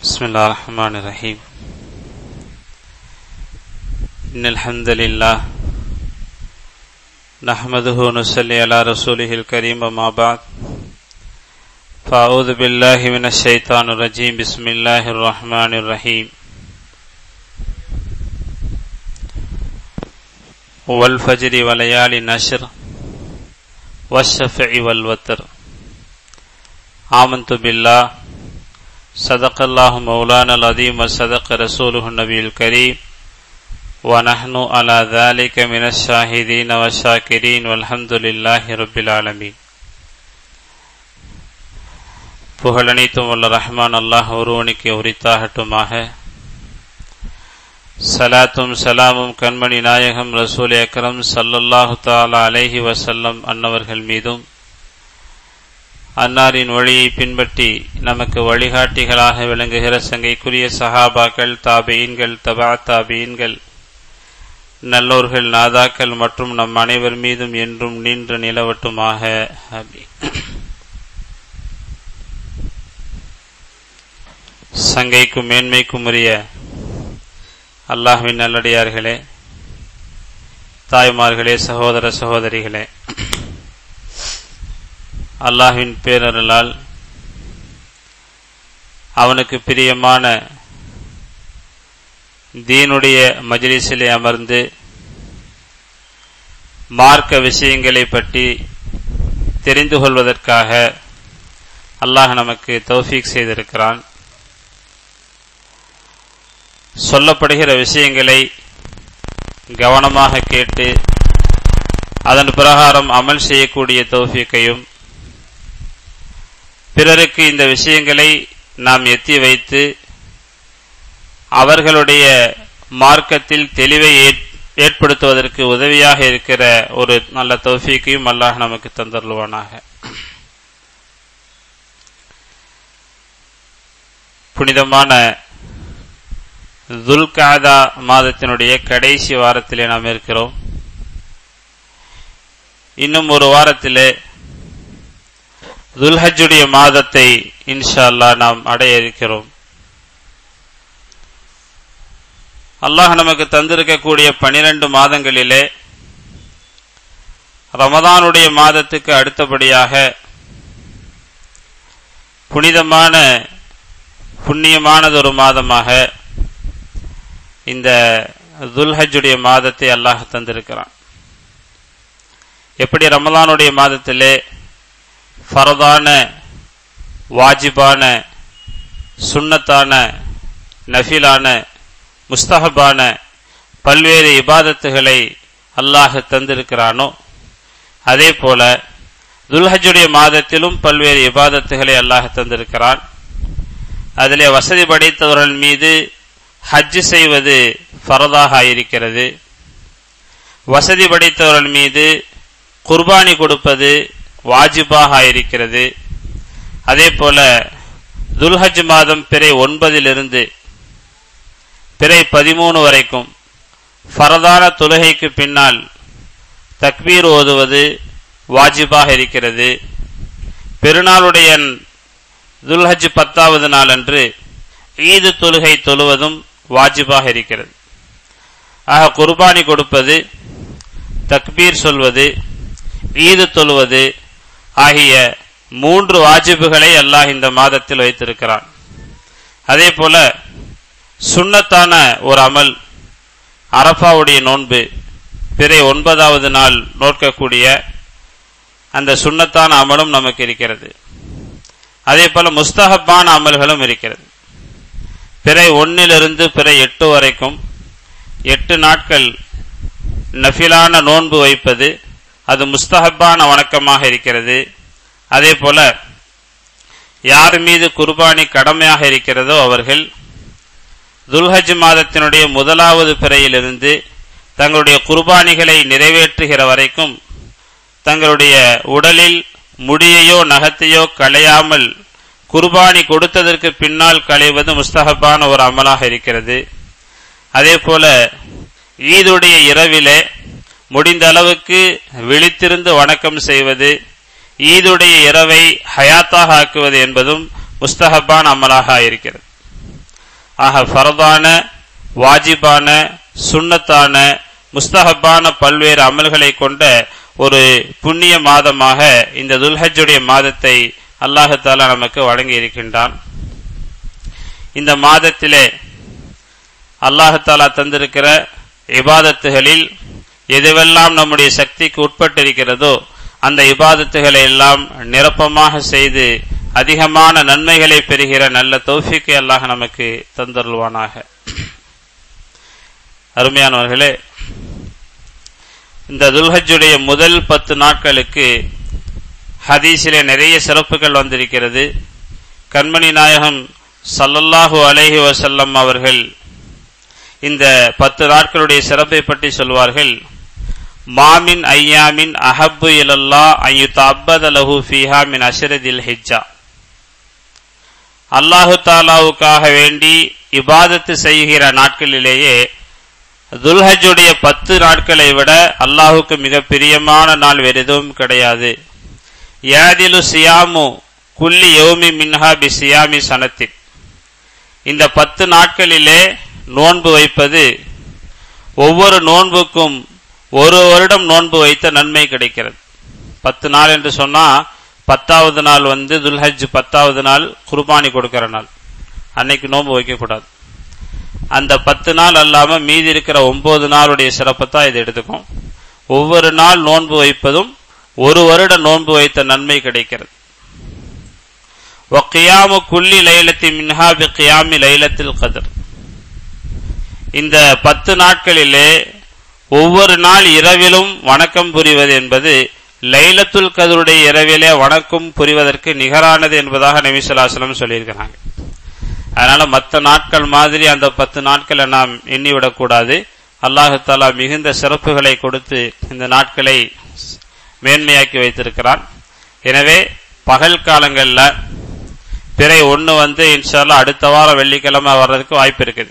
بسم الله الرحمن الرحيم إن الحمد لله نحمده ونصلي على رسوله الكريم وما بعد فأعوذ بالله من الشيطان الرجيم بسم الله الرحمن الرحيم والفجر وليال نشر والشفع والوتر آمنت بالله صدق الله مولانا العظيم وصدق رسوله النبي الكريم ونحن على ذلك من الشاهدين والشاكرين والحمد لله رب العالمين புகழனைத்தும் உள்ள ரஹ்மான் அல்லாஹ் ஒருவனுக்கு உரித்தாகட்டுமாக சலாத்தும் சலாமும் கண்மணி நாயகம் ரசூல் அக்ரம் சல்லல்லாஹு தாலா அலைஹி வசல்லம் அன்னவர்கள் மீதும் அன்னாரின் வழியை பின்பற்றி நமக்கு வழிகாட்டிகளாக விளங்குகிற சங்கைக்குரிய சஹாபாக்கள் தாபீன்கள் தபா தாபீன்கள் நல்லோர்கள் நாதாக்கள் மற்றும் நம் அனைவர் மீதும் என்றும் நின்று நிலவட்டுமாக சங்கைக்கும் மேன்மைக்கும் உரிய அல்லாஹ்வின் நல்லடியார்களே தாய்மார்களே சகோதர சகோதரிகளே அல்லாஹ்வின் பேரருளால் அவனுக்கு பிரியமான தீனுடைய மஜ்லிஸிலே அமர்ந்து மார்க்க விஷயங்களை பற்றி தெரிந்து கொள்வதற்காக அல்லாஹ் நமக்கு தௌஃபீக் செய்திருக்கிறான் சொல்லப்படுகிற விஷயங்களை கவனமாக கேட்டு அதன் பிரகாரம் அமல் செய்யக்கூடிய தௌஃபீக்கையும் பிறருக்கு இந்த விஷயங்களை நாம் எத்தி வைத்து அவர்களுடைய மார்க்கத்தில் தெளிவை ஏற்படுத்துவதற்கு உதவியாக இருக்கிற ஒரு நல்ல தௌஃபீக்கையும் அல்லாஹ் நமக்கு தந்தருள்வானாக புனிதமான துல்காதா மாதத்தினுடைய கடைசி வாரத்திலே நாம் இருக்கிறோம் இன்னும் ஒரு வாரத்திலே துல்ஹஜுடைய மாதத்தை இன்ஷா அல்லா நாம் அடைய இருக்கிறோம் அல்லாஹ் நமக்கு தந்திருக்கக்கூடிய பனிரெண்டு மாதங்களிலே ரமதானுடைய மாதத்துக்கு அடுத்தபடியாக புனிதமான புண்ணியமானதொரு மாதமாக இந்த துல்ஹஜுடைய மாதத்தை அல்லாஹ் தந்திருக்கிறான் எப்படி ரமதானுடைய மாதத்திலே ஃபரதான வாஜிபான சுண்ணத்தான நஃபிலான முஸ்தஹபான பல்வேறு இபாதத்துகளை அல்லாஹ் தந்திருக்கிறானோ அதே போல துல்ஹஜுடைய மாதத்திலும் பல்வேறு இபாதத்துகளை அல்லாஹ் தந்திருக்கிறான் அதிலே வசதி படைத்தவர்கள் மீது ஹஜ் செய்வது ஃபரதாக ஆயிருக்கிறது வசதி படைத்தவர்கள் மீது குர்பானி கொடுப்பது வாஜிபாக ஆயிருக்கிறது அதே போல துல்ஹஜ் மாதம் பிறை ஒன்பதிலிருந்து பிறை பதிமூணு வரைக்கும் ஃபரதான தொழுகைக்கு பின்னால் தக்பீர் ஓதுவது வாஜிபாக இருக்கிறது பெருநாளுடைய துல்ஹஜ் பத்தாவது நாள் அன்று ஈது தொழுகை தொழுவதும் வாஜிபாக இருக்கிறது ஆக குர்பானி கொடுப்பது தக்பீர் சொல்வது ஈது தொழுவது ஆகிய மூன்று வாஜிபுகளை அல்லாஹ் இந்த மாதத்தில் வைத்திருக்கிறான் அதே போல சுண்ணத்தான ஒரு அமல் அரபாவுடைய நோன்பு பிறை ஒன்பதாவது நாள் நோக்கக்கூடிய அந்த சுண்ணத்தான அமலும் நமக்கு இருக்கிறது அதே போல முஸ்தகப்பான அமல்களும் இருக்கிறது பிறை ஒன்னிலிருந்து பிறை எட்டு வரைக்கும் எட்டு நாட்கள் நஃபிலான நோன்பு வைப்பது அது முஸ்தகப்பான வணக்கமாக இருக்கிறது அதே போல யார் மீது குர்பானி கடமையாக இருக்கிறதோ அவர்கள் துல்ஹஜ் மாதத்தினுடைய முதலாவது பிறையிலிருந்து தங்களுடைய குர்பானிகளை நிறைவேற்றுகிற வரைக்கும் தங்களுடைய உடலில் முடியையோ நகத்தையோ களையாமல் குர்பானி கொடுத்ததற்கு பின்னால் களைவது முஸ்தகப்பான ஒரு அமலாக இருக்கிறது அதே போல ஈதுடைய இரவிலே முடிந்த அளவுக்கு விழித்திருந்து வணக்கம் செய்வது ஈதுடைய இரவை ஹயாத்தாக ஆக்குவது என்பதும் முஸ்தஹப்பான் அமலாக இருக்கிறது ஆக ஃபரதான வாஜிபான சுன்னத்தான முஸ்தஹப்பான பல்வேறு அமல்களை கொண்ட ஒரு புண்ணிய மாதமாக இந்த துல்ஹஜ்ஜுடைய மாதத்தை அல்லாஹாலா நமக்கு வழங்கி இருக்கின்றான் இந்த மாதத்திலே அல்லாஹாலா தந்திருக்கிற இபாதத்துகளில் எதுவெல்லாம் நம்முடைய சக்திக்கு உட்பட்டிருக்கிறதோ அந்த இபாதத்துகளை எல்லாம் நிரப்பமாக செய்து அதிகமான நன்மைகளை பெறுகிற நல்ல தௌஃபிக்கை அல்லாஹ் நமக்கு தந்தருள்வானாக அருமையானவர்களே இந்த துல்ஹஜ்ஜுடைய முதல் பத்து நாட்களுக்கு ஹதீஸிலே நிறைய சிறப்புகள் வந்திருக்கிறது கண்மணி நாயகம் சல்லல்லாஹு அலைஹி வசல்லம் அவர்கள் இந்த பத்து நாட்களுடைய சிறப்பை பற்றி சொல்வார்கள் மாமின் ஐயாமின் அஹப்பு இலல்லா ஐயுத் அப்பத லஹு ஃபீஹா மின் அஷரதில் ஹிஜ்ஜா அல்லாஹு தாலாவுக்காக வேண்டி இபாதத்து செய்கிற நாட்களிலேயே துல்ஹஜுடைய பத்து நாட்களை விட அல்லாஹுக்கு மிக பிரியமான நாள் வேறு எதுவும் கிடையாது யாதிலு சியாமு குல்லி யோமி மின்ஹா பி சியாமி சனத்தின் இந்த பத்து நாட்களிலே நோன்பு வைப்பது ஒவ்வொரு நோன்புக்கும் ஒரு வருடம் நோன்பு வைத்த நன்மை கிடைக்கிறது பத்து நாள் என்று சொன்னா பத்தாவது நாள் வந்து துல்ஹஜ் பத்தாவது நாள் குர்பானி கொடுக்கிற நாள் அன்னைக்கு நோன்பு வைக்கக்கூடாது அந்த பத்து நாள் அல்லாம மீதி இருக்கிற ஒன்பது நாளுடைய சிறப்பை தான் இது எடுத்துக்கும் ஒவ்வொரு நாள் நோன்பு வைப்பதும் ஒரு வருட நோன்பு வைத்த நன்மை கிடைக்கிறது ஒக்கியாமு குல்லி லைலத்தி மின்ஹா பி கியாமி லைலத்தில் கதர் இந்த பத்து நாட்களிலே ஒவ்வொரு நாள் இரவிலும் வணக்கம் புரிவது என்பது லைலத்துல் கதருடைய இரவிலே வணக்கம் புரிவதற்கு நிகரானது என்பதாக நபிசுல்லாஸ்லம் சொல்லியிருக்கிறாங்க அதனால மற்ற நாட்கள் மாதிரி அந்த பத்து நாட்களை நாம் எண்ணிவிடக்கூடாது அல்லாஹு தாலா மிகுந்த சிறப்புகளை கொடுத்து இந்த நாட்களை மேன்மையாக்கி வைத்திருக்கிறான் எனவே பகல் காலங்களில் பிறை ஒன்று வந்து இன்ஷால்லா அடுத்த வாரம் வெள்ளிக்கிழமை வர்றதுக்கு வாய்ப்பு இருக்குது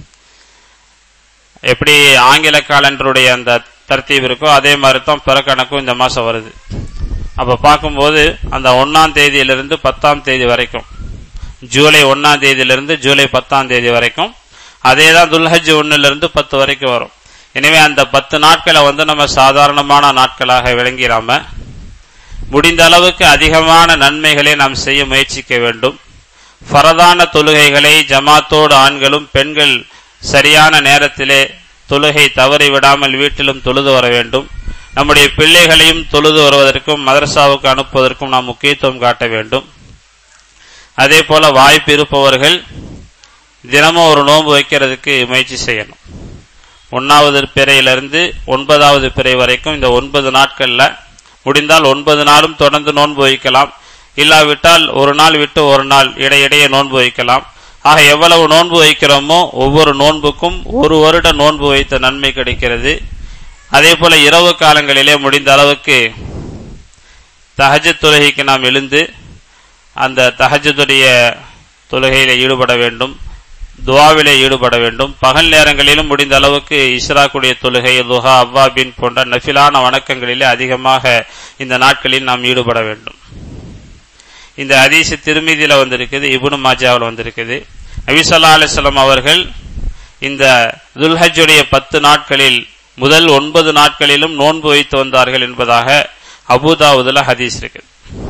எப்படி ஆங்கில காலண்டருடைய அந்த தர்த்தீப் இருக்கோ அதே மாதிரி தான் பிறக்கணக்கும் இந்த மாதம் வருது அப்போ பார்க்கும்போது அந்த ஒன்றாம் தேதியிலிருந்து பத்தாம் தேதி வரைக்கும் ஜூலை ஒன்றாம் தேதியிலிருந்து ஜூலை பத்தாம் தேதி வரைக்கும் அதே தான் துல்ஹஜ் ஒன்னுலேருந்து பத்து வரைக்கும் வரும் எனவே அந்த பத்து நாட்களை வந்து நம்ம சாதாரணமான நாட்களாக விளங்கிடாம முடிந்த அளவுக்கு அதிகமான நன்மைகளை நாம் செய்ய முயற்சிக்க வேண்டும் ஃபரதான தொழுகைகளை ஜமாத்தோடு ஆண்களும் பெண்கள் சரியான நேரத்திலே தொழுகை தவறி விடாமல் வீட்டிலும் தொழுது வர வேண்டும் நம்முடைய பிள்ளைகளையும் தொழுது வருவதற்கும் மதரசாவுக்கு அனுப்புவதற்கும் நாம் முக்கியத்துவம் காட்ட வேண்டும் அதே போல வாய்ப்பு இருப்பவர்கள் தினமும் ஒரு நோன்பு வைக்கிறதுக்கு முயற்சி செய்யணும் ஒன்னாவது பிறையிலிருந்து ஒன்பதாவது பிறை வரைக்கும் இந்த ஒன்பது நாட்கள்ல முடிந்தால் ஒன்பது நாளும் தொடர்ந்து நோன்பு வைக்கலாம் இல்லாவிட்டால் ஒரு நாள் விட்டு ஒரு நாள் இடையிடையே நோன்பு வைக்கலாம் ஆக எவ்வளவு நோன்பு வைக்கிறோமோ ஒவ்வொரு நோன்புக்கும் ஒரு வருட நோன்பு வைத்த நன்மை கிடைக்கிறது அதே போல இரவு காலங்களிலே முடிந்த அளவுக்கு தஹஜ தொழுகைக்கு நாம் எழுந்து அந்த தஹஜத்துடைய தொழுகையில ஈடுபட வேண்டும் துவாவிலே ஈடுபட வேண்டும் பகல் நேரங்களிலும் முடிந்த அளவுக்கு இஸ்ராக்குடைய தொழுகை துஹா அவ்வாபின் போன்ற நஃபிலான வணக்கங்களிலே அதிகமாக இந்த நாட்களில் நாம் ஈடுபட வேண்டும் இந்த ஹதீஸ் திருமீதியில வந்திருக்குது இபுனு மாஜாவில் வந்திருக்குது நபிசல்லா அலிஸ்லாம் அவர்கள் இந்த துல்ஹஜுடைய பத்து நாட்களில் முதல் ஒன்பது நாட்களிலும் நோன்பு வைத்து வந்தார்கள் என்பதாக அபுதாவுதுல ஹதீஸ் இருக்குது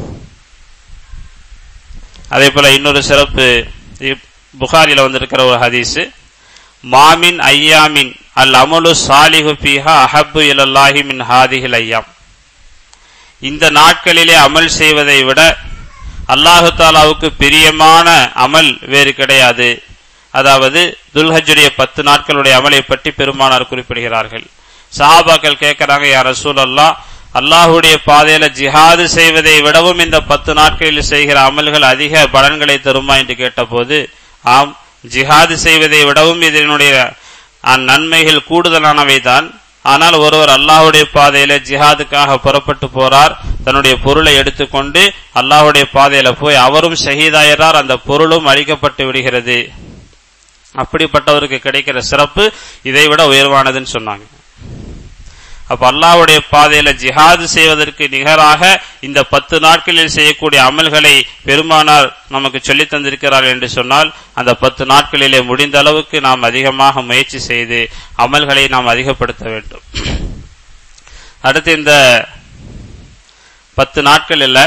அதே போல இன்னொரு சிறப்பு புகாரில வந்திருக்கிற ஒரு ஹதீஸ் மாமின் ஐயாமின் அல் அமலு சாலிஹு பீஹா அஹப்பு இலல்லாஹி மின் ஹாதிஹில் ஐயாம் இந்த நாட்களிலே அமல் செய்வதை விட அல்லாஹு தாலாவுக்கு பிரியமான அமல் வேறு கிடையாது அதாவது துல்ஹஜுடைய பத்து நாட்களுடைய அமலை பற்றி பெருமானார் குறிப்பிடுகிறார்கள் சஹாபாக்கள் கேட்கிறாங்க யார் ரசூல் அல்லா அல்லாஹுடைய பாதையில ஜிஹாது செய்வதை விடவும் இந்த பத்து நாட்களில் செய்கிற அமல்கள் அதிக பலன்களை தருமா என்று கேட்டபோது ஆம் ஜிஹாது செய்வதை விடவும் இதனுடைய நன்மைகள் கூடுதலானவை தான் ஆனால் ஒருவர் அல்லாஹுடைய பாதையில ஜிஹாதுக்காக புறப்பட்டு போறார் தன்னுடைய பொருளை எடுத்துக்கொண்டு அல்லாஹுடைய பாதையில போய் அவரும் ஷஹீதாயிறார் அந்த பொருளும் அழிக்கப்பட்டு விடுகிறது அப்படிப்பட்டவருக்கு கிடைக்கிற சிறப்பு இதை விட உயர்வானதுன்னு சொன்னாங்க அப்ப அல்லாஹ்வுடைய பாதையில ஜிஹாது செய்வதற்கு நிகராக இந்த பத்து நாட்களில் செய்யக்கூடிய அமல்களை பெருமானார் நமக்கு சொல்லித் தந்திருக்கிறார் என்று சொன்னால் அந்த பத்து நாட்களிலே முடிந்த அளவுக்கு நாம் அதிகமாக முயற்சி செய்து அமல்களை நாம் அதிகப்படுத்த வேண்டும் அடுத்து இந்த பத்து நாட்கள் இல்ல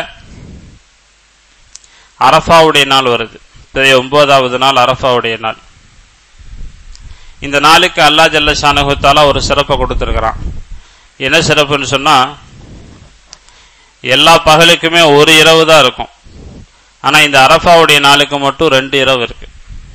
அரஃபாவுடைய நாள் வருது பிறைய ஒன்பதாவது நாள் அரஃபாவுடைய நாள் இந்த நாளுக்கு அல்லா ஜல்ல ஷானகுத்தாலா ஒரு சிறப்பை கொடுத்துருக்கிறான் என்ன சிறப்புன்னு சொன்னா எல்லா பகலுக்குமே ஒரு இரவு தான் இருக்கும் ஆனா இந்த அரஃபாவுடைய நாளுக்கு மட்டும் ரெண்டு இரவு இருக்கு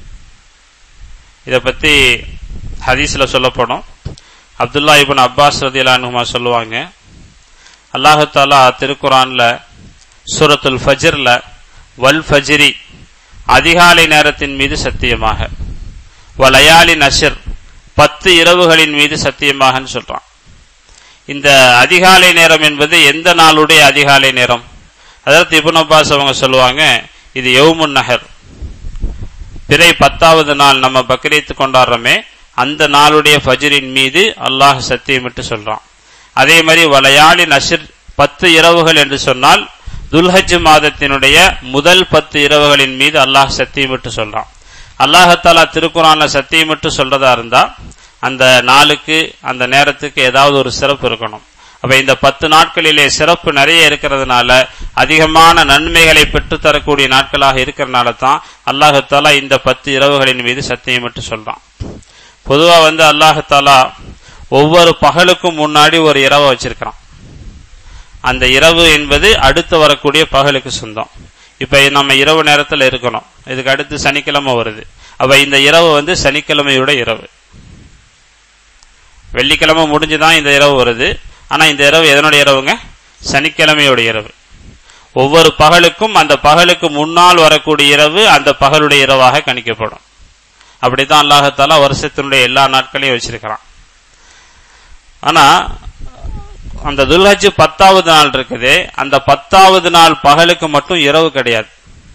இதை பத்தி ஹதீஸ்ல சொல்லப்படும் அப்துல்லா இபின் அப்பாஸ் ரதியலானுமா சொல்லுவாங்க அல்லாஹாலா திருக்குரான்ல சூரத்துல் ஃபஜ்ர்ல வல் ஃபஜ்ரி அதிகாலை நேரத்தின் மீது சத்தியமாக வலயாலி நஷர் பத்து இரவுகளின் மீது சத்தியமாகன்னு சொல்றான் இந்த அதிகாலை நேரம் என்பது எந்த நாளுடைய அதிகாலை நேரம் அதாவது இபுன் அப்பாஸ் அவங்க சொல்லுவாங்க இது யவுமுன் நகர் பிறை பத்தாவது நாள் நம்ம பக்ரீத் கொண்டாடுறோமே அந்த நாளுடைய ஃபஜ்ரின் மீது அல்லாஹ் சத்தியமிட்டு சொல்றான் அதே மாதிரி வலையாளி நஷிர் பத்து இரவுகள் என்று சொன்னால் துல்ஹஜ் மாதத்தினுடைய முதல் பத்து இரவுகளின் மீது அல்லாஹ் சத்தியமிட்டு சொல்றான் அல்லாஹத்தாலா திருக்குறான்ல சத்தியமிட்டு சொல்றதா இருந்தா அந்த நாளுக்கு அந்த நேரத்துக்கு ஏதாவது ஒரு சிறப்பு இருக்கணும் அப்ப இந்த பத்து நாட்களிலே சிறப்பு நிறைய இருக்கிறதுனால அதிகமான நன்மைகளை பெற்று தரக்கூடிய நாட்களாக இருக்கிறனால தான் அல்லாஹத்தாலா இந்த பத்து இரவுகளின் மீது சத்தியமிட்டு சொல்றான் பொதுவா வந்து அல்லாஹத்தாலா ஒவ்வொரு பகலுக்கும் முன்னாடி ஒரு இரவை வச்சிருக்கிறான் அந்த இரவு என்பது அடுத்து வரக்கூடிய பகலுக்கு சொந்தம் இப்ப நம்ம இரவு நேரத்தில் இருக்கணும் இதுக்கு அடுத்து சனிக்கிழமை வருது அப்ப இந்த இரவு வந்து சனிக்கிழமையோட இரவு வெள்ளிக்கிழமை முடிஞ்சுதான் இந்த இரவு வருது ஆனா இந்த இரவு எதனுடைய இரவுங்க சனிக்கிழமையோட இரவு ஒவ்வொரு பகலுக்கும் அந்த பகலுக்கு முன்னால் வரக்கூடிய இரவு அந்த பகலுடைய இரவாக கணிக்கப்படும் அப்படித்தான் அல்லாஹத்தாலா வருஷத்தினுடைய எல்லா நாட்களையும் வச்சிருக்கிறான் ஆனா அந்த துல்ஹஜ் பத்தாவது நாள் இருக்குது அந்த பத்தாவது நாள் பகலுக்கு மட்டும் இரவு கிடையாது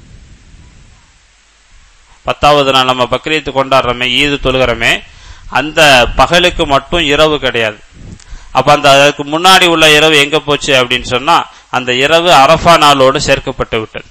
பத்தாவது நாள் நம்ம பக்ரீத்து கொண்டாடுறோமே ஈது தொழுகிறோமே அந்த பகலுக்கு மட்டும் இரவு கிடையாது அப்ப அந்த அதுக்கு முன்னாடி உள்ள இரவு எங்க போச்சு அப்படின்னு சொன்னா அந்த இரவு அரஃபா நாளோடு சேர்க்கப்பட்டு விட்டது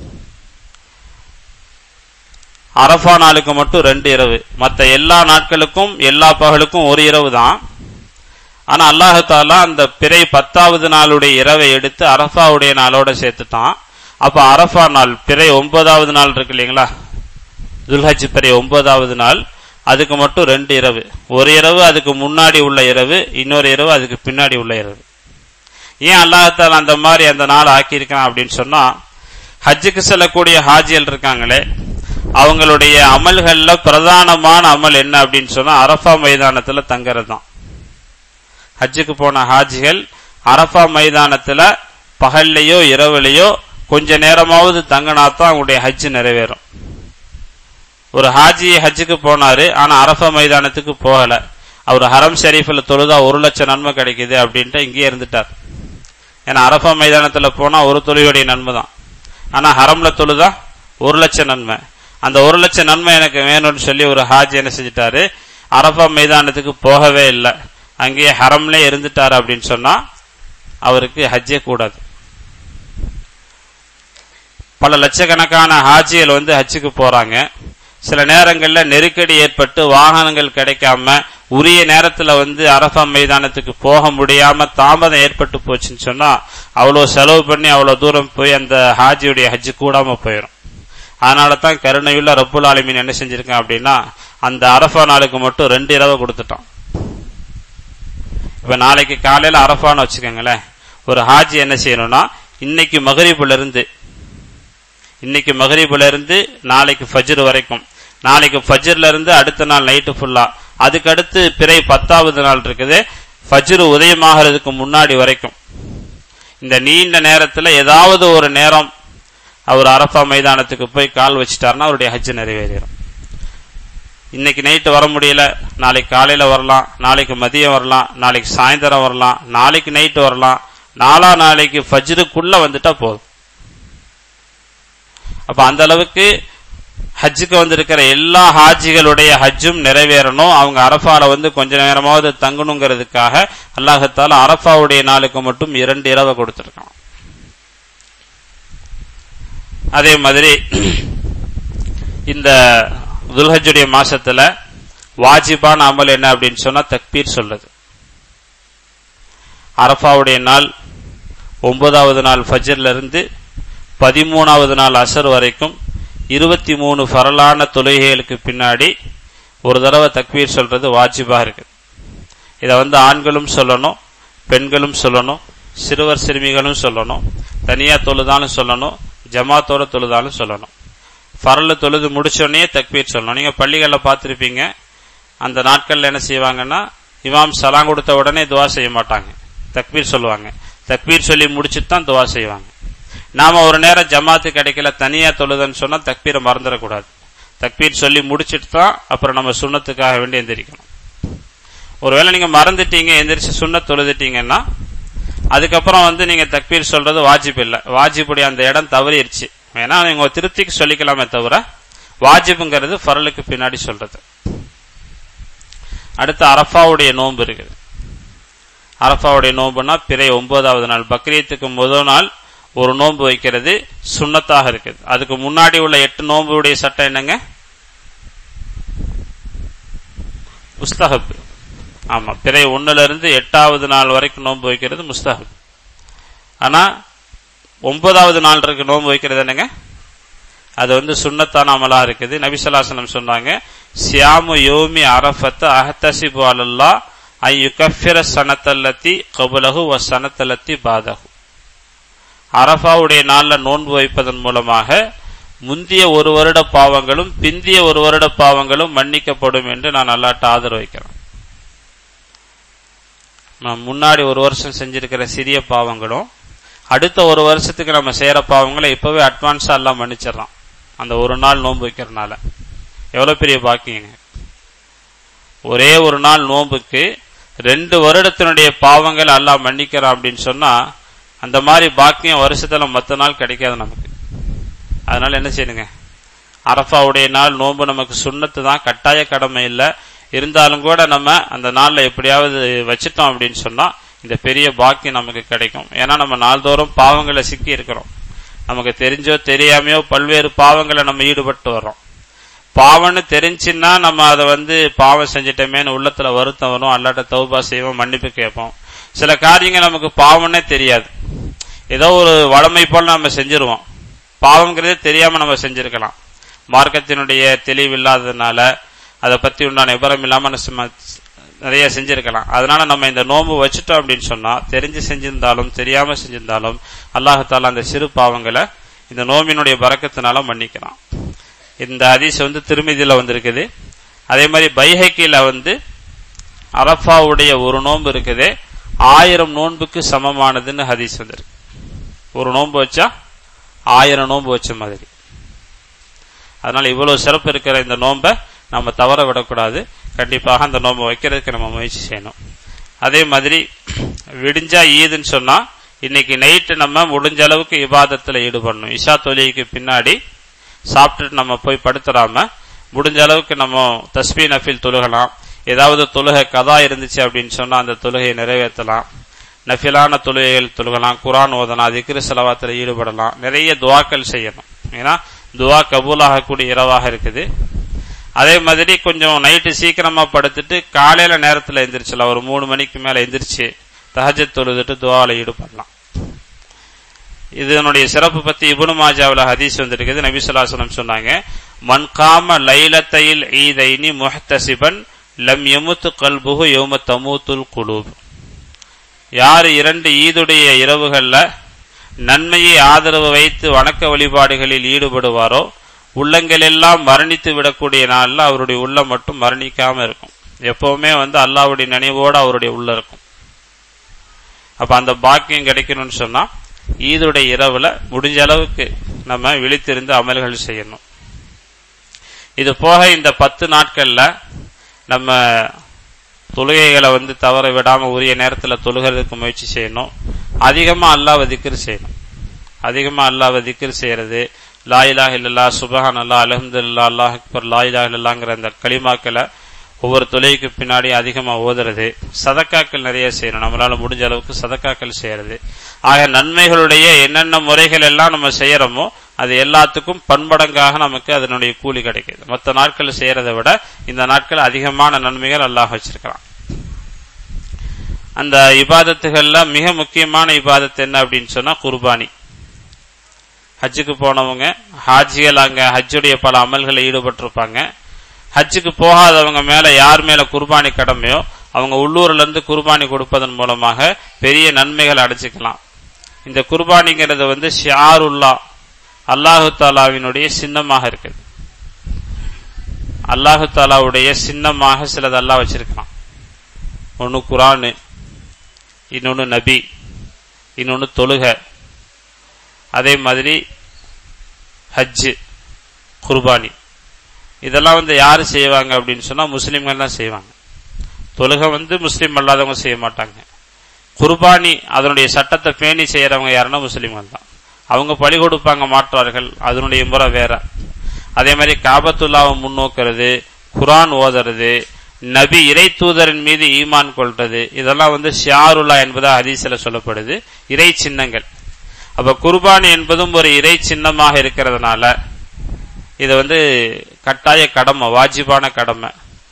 அரஃபா நாளுக்கு மட்டும் ரெண்டு இரவு மற்ற எல்லா நாட்களுக்கும் எல்லா பகலுக்கும் ஒரு இரவு தான் ஆனா அல்லாஹாலா அந்த பிறை பத்தாவது நாளுடைய இரவை எடுத்து அரஃபாவுடைய நாளோட சேர்த்துட்டான் அப்ப அரஃபா நாள் பிறை ஒன்பதாவது நாள் இருக்கு இல்லைங்களா துல்ஹஜ் பிறை ஒன்பதாவது நாள் அதுக்கு மட்டும் ரெண்டு இரவு ஒரு இரவு அதுக்கு முன்னாடி உள்ள இரவு இன்னொரு இரவு அதுக்கு பின்னாடி உள்ள இரவு ஏன் அல்லாஹால அந்த மாதிரி அந்த நாள் ஆக்கியிருக்கான் அப்படின்னு சொன்னா ஹஜ்ஜுக்கு செல்லக்கூடிய ஹாஜிகள் இருக்காங்களே அவங்களுடைய அமல்கள்ல பிரதானமான அமல் என்ன அப்படின்னு சொன்னா அரஃபா மைதானத்துல தங்கறது தான் ஹஜ்ஜுக்கு போன ஹாஜிகள் அரஃபா மைதானத்துல பகல்லையோ இரவுலையோ கொஞ்ச நேரமாவது தங்கினாத்தான் அவங்களுடைய ஹஜ் நிறைவேறும் ஒரு ஹாஜி ஹஜ்ஜுக்கு போனாரு ஆனா அரஃபா மைதானத்துக்கு போகல அவர் ஹரம் ஷெரீஃபில் தொழுதா ஒரு லட்சம் நன்மை கிடைக்குது அப்படின்ட்டு இங்கேயே இருந்துட்டார் ஏன்னா அரஃபா மைதானத்துல போனா ஒரு தொழுகையுடைய நன்மை தான் ஆனா ஹரம்ல தொழுதா ஒரு லட்சம் நன்மை அந்த ஒரு லட்சம் நன்மை எனக்கு வேணும்னு சொல்லி ஒரு ஹாஜி என்ன செஞ்சிட்டாரு அரஃபா மைதானத்துக்கு போகவே இல்லை அங்கேயே ஹரம்லே இருந்துட்டாரு அப்படின்னு சொன்னா அவருக்கு ஹஜ்ஜே கூடாது பல லட்சக்கணக்கான ஹாஜிகள் வந்து ஹஜ்ஜுக்கு போறாங்க சில நேரங்கள்ல நெருக்கடி ஏற்பட்டு வாகனங்கள் கிடைக்காம உரிய நேரத்துல வந்து அரபா மைதானத்துக்கு போக முடியாம தாமதம் ஏற்பட்டு போச்சுன்னு சொன்னா அவ்வளவு செலவு பண்ணி அவ்வளவு தூரம் போய் அந்த ஹாஜியுடைய ஹஜ்ஜு கூடாம போயிடும் அதனால தான் கருணையுள்ள ரப்புல் ஆலமீன் என்ன செஞ்சிருக்கேன் அப்படின்னா அந்த அரஃபா நாளுக்கு மட்டும் ரெண்டு இரவு கொடுத்துட்டான் இப்ப நாளைக்கு காலையில அரஃபான்னு வச்சுக்கோங்களேன் ஒரு ஹாஜி என்ன செய்யணும்னா இன்னைக்கு மகரிபுல இருந்து இன்னைக்கு மகரிபுல இருந்து நாளைக்கு ஃபஜ்ர் வரைக்கும் நாளைக்கு ஃபஜ்ர்ல இருந்து அடுத்த நாள் நைட்டு ஃபுல்லா அதுக்கு அடுத்து பிறை பத்தாவது நாள் இருக்குது ஃபஜ்ர் உதயமாகிறதுக்கு முன்னாடி வரைக்கும் இந்த நீண்ட நேரத்துல ஏதாவது ஒரு நேரம் அவர் அரஃபா மைதானத்துக்கு போய் கால் வச்சுட்டாருன்னா அவருடைய ஹஜ் நிறைவேறிடும் இன்னைக்கு நைட்டு வர முடியல நாளைக்கு காலையில வரலாம் நாளைக்கு மதியம் வரலாம் நாளைக்கு சாயந்தரம் வரலாம் நாளைக்கு நைட்டு வரலாம் நாலா நாளைக்கு ஃபஜ்ருக்குள்ள வந்துட்டா போதும் அப்ப அந்த அளவுக்கு ஹஜ்ஜுக்கு வந்திருக்கிற எல்லா ஹாஜிகளுடைய ஹஜ்ஜும் நிறைவேறணும் அவங்க அரஃபால வந்து கொஞ்ச நேரமாவது தங்கணுங்கிறதுக்காக அல்லாஹத்தால அரஃபாவுடைய நாளுக்கு மட்டும் இரண்டு இரவை கொடுத்திருக்கான் அதே மாதிரி இந்த துல்ஹஜுடைய மாசத்துல வாஜிபான அமல் என்ன அப்படின்னு சொன்னா தக்பீர் சொல்லுது அரஃபாவுடைய நாள் ஒன்பதாவது நாள் ஃபஜர்ல இருந்து பதிமூணாவது நாள் அசர் வரைக்கும் இருபத்தி மூணு ஃபரலான தொழுகைகளுக்கு பின்னாடி ஒரு தடவை தக்பீர் சொல்றது வாஜிபா இருக்குது இதை வந்து ஆண்களும் சொல்லணும் பெண்களும் சொல்லணும் சிறுவர் சிறுமிகளும் சொல்லணும் தனியா தொழுதாலும் சொல்லணும் ஜமாத்தோட தொழுதாலும் சொல்லணும் ஃபரல தொழுது முடிச்சோடனே தக்பீர் சொல்லணும் நீங்க பள்ளிகளில் பார்த்துருப்பீங்க அந்த நாட்கள்ல என்ன செய்வாங்கன்னா இமாம் சலாம் கொடுத்த உடனே துவா செய்ய மாட்டாங்க தக்பீர் சொல்லுவாங்க தக்பீர் சொல்லி முடிச்சுட்டு தான் துவா செய்வாங்க நாம ஒரு நேரம் ஜமாத்து கிடைக்கல தனியா தொழுதுன்னு சொன்னா தக்பீரை மறந்துடக்கூடாது தக்பீர் சொல்லி முடிச்சிட்டு தான் அப்புறம் நம்ம சுண்ணத்துக்காக வேண்டி எந்திரிக்கணும் ஒருவேளை நீங்க மறந்துட்டீங்க எந்திரிச்சு சுண்ண தொழுதுட்டீங்கன்னா அதுக்கப்புறம் வந்து நீங்க தக்பீர் சொல்றது வாஜிப் இல்ல வாஜிப்புடைய அந்த இடம் தவறிடுச்சு வேணா நீங்க திருப்திக்கு சொல்லிக்கலாமே தவிர வாஜிப்புங்கிறது ஃபரலுக்கு பின்னாடி சொல்றது அடுத்து அரஃபாவுடைய நோன்பு இருக்குது அரஃபாவுடைய நோன்புனா பிறை ஒன்பதாவது நாள் பக்ரீத்துக்கு முதல் நாள் ஒரு நோன்பு வைக்கிறது சுண்ணத்தாக இருக்குது அதுக்கு முன்னாடி உள்ள எட்டு நோன்புடைய சட்டம் என்னங்க முஸ்தஹப் ஆமா பிறை ஒண்ணுல இருந்து எட்டாவது நாள் வரைக்கும் நோன்பு வைக்கிறது முஸ்தஹப் ஆனா ஒன்பதாவது நாள் இருக்கு நோன்பு வைக்கிறது என்னங்க அது வந்து சுண்ணத்தான அமலா இருக்குது நபிசல்லாசனம் சொன்னாங்க சியாமு யோமி அரஃபத் அஹத்தசிபு அலல்லா ஐ யுகஃபிர சனத்தல்லத்தி கபுலகு வ சனத்தல்லத்தி பாதகு அரஃபாவுடைய நாள்ல நோன்பு வைப்பதன் மூலமாக முந்திய ஒரு வருட பாவங்களும் பிந்திய ஒரு வருட பாவங்களும் மன்னிக்கப்படும் என்று நான் அல்லாட்ட ஆதரவு வைக்கிறேன் நான் முன்னாடி ஒரு வருஷம் செஞ்சிருக்கிற சிறிய பாவங்களும் அடுத்த ஒரு வருஷத்துக்கு நம்ம செய்யற பாவங்களை இப்பவே அட்வான்ஸா எல்லாம் மன்னிச்சிடலாம் அந்த ஒரு நாள் நோன்பு வைக்கிறதுனால எவ்வளவு பெரிய பாக்கியங்க ஒரே ஒரு நாள் நோன்புக்கு ரெண்டு வருடத்தினுடைய பாவங்கள் எல்லாம் மன்னிக்கிறான் அப்படின்னு சொன்னா அந்த மாதிரி பாக்கியம் வருஷத்துல மத்த நாள் கிடைக்காது நமக்கு அதனால என்ன செய்யணுங்க அரஃபாவுடைய நாள் நோன்பு நமக்கு சுண்ணத்து தான் கட்டாய கடமை இல்லை இருந்தாலும் கூட நம்ம அந்த நாள்ல எப்படியாவது வச்சுட்டோம் அப்படின்னு சொன்னா இந்த பெரிய பாக்கியம் நமக்கு கிடைக்கும் ஏன்னா நம்ம நாள்தோறும் பாவங்களை சிக்கி இருக்கிறோம் நமக்கு தெரிஞ்சோ தெரியாமையோ பல்வேறு பாவங்களை நம்ம ஈடுபட்டு வர்றோம் பாவம்னு தெரிஞ்சுன்னா நம்ம அதை வந்து பாவம் செஞ்சிட்டோமேனு உள்ளத்துல வருத்தம் வரும் அல்லாட்ட தௌபா செய்வோம் மன்னிப்பு கேட்போம் சில காரியங்கள் நமக்கு பாவம்னே தெரியாது ஏதோ ஒரு வளமை போல நம்ம செஞ்சிருவோம் பாவங்கிறதே தெரியாம நம்ம செஞ்சிருக்கலாம் மார்க்கத்தினுடைய தெளிவு இல்லாததுனால அதை பத்தி உண்டான விபரம் இல்லாம நம்ம நிறைய செஞ்சிருக்கலாம் அதனால நம்ம இந்த நோன்பு வச்சுட்டோம் அப்படின்னு சொன்னா தெரிஞ்சு செஞ்சிருந்தாலும் தெரியாம செஞ்சிருந்தாலும் அல்லாஹால அந்த சிறு பாவங்களை இந்த நோம்பினுடைய பறக்கத்தினால மன்னிக்கலாம் இந்த ஹதீஸ் வந்து திருமதியில வந்திருக்குது அதே மாதிரி பைஹக்கில வந்து அரஃபாவுடைய ஒரு நோன்பு இருக்குது ஆயிரம் நோன்புக்கு சமமானதுன்னு ஹதீஸ் வந்திருக்கு ஒரு நோன்பு வச்சா ஆயிரம் நோன்பு வச்ச மாதிரி அதனால இவ்வளவு சிறப்பு இருக்கிற இந்த நோன்பை நம்ம தவற விடக்கூடாது கண்டிப்பாக அந்த நோன்பை வைக்கிறதுக்கு நம்ம முயற்சி செய்யணும் அதே மாதிரி விடிஞ்சா ஈதுன்னு சொன்னா இன்னைக்கு நைட்டு நம்ம முடிஞ்ச அளவுக்கு இபாதத்துல ஈடுபடணும் இஷா தொழிலுக்கு பின்னாடி சாப்பிட்டுட்டு நம்ம போய் படுத்துறாம முடிஞ்ச அளவுக்கு நம்ம தஸ்பீ நஃபில் தொழுகலாம் ஏதாவது தொழுகை கதா இருந்துச்சு அப்படின்னு சொன்னா அந்த தொழுகையை நிறைவேற்றலாம் நஃபிலான தொழுகைகள் தொழுகலாம் குரான் ஓதலாம் திக்ரு செலவாத்தில் ஈடுபடலாம் நிறைய துவாக்கள் செய்யணும் ஏன்னா துவா கபூலாகக்கூடிய இரவாக இருக்குது அதே மாதிரி கொஞ்சம் நைட்டு சீக்கிரமா படுத்துட்டு காலையில நேரத்துல எந்திரிச்சலாம் ஒரு மூணு மணிக்கு மேல எந்திரிச்சு தஹஜத் தொழுதுட்டு துவாவில் ஈடுபடலாம் இதனுடைய சிறப்பு பத்தி இபுனு மாஜாவில் ஹதீஸ் வந்திருக்குது நபிசுல்லாசனம் சொன்னாங்க மன் காம லைலத்தையில் ஈதைனி முஹத்தசிபன் லம் எமுத்து கல்புகு யோம தமூத்துல் குலூப் யார் இரண்டு ஈதுடைய இரவுகள்ல நன்மையை ஆதரவு வைத்து வணக்க வழிபாடுகளில் ஈடுபடுவாரோ உள்ளங்கள் எல்லாம் மரணித்து விடக்கூடிய நாள்ல அவருடைய உள்ளம் மட்டும் மரணிக்காம இருக்கும் எப்பவுமே வந்து அல்லாவுடைய நினைவோடு அவருடைய உள்ள இருக்கும் அப்ப அந்த பாக்கியம் கிடைக்கணும்னு சொன்னா ஈதுடைய இரவுல முடிஞ்ச அளவுக்கு நம்ம விழித்திருந்து அமல்கள் செய்யணும் இது போக இந்த பத்து நாட்கள்ல நம்ம தொழுகைகளை வந்து தவற விடாம உரிய நேரத்துல தொழுகிறதுக்கு முயற்சி செய்யணும் அதிகமா அல்லாஹ் திக்ர் செய்யணும் அதிகமா அல்லாஹ் திக்ர் செய்யறது லா இலாஹ இல்லல்லா சுபஹான் அல்லா அலமதுல்லா அல்லாஹ் அக்பர் லா இலாஹ இல்லல்லாங்கிற அந்த களிமாக்களை ஒவ்வொரு தொலைக்கு பின்னாடி அதிகமாக ஓதுறது சதக்காக்கள் நிறைய செய்யணும் நம்மளால முடிஞ்ச அளவுக்கு சதக்காக்கள் செய்யறது ஆக நன்மைகளுடைய என்னென்ன முறைகள் எல்லாம் நம்ம செய்யறோமோ அது எல்லாத்துக்கும் பன்மடங்காக நமக்கு அதனுடைய கூலி கிடைக்குது மற்ற நாட்கள் செய்யறதை விட இந்த நாட்கள் அதிகமான நன்மைகள் அல்லாஹ் வச்சிருக்கிறான் அந்த இபாதத்துகள்ல மிக முக்கியமான இபாதத்து என்ன அப்படின்னு சொன்னா குர்பானி ஹஜ்ஜுக்கு போனவங்க ஹாஜிகள் அங்க ஹஜ்ஜுடைய பல அமல்களை ஈடுபட்டிருப்பாங்க ஹஜ்ஜுக்கு போகாதவங்க மேல யார் மேல குர்பானி கடமையோ அவங்க உள்ளூர்ல இருந்து குர்பானி கொடுப்பதன் மூலமாக பெரிய நன்மைகள் அடைச்சிக்கலாம் இந்த குர்பானிங்கிறது வந்து ஷியாருல்லா அல்லாஹு தாலாவினுடைய சின்னமாக இருக்குது அல்லாஹு தாலாவுடைய சின்னமாக சிலது அல்லாஹ் வச்சிருக்கலாம் ஒன்னு குரானு இன்னொன்னு நபி இன்னொன்னு தொழுக அதே மாதிரி ஹஜ்ஜு குர்பானி இதெல்லாம் வந்து யாரு செய்வாங்க அப்படின்னு சொன்னா முஸ்லிம்கள் தான் செய்வாங்க தொழுகை வந்து முஸ்லீம் அல்லாதவங்க செய்ய மாட்டாங்க குர்பானி அதனுடைய சட்டத்தை பேணி செய்யறவங்க யாருன்னா முஸ்லிம்கள் தான் அவங்க பழி கொடுப்பாங்க மாற்றார்கள் அதனுடைய முறை வேற அதே மாதிரி காபத்துல்லாவை முன்னோக்கிறது குரான் ஓதுறது நபி இறை தூதரின் மீது ஈமான் கொள்றது இதெல்லாம் வந்து ஷியாருல்லா என்பதா ஹதீஸ்ல சொல்லப்படுது இறை சின்னங்கள் அப்ப குர்பானி என்பதும் ஒரு இறை சின்னமாக இருக்கிறதுனால இது வந்து கட்டாய கடமை வாஜிபான கடமை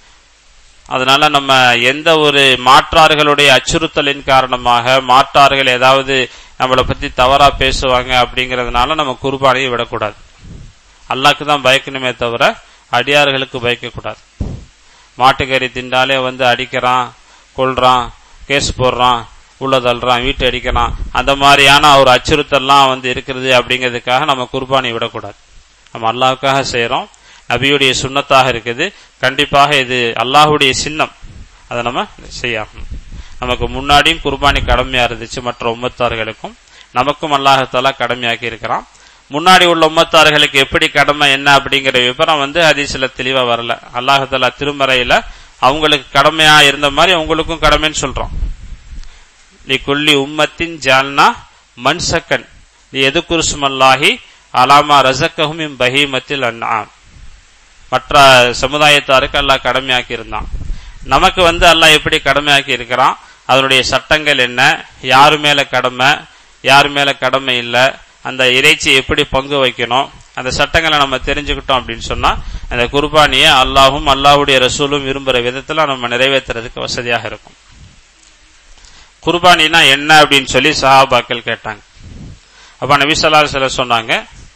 அதனால நம்ம எந்த ஒரு மாற்றார்களுடைய அச்சுறுத்தலின் காரணமாக மாற்றார்கள் ஏதாவது நம்மளை பத்தி தவறா பேசுவாங்க அப்படிங்கறதுனால நம்ம குர்பானியை விடக்கூடாது அல்லாக்கு தான் பயக்கணுமே தவிர அடியார்களுக்கு பயக்கக்கூடாது மாட்டுக்கறி திண்டாலே வந்து அடிக்கிறான் கொள்றான் கேஸ் போடுறான் உள்ள தள்ளுறான் வீட்டு அடிக்கிறான் அந்த மாதிரியான ஒரு அச்சுறுத்தல்லாம் வந்து இருக்கிறது அப்படிங்கிறதுக்காக நம்ம குர்பானி விடக்கூடாது நம்ம அல்லாவுக்காக செய்யறோம் நபியுடைய சுண்ணத்தாக இருக்குது கண்டிப்பாக இது அல்லாஹுடைய சின்னம் அதை நம்ம செய்யணும் நமக்கு முன்னாடியும் குர்பானி கடமையா இருந்துச்சு மற்ற உம்மத்தார்களுக்கும் நமக்கும் அல்லாஹத்தாலா கடமையாக்கி இருக்கிறான் முன்னாடி உள்ள உம்மத்தார்களுக்கு எப்படி கடமை என்ன அப்படிங்கிற விவரம் வந்து ஹதீஸ்ல தெளிவா வரல அல்லாஹாலா திருமறையில அவங்களுக்கு கடமையா இருந்த மாதிரி அவங்களுக்கும் கடமைன்னு சொல்றோம் நீ கொல்லி உம்மத்தின் ஜால்னா மன்சக்கன் நீ எது குருசுமல்லாஹி அலாமா ரசக்கஹும் இம் பஹீமத்தில் அண்ணாம் மற்ற சமுதாயத்தாருக்கு அல்லாஹ் கடமையாக்கி இருந்தான் நமக்கு வந்து அல்லாஹ் எப்படி கடமையாக்கி இருக்கிறான் அதனுடைய சட்டங்கள் என்ன யாரு மேல கடமை யார் மேல கடமை இல்லை அந்த இறைச்சி எப்படி பங்கு வைக்கணும் அந்த சட்டங்களை நம்ம தெரிஞ்சுக்கிட்டோம் அப்படின்னு சொன்னா அந்த குர்பானியை அல்லாஹும் அல்லாஹுடைய ரசூலும் விரும்புற விதத்துல நம்ம நிறைவேற்றுறதுக்கு வசதியாக இருக்கும் குர்பானினா என்ன அப்படின்னு சொல்லி சஹாபாக்கள் கேட்டாங்க அப்ப நபிசல்லா சில சொன்னாங்க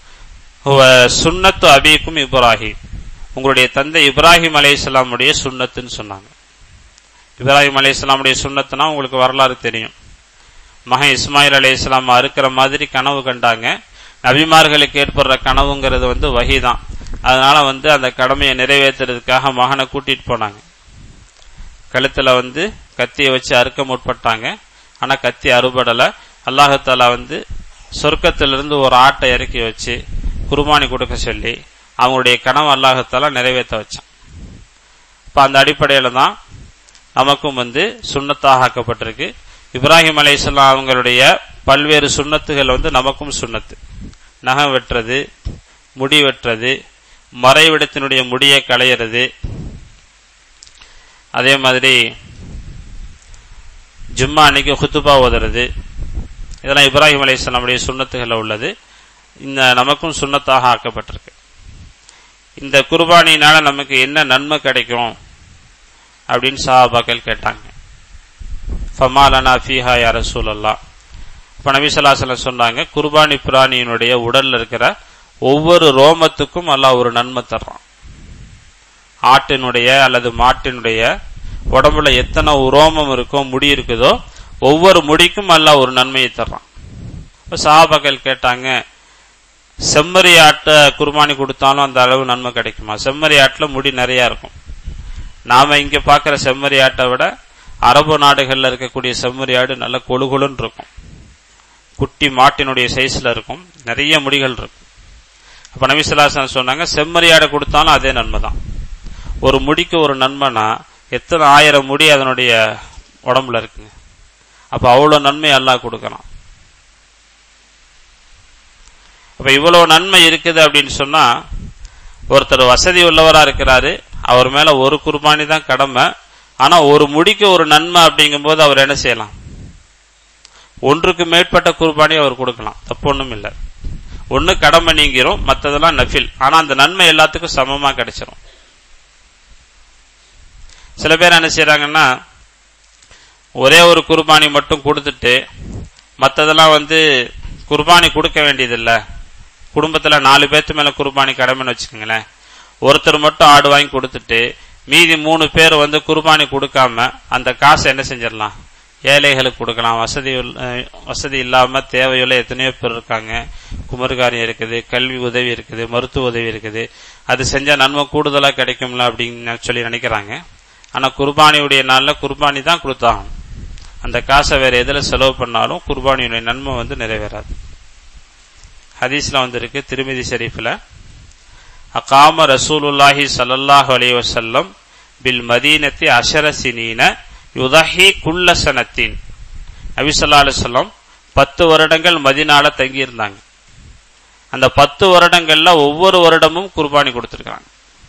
சுன்னத்து அபீக்கும் இப்ராஹிம் உங்களுடைய தந்தை இப்ராஹிம் அலி இஸ்லாமுடைய சுண்ணத்துன்னு சொன்னாங்க இப்ராஹிம் அலி இஸ்லாமுடைய சுண்ணத்துனா உங்களுக்கு வரலாறு தெரியும் மகன் இஸ்மாயில் அலி இஸ்லாம் அறுக்கிற மாதிரி கனவு கண்டாங்க நபிமார்களுக்கு ஏற்படுற கனவுங்கிறது வந்து வகிதான் அதனால வந்து அந்த கடமையை நிறைவேற்றுறதுக்காக மகனை கூட்டிட்டு போனாங்க கழுத்துல வந்து கத்தியை வச்சு அறுக்க முற்பட்டாங்க ஆனா கத்தி அறுபடலை அல்லாஹாலா வந்து சொர்க்கத்திலிருந்து ஒரு ஆட்டை இறக்கி வச்சு குர்பானி கொடுக்க சொல்லி அவங்களுடைய கனவு அல்லாஹத்தாலா நிறைவேற்ற வச்சான் இப்ப அந்த அடிப்படையில தான் நமக்கும் வந்து சுண்ணத்தாக ஆக்கப்பட்டிருக்கு இப்ராஹிம் அலைசல்லாம் அவங்களுடைய பல்வேறு சுண்ணத்துகள் வந்து நமக்கும் சுண்ணத்து நகம் வெட்டுறது முடி வெட்டுறது மறைவிடத்தினுடைய முடியை களையிறது அதே மாதிரி ஜும்மா அன்னைக்கு ஹுத்துபா ஓதுறது இதெல்லாம் இப்ராஹிம் அலையாமுடைய சுண்ணத்துகள் உள்ளது இந்த நமக்கும் சுண்ணத்தாக ஆக்கப்பட்டிருக்கு இந்த குர்பானினால நமக்கு என்ன நன்மை கிடைக்கும் அப்படின்னு சாபாக்கள் கேட்டாங்க ஃபமாலனா ஃபீஹா யா ரசூலல்லா இப்போ நபிசல்லாசலம் சொன்னாங்க குர்பானி பிராணியினுடைய உடல்ல இருக்கிற ஒவ்வொரு ரோமத்துக்கும் அல்லாஹ் ஒரு நன்மை தர்றான் ஆட்டினுடைய அல்லது மாட்டினுடைய உடம்புல எத்தனை ரோமம் இருக்கோ முடி இருக்குதோ ஒவ்வொரு முடிக்கும் அல்லாஹ் ஒரு நன்மையை தர்றான் இப்போ சஹாபாக்கள் கேட்டாங்க செம்மறி ஆட்டை குர்பானி கொடுத்தாலும் அந்த அளவு நன்மை கிடைக்குமா செம்மறி ஆட்டில் முடி நிறைய இருக்கும் நாம இங்க பாக்குற செம்மறி ஆட்டை விட அரபு நாடுகள்ல இருக்கக்கூடிய செம்மறி ஆடு நல்ல கொழுகொழுன்னு இருக்கும் குட்டி மாட்டினுடைய சைஸ்ல இருக்கும் நிறைய முடிகள் இருக்கும் அப்ப நபிசுல்லாசன் சொன்னாங்க செம்மறி ஆடை கொடுத்தாலும் அதே நன்மை தான் ஒரு முடிக்கு ஒரு நன்மைனா எத்தனை ஆயிரம் முடி அதனுடைய உடம்புல இருக்குங்க அப்ப அவ்வளவு நன்மை அல்லாஹ் கொடுக்கலாம் அப்ப இவ்வளவு நன்மை இருக்குது அப்படின்னு சொன்னா ஒருத்தர் வசதி உள்ளவரா இருக்கிறாரு அவர் மேல ஒரு குர்பானி தான் கடமை ஆனா ஒரு முடிக்கு ஒரு நன்மை அப்படிங்கும்போது அவர் என்ன செய்யலாம் ஒன்றுக்கு மேற்பட்ட குர்பானி அவர் கொடுக்கலாம் தப்பு ஒண்ணும் இல்லை ஒண்ணு கடமை நீங்கிரும் மத்ததெல்லாம் நஃபில் ஆனா அந்த நன்மை எல்லாத்துக்கும் சமமா கிடைச்சிரும் சில பேர் என்ன செய்யறாங்கன்னா ஒரே ஒரு குர்பானி மட்டும் கொடுத்துட்டு மத்ததெல்லாம் வந்து குர்பானி கொடுக்க வேண்டியதில்லை குடும்பத்துல நாலு பேர்த்து மேல குர்பானி கடமைன்னு வச்சுக்கோங்களேன் ஒருத்தர் மட்டும் ஆடு வாங்கி கொடுத்துட்டு மீதி மூணு பேர் வந்து குர்பானி கொடுக்காம அந்த காசை என்ன செஞ்சிடலாம் ஏழைகளுக்கு கொடுக்கலாம் வசதி உள்ள- அஹ் வசதி இல்லாம தேவையுள்ள எத்தனையோ பேர் இருக்காங்க குமர்காரியம் இருக்குது கல்வி உதவி இருக்குது மருத்துவ உதவி இருக்குது அது செஞ்சா நன்மை கூடுதலா கிடைக்கும்ல அப்படின்னு சொல்லி நினைக்கிறாங்க ஆனா குர்பானியுடைய நாள்ல குர்பானி தான் கொடுத்தாகணும் அந்த காசை வேற எதுல செலவு பண்ணாலும் குர்பானியுடைய நன்மை வந்து நிறைவேறாது ஹதீஸ்ல வந்திருக்கு திருமிதி ஷெரீஃப்ல அகாம ரசூலுல்லாஹி ஸல்லல்லாஹு அலைஹி வஸல்லம் பில் மதீனத்தி அஷர சினீன யுதஹி குல்ல சனத்தின் நபி ஸல்லல்லாஹு அலைஹி வஸல்லம் பத்து வருடங்கள் மதீனால தங்கி இருந்தாங்க அந்த பத்து வருடங்கள்ல ஒவ்வொரு வருடமும் குர்பானி கொடுத்திருக்காங்க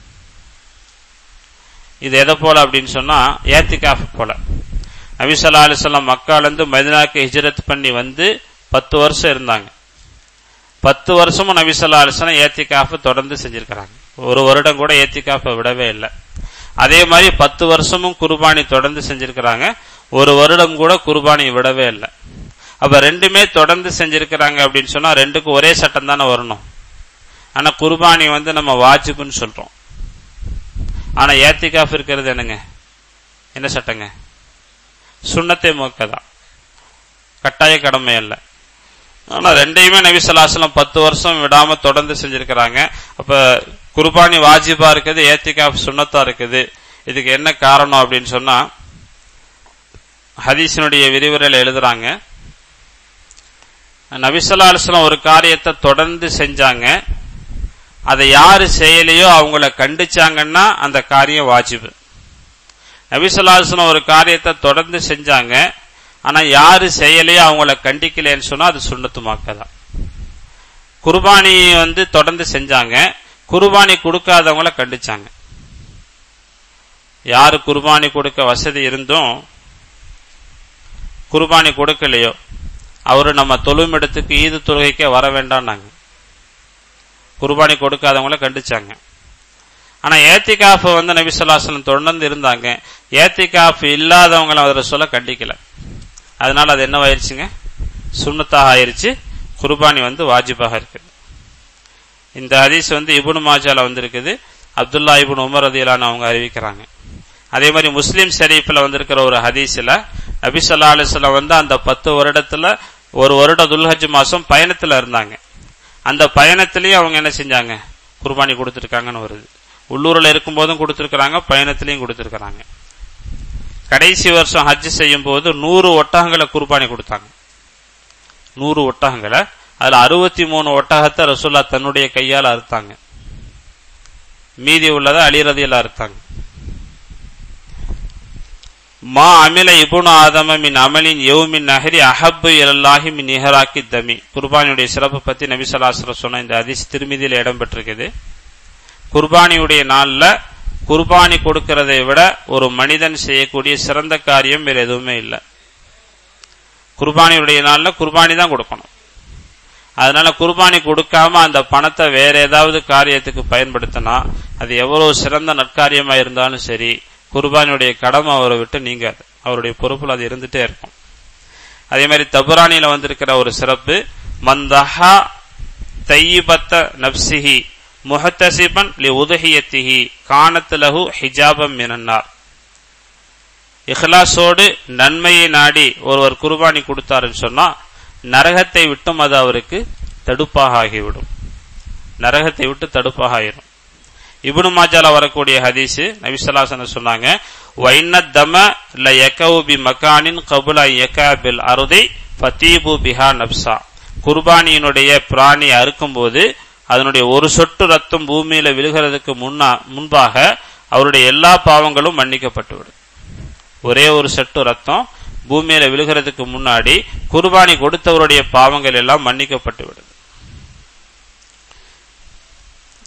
இது எதை போல அப்படின்னு சொன்னா ஏத்திகாஃப் போல நபி ஸல்லல்லாஹு அலைஹி வஸல்லம் மக்கால இருந்து மதீனாக்கு ஹிஜ்ரத் பண்ணி வந்து பத்து வருஷம் இருந்தாங்க பத்து வருஷமும் நபி ஸல்லல்லாஹு அலைஹி வஸல்லம் ஏத்திகாஃப் தொடர்ந்து செஞ்சிருக்கிறாங்க ஒரு வருடம் கூட ஏத்திகாஃபை விடவே இல்லை அதே மாதிரி பத்து வருஷமும் குர்பானி தொடர்ந்து செஞ்சிருக்கிறாங்க ஒரு வருடம் கூட குர்பானி விடவே இல்லை அப்ப ரெண்டுமே தொடர்ந்து செஞ்சிருக்கிறாங்க அப்படின்னு சொன்னா ரெண்டுக்கும் ஒரே சட்டம் தானே வரணும் ஆனா குர்பானி வந்து நம்ம வாஜிபுன்னு சொல்றோம் ஆனா ஏத்திகாஃப் இருக்கிறது என்னங்க என்ன சட்டங்க சுண்ணத்தை முக்கதான் கட்டாய கடமை அல்ல ஆனா ரெண்டையுமே நபி ஸல்லல்லாஹு பத்து வருஷம் விடாம தொடர்ந்து செஞ்சிருக்கிறாங்க அப்ப குர்பானி வாஜிபா இருக்குது ஏத்திகாஃப் சுன்னத்தா இருக்குது இதுக்கு என்ன காரணம் அப்படின்னு சொன்னா ஹதீஸினுடைய விரிவுரையில் எழுதுறாங்க நபி ஸல்லல்லாஹு அலைஹி வஸல்லம் ஒரு காரியத்தை தொடர்ந்து செஞ்சாங்க அதை யாரு செய்யலையோ அவங்கள கண்டிச்சாங்கன்னா அந்த காரியம் வாஜிபு நபி ஸல்லல்லாஹு அலைஹி வஸல்லம் ஒரு காரியத்தை தொடர்ந்து செஞ்சாங்க ஆனா யாரு செய்யலையோ அவங்கள கண்டிக்கலைன்னு சொன்னா அது சுண்ணத்து மாக்கதான் குர்பானி வந்து தொடர்ந்து செஞ்சாங்க குர்பானி கொடுக்காதவங்கள கண்டிச்சாங்க யாரு குர்பானி கொடுக்க வசதி இருந்தும் குர்பானி கொடுக்கலையோ அவரு நம்ம தொழுமிடத்துக்கு ஈது தொழுகைக்கே வர வேண்டாம்னாங்க குர்பானி கொடுக்காதவங்கள கண்டிச்சாங்க ஆனா ஏத்திகாஃப் வந்து நபி சொல்லாசலம் தொடர்ந்து இருந்தாங்க ஏத்திகாஃப் இல்லாதவங்கள அதில் சொல்ல கண்டிக்கல அதனால அது என்னவாயிருச்சுங்க சுண்ணத்தாக ஆயிருச்சு குர்பானி வந்து வாஜிபாக இருக்குது இந்த ஹதீஸ் வந்து இபுனு மாஜால வந்திருக்குது அப்துல்லா இபுன் உமர் ரதியலான்னு அவங்க அறிவிக்கிறாங்க அதே மாதிரி முஸ்லீம் ஷெரீஃபில் வந்திருக்கிற ஒரு ஹதீஸ்ல நபி ஸல்லல்லாஹு அலைஹி வஸல்லம் வந்து அந்த பத்து வருடத்துல ஒரு வருடம் துல்ஹஜ் மாசம் பயணத்துல இருந்தாங்க அந்த பயணத்திலயும் அவங்க என்ன செஞ்சாங்க குர்பானி கொடுத்துருக்காங்கன்னு வருது உள்ளூர்ல இருக்கும்போதும் கொடுத்துருக்காங்க பயணத்திலையும் கொடுத்துருக்காங்க கடைசி வருஷம் ஹஜ் செய்யும் போது நூறு ஒட்டகங்களை குர்பானி கொடுத்தாங்க நூறு ஒட்டகங்களை அதுல அறுபத்தி மூணு ஒட்டகத்தை ரசூல்லா தன்னுடைய கையால் அறுத்தாங்க மீதி உள்ளதை அலிரதியில் அறுத்தாங்க மா அமில இபுனு ஆதம மின் அமலின் யௌமின் நஹரி அஹப்பு இலல்லாஹி மின் நிஹராக்கி தமி குர்பானியுடைய சிறப்பு பத்தி நபி ஸல்லல்லாஹு சொன்ன இந்த ஹதீஸ் திருமதியில் இடம்பெற்றிருக்குது குர்பானியுடைய நாள்ல குர்பானி கொடுக்கிறதை விட ஒரு மனிதன் செய்யக்கூடிய சிறந்த காரியம் வேற எதுவுமே இல்லை குர்பானியுடைய நாள்ல குர்பானி தான் கொடுக்கணும் அதனால குர்பானி கொடுக்காம அந்த பணத்தை வேற ஏதாவது காரியத்துக்கு பயன்படுத்தினா அது எவ்வளவு சிறந்த நற்காரியமா இருந்தாலும் சரி குர்பானியுடைய கடமை அவரை விட்டு நீங்காது அவருடைய பொறுப்புல அது இருந்துட்டே இருக்கும் அதே மாதிரி தபுரானியில வந்திருக்கிற ஒரு சிறப்பு மந்தஹா தையிபத்த நப்சிஹி முஹத்தசிபன் லி உதஹியத்திஹி கானத் லஹு ஹிஜாபம் மினன்னார் இஹ்லாஸோடு நன்மையை நாடி ஒருவர் குர்பானி கொடுத்தாருன்னு சொன்னா நரகத்தை விட்டும் அது அவருக்கு தடுப்பாக ஆகிவிடும் நரகத்தை விட்டு தடுப்பாக ஆயிரும் இப்னு மாஜால வரக்கூடிய ஹதீஸ் நபிசல்லாசன சொன்னாங்க வைன தம ல யகவு பி மகானின் கபுல யகா பில் அருதை ஃபதீபு பிஹா நப்சா குர்பானியினுடைய பிராணி அறுக்கும்போது அதனுடைய ஒரு சொட்டு ரத்தம் பூமியில விழுகிறதுக்கு முன்னா முன்பாக அவருடைய எல்லா பாவங்களும் மன்னிக்கப்பட்டுவிடும் ஒரே ஒரு சொட்டு ரத்தம் பூமியில விழுகிறதுக்கு முன்னாடி குர்பானி கொடுத்தவருடைய பாவங்கள் எல்லாம் மன்னிக்கப்பட்டு விடுது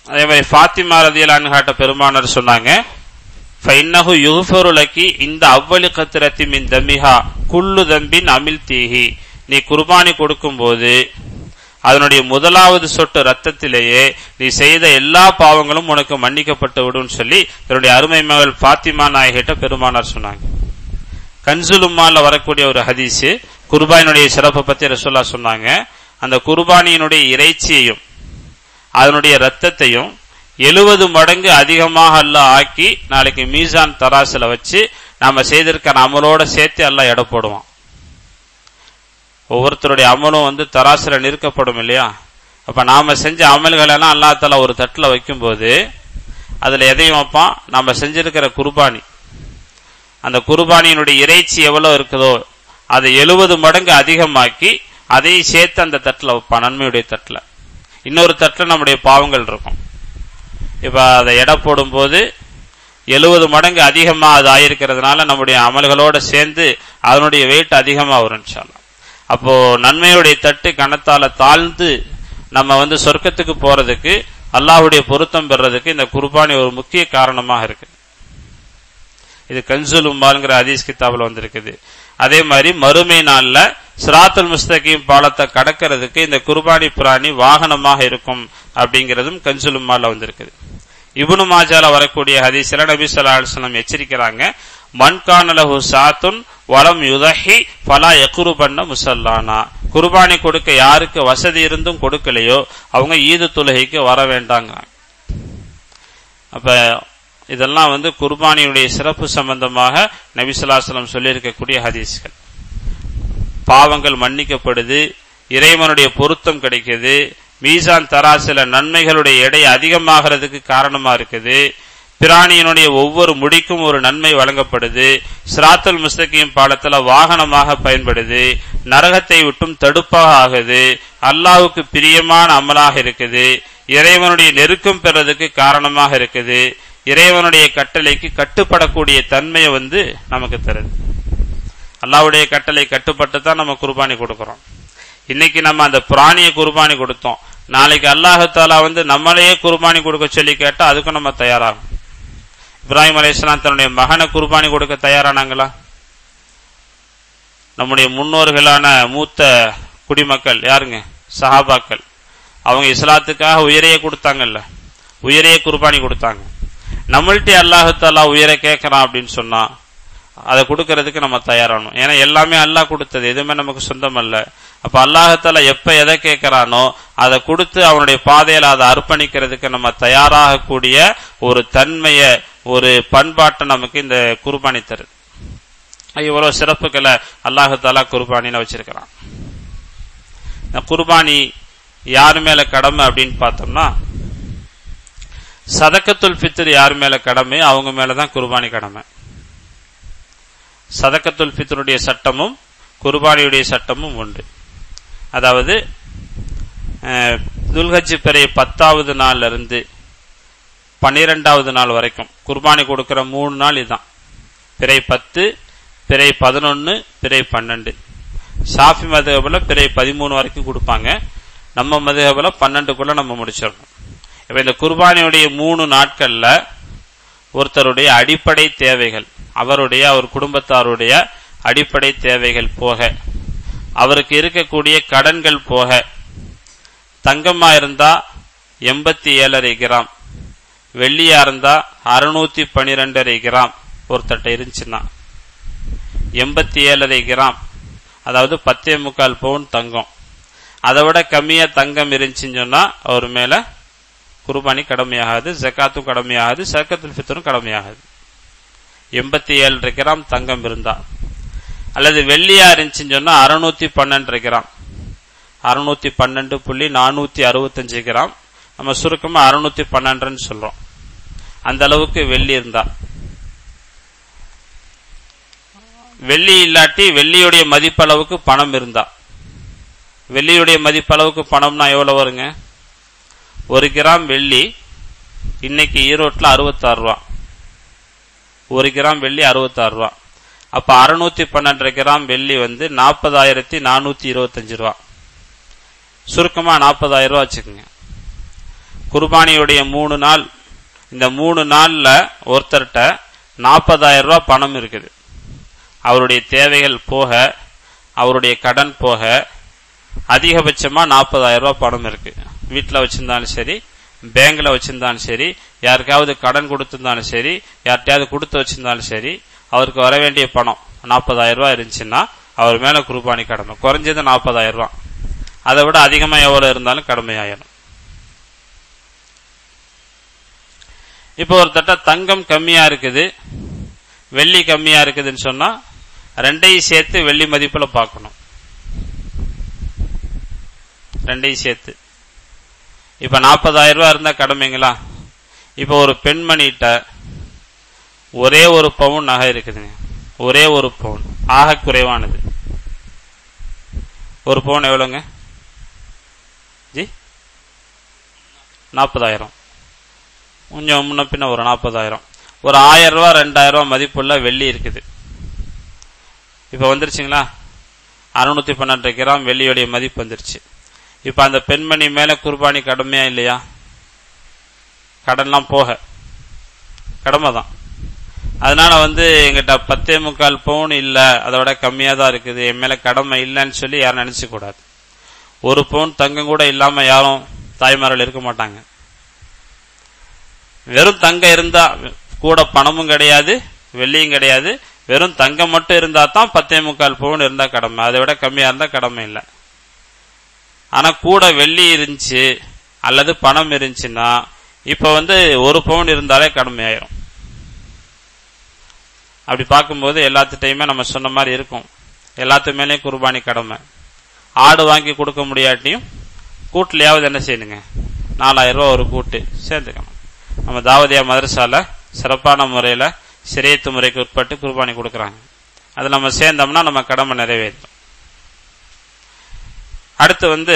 அதே மாதிரி ஃபாத்திமா ரதியலான்னு காட்ட பெருமானார் சொன்னாங்க ஃபைன்னஹு யுஃபரு லக்கி இந்த அவ்வளி கத்திரத்தி மின் தம்மிஹா குல்லு தம்பின் அமில் தீஹி நீ குர்பானி கொடுக்கும்போது அதனுடைய முதலாவது சொட்டு ரத்தத்திலேயே நீ செய்த எல்லா பாவங்களும் உனக்கு மன்னிக்கப்பட்டு விடும் சொல்லி தன்னுடைய அருமை மகள் ஃபாத்திமா நாயகிட்ட பெருமானார் சொன்னாங்க கன்சுலுமால வரக்கூடிய ஒரு ஹதீஸ் குர்பானினுடைய சிறப்பை பத்தி ரசோல்லா சொன்னாங்க அந்த குர்பானியினுடைய இறைச்சியையும் அதனுடைய ரத்தத்தையும் எழுபது மடங்கு அதிகமாக அல்ல ஆக்கி நாளைக்கு மீசான் தராசுல வச்சு நாம செய்திருக்கிற அமலோட சேர்த்து எல்லாம் எடை போடுவான் ஒவ்வொருத்தருடைய அமலும் வந்து தராசுல நிற்கப்படும் இல்லையா அப்ப நாம செஞ்ச அமல்கள் எல்லாம் அல்லா தலா ஒரு தட்டுல வைக்கும்போது அதுல எதையும் வைப்பான் நாம செஞ்சிருக்கிற குர்பானி அந்த குர்பானியினுடைய இறைச்சி எவ்வளவு இருக்குதோ அதை எழுபது மடங்கு அதிகமாக்கி அதையும் சேர்த்து அந்த தட்டுல வைப்பான் நன்மையுடைய தட்டுல இன்னொரு தட்டுல நம்முடைய பாவங்கள் இருக்கும் இப்ப அதை எடை போடும்போது எழுபது மடங்கு அதிகமா அது ஆயிருக்கிறதுனால நம்முடைய அமல்களோட சேர்ந்து அதனுடைய வெயிட் அதிகமா வரும் இன்ஷால்லா. அப்போ நன்மையுடைய தட்டு கணத்தால தாழ்ந்து நம்ம வந்து சொர்க்கத்துக்கு போறதுக்கு அல்லாஹ்வுடைய பொருத்தம் பெறதுக்கு இந்த குர்பானி ஒரு முக்கிய காரணமாக இருக்கு இது கன்சுல் உம்மால்ங்கிற ஹதீஸ் கிதாபில் வந்திருக்குது அதே மாதிரி மறுமை நாள்ல சிராத்துல் முஸ்தகீம் பாலத்தை கடக்கிறதுக்கு இந்த குர்பானி பிராணி வாகனமாக இருக்கும் அப்படிங்கிறதும் கன்சுல் உம்மால வந்திருக்குது இப்னு மாஜால வரக்கூடிய ஹதீஸ்ல நபி ஸல்லல்லாஹு அலைஹி வஸல்லம் எச்சரிக்கிறாங்க மன்கானலஹு சாத்துன் வலம் யுதஹி ஃபலா யக்ருபன்ன முசல்லானா குர்பானி கொடுக்க யாருக்கு வசதி இருந்தும் கொடுக்கலையோ அவங்க ஈது தொழுகைக்கு வர வேண்டாங்க அப்ப இதெல்லாம் வந்து குர்பானியுடைய சிறப்பு சம்பந்தமாக நபிசுல்லாசலம் சொல்லியிருக்கக்கூடிய ஹதீஸ்கள் பாவங்கள் மன்னிக்கப்படுது இறைவனுடைய பொருத்தம் கிடைக்குது மீசான் தராசில நன்மைகளுடைய எடை அதிகமாகிறதுக்கு காரணமா இருக்குது பிராணியினுடைய ஒவ்வொரு முடிக்கும் ஒரு நன்மை வழங்கப்படுது சிராத்துல் முஸ்தகியும் பாலத்துல வாகனமாக பயன்படுது நரகத்தை விட்டும் தடுப்பாக ஆகுது அல்லாவுக்கு பிரியமான அமலாக இருக்குது இறைவனுடைய நெருக்கம் பெறதுக்கு காரணமாக இருக்குது இறைவனுடைய கட்டளைக்கு கட்டுப்படக்கூடிய தன்மையை வந்து நமக்கு தருது அல்லாவுடைய கட்டளை கட்டுப்பட்டு தான் நம்ம குர்பானி கொடுக்கிறோம் இன்னைக்கு நம்ம அந்த பிராணியை குர்பானி கொடுத்தோம் நாளைக்கு அல்லாஹாலா வந்து நம்மளையே குர்பானி கொடுக்க சொல்லி கேட்டா அதுக்கும் நம்ம தயாராகும் இப்ராஹிம் அலையாம் தன்னுடைய மகனை குர்பானி கொடுக்க தயாரானாங்களா நம்முடைய முன்னோர்களான மூத்த குடிமக்கள் யாருங்க சஹாபாக்கள் அவங்க இஸ்லாத்துக்காக உயிரையே கொடுத்தாங்கல்ல உயிரையே குர்பானி கொடுத்தாங்க நம்மள்ட்ட அல்லாஹாலா உயிரை கேட்கறான் அப்படின்னு சொன்னா அதை கொடுக்கறதுக்கு நம்ம தயாராகணும் ஏன்னா எல்லாமே அல்லாஹ் கொடுத்தது எதுவுமே நமக்கு சொந்தம் அல்ல அப்ப அல்லாஹத்தால எப்ப எதை கேட்கிறானோ அதை கொடுத்து அவனுடைய பாதையில அதை அர்ப்பணிக்கிறதுக்கு நம்ம தயாராகக்கூடிய ஒரு தன்மைய ஒரு பண்பாட்டை நமக்கு இந்த குர்பானி தருது இவ்வளவு சிறப்புகளை அல்லாஹத்தாலா குர்பானின்னு வச்சிருக்கிறான் இந்த குர்பானி யார் மேல கடமை அப்படின்னு பார்த்தோம்னா சதக்கத்துல் ஃபித்ர் யார் மேல கடமை அவங்க மேலதான் குர்பானி கடமை சதக்கத்துல் ஃபித்ருடைய சட்டமும் குர்பானியுடைய சட்டமும் உண்டு அதாவது துல்ஹஜ் பிறை பத்தாவது நாள்ல இருந்து பன்னிரெண்டாவது நாள் வரைக்கும் குர்பானி கொடுக்கிற மூணு நாள் இதுதான் பிறை பத்து பிறை பதினொன்னு பிறை பன்னெண்டு சாஃபி மதுகபில் பிறை பதிமூணு வரைக்கும் கொடுப்பாங்க நம்ம மதுகபில் பன்னெண்டுக்குள்ள நம்ம முடிச்சிடணும் இப்ப இந்த குர்பானியுடைய மூணு நாட்கள்ல ஒருத்தருடைய அடிப்படை தேவைகள் அவருடைய அவர் குடும்பத்தாருடைய அடிப்படை தேவைகள் போக அவருக்கு இருக்கக்கூடிய கடன்கள் போக தங்கமா இருந்தா எண்பத்தி ஏழரை கிராம் வெள்ளியா இருந்தா அறுநூத்தி பனிரெண்டரை கிராம் ஒருத்தட்ட இருந்துச்சுன்னா எண்பத்தி ஏழரை கிராம் அதாவது பத்தே முக்கால் பவுன் தங்கம் அதை விட கம்மியா தங்கம் இருந்துச்சுன்னு சொன்னா அவர் மேல குர்பானி கடமையாகாது ஜக்காத்தும் கடமையாகாது சர்க்கத்துல் ஃபித்தரும் கடமையாகாது எண்பத்தி ஏழரை கிராம் தங்கம் இருந்தா அல்லது வெள்ளியா இருந்துச்சுன்னு சொன்னா அறுநூத்தி பன்னெண்டரை கிராம் அறுநூத்தி பன்னெண்டு புள்ளி நானூத்தி அறுபத்தஞ்சு கிராம் நம்ம சுருக்கமா அறுநூத்தி பன்னெண்டுன்னு சொல்றோம் அந்த அளவுக்கு வெள்ளி இருந்தா வெள்ளி இல்லாட்டி வெள்ளியுடைய மதிப்பளவுக்கு பணம் இருந்தா வெள்ளியுடைய மதிப்பளவுக்கு பணம்னா எவ்வளவு வருங்க ஒரு கிராம் வெள்ளி இன்னைக்கு ஈரோட்டில் அறுபத்தாறு ரூபா ஒரு கிராம் வெள்ளி அறுபத்தாறு ரூபா அப்ப அறுநூத்தி பன்னெண்டரை கிராம் வெள்ளி வந்து நாற்பதாயிரத்தி நானூத்தி இருபத்தஞ்சு ரூபா சுருக்கமா நாற்பதாயிரம் ரூபா வச்சுக்கோங்க குர்பானியுடைய மூணு நாள் இந்த மூணு நாள்ல ஒருத்தர்கிட்ட நாற்பதாயிரம் ரூபாய் பணம் இருக்குது அவருடைய தேவைகள் போக அவருடைய கடன் போக அதிகபட்சமா நாற்பதாயிரம் ரூபாய் பணம் இருக்கு வீட்டில் வச்சிருந்தாலும் சரி பேங்க்ல வச்சிருந்தாலும் சரி யாருக்காவது கடன் கொடுத்திருந்தாலும் சரி யார்கிட்டயாவது கொடுத்து வச்சிருந்தாலும் சரி அவருக்கு வர வேண்டிய பணம் நாற்பதாயிரம் ரூபாய் இருந்துச்சுன்னா அவர் மேல குர்பானி கடமை குறைஞ்சது நாற்பதாயிரம் ரூபாய் அதை விட அதிகமா எவ்வளவு இருந்தாலும் கடமையாயிரும் இப்போ ஒரு தட்ட தங்கம் கம்மியா இருக்குது வெள்ளி கம்மியா இருக்குதுன்னு சொன்னா ரெண்டையும் சேர்த்து வெள்ளி மதிப்புல பார்க்கணும் ரெண்டையும் சேர்த்து இப்ப நாற்பதாயிரம் ரூபாய் இருந்தா கடமைங்களா இப்ப ஒரு பெண்மணிகிட்ட ஒரே ஒரு பவுன் நகை இருக்குதுங்க ஒரே ஒரு பவுன் ஆக குறைவானது ஒரு பவுன் எவ்வளோங்க ஜி நாற்பதாயிரம் கொஞ்சம் முன்ன பின்ன ஒரு நாற்பதாயிரம் ஒரு ஆயிரம் ரூபா ரெண்டாயிரம் ரூபா மதிப்புள்ள வெள்ளி இருக்குது இப்போ வந்துருச்சுங்களா அறுநூத்தி பன்னெண்டு கிராம் வெள்ளியுடைய மதிப்பு வந்துருச்சு இப்போ அந்த பெண்மணி மேல குர்பானி கடமையா இல்லையா கடன்லாம் போக கடமை தான் அதனால வந்து எங்கிட்ட பத்தே முக்கால் பவுன் இல்ல அதை விட கம்மியா தான் இருக்குது என் மேல கடமை இல்லைன்னு சொல்லி யாரும் நினைச்சு கூடாது ஒரு பவுன் தங்கம் கூட இல்லாம யாரும் தாய்மார்கள் இருக்க மாட்டாங்க வெறும் தங்கம் இருந்தா கூட பணமும் கிடையாது வெள்ளியும் கிடையாது வெறும் தங்கம் மட்டும் இருந்தா தான் பத்தே முக்கால் பவுன் இருந்தா கடமை அதை விட கம்மியா இருந்தா கடமை இல்லை ஆனா கூட வெள்ளி இருந்துச்சு அல்லது பணம் இருந்துச்சுன்னா இப்ப வந்து ஒரு பவுன் இருந்தாலே கடமையாயிரும் அப்படி பார்க்கும்போது எல்லாத்துட்டையுமே நம்ம சொன்ன மாதிரி இருக்கும் எல்லாத்து மேலேயும் குர்பானி கடமை ஆடு வாங்கி கொடுக்க முடியாட்டியும் கூட்டுலையாவது என்ன செய்யணுங்க நாலாயிரம் ரூபா ஒரு கூட்டு சேர்த்துக்கணும் நம்ம தாவதியா மதரசால சிறப்பான முறையில் சிறையத்து முறைக்கு உட்பட்டு குர்பானி கொடுக்குறாங்க அது நம்ம சேர்ந்தோம்னா நம்ம கடமை நிறைவேற்றும் அடுத்து வந்து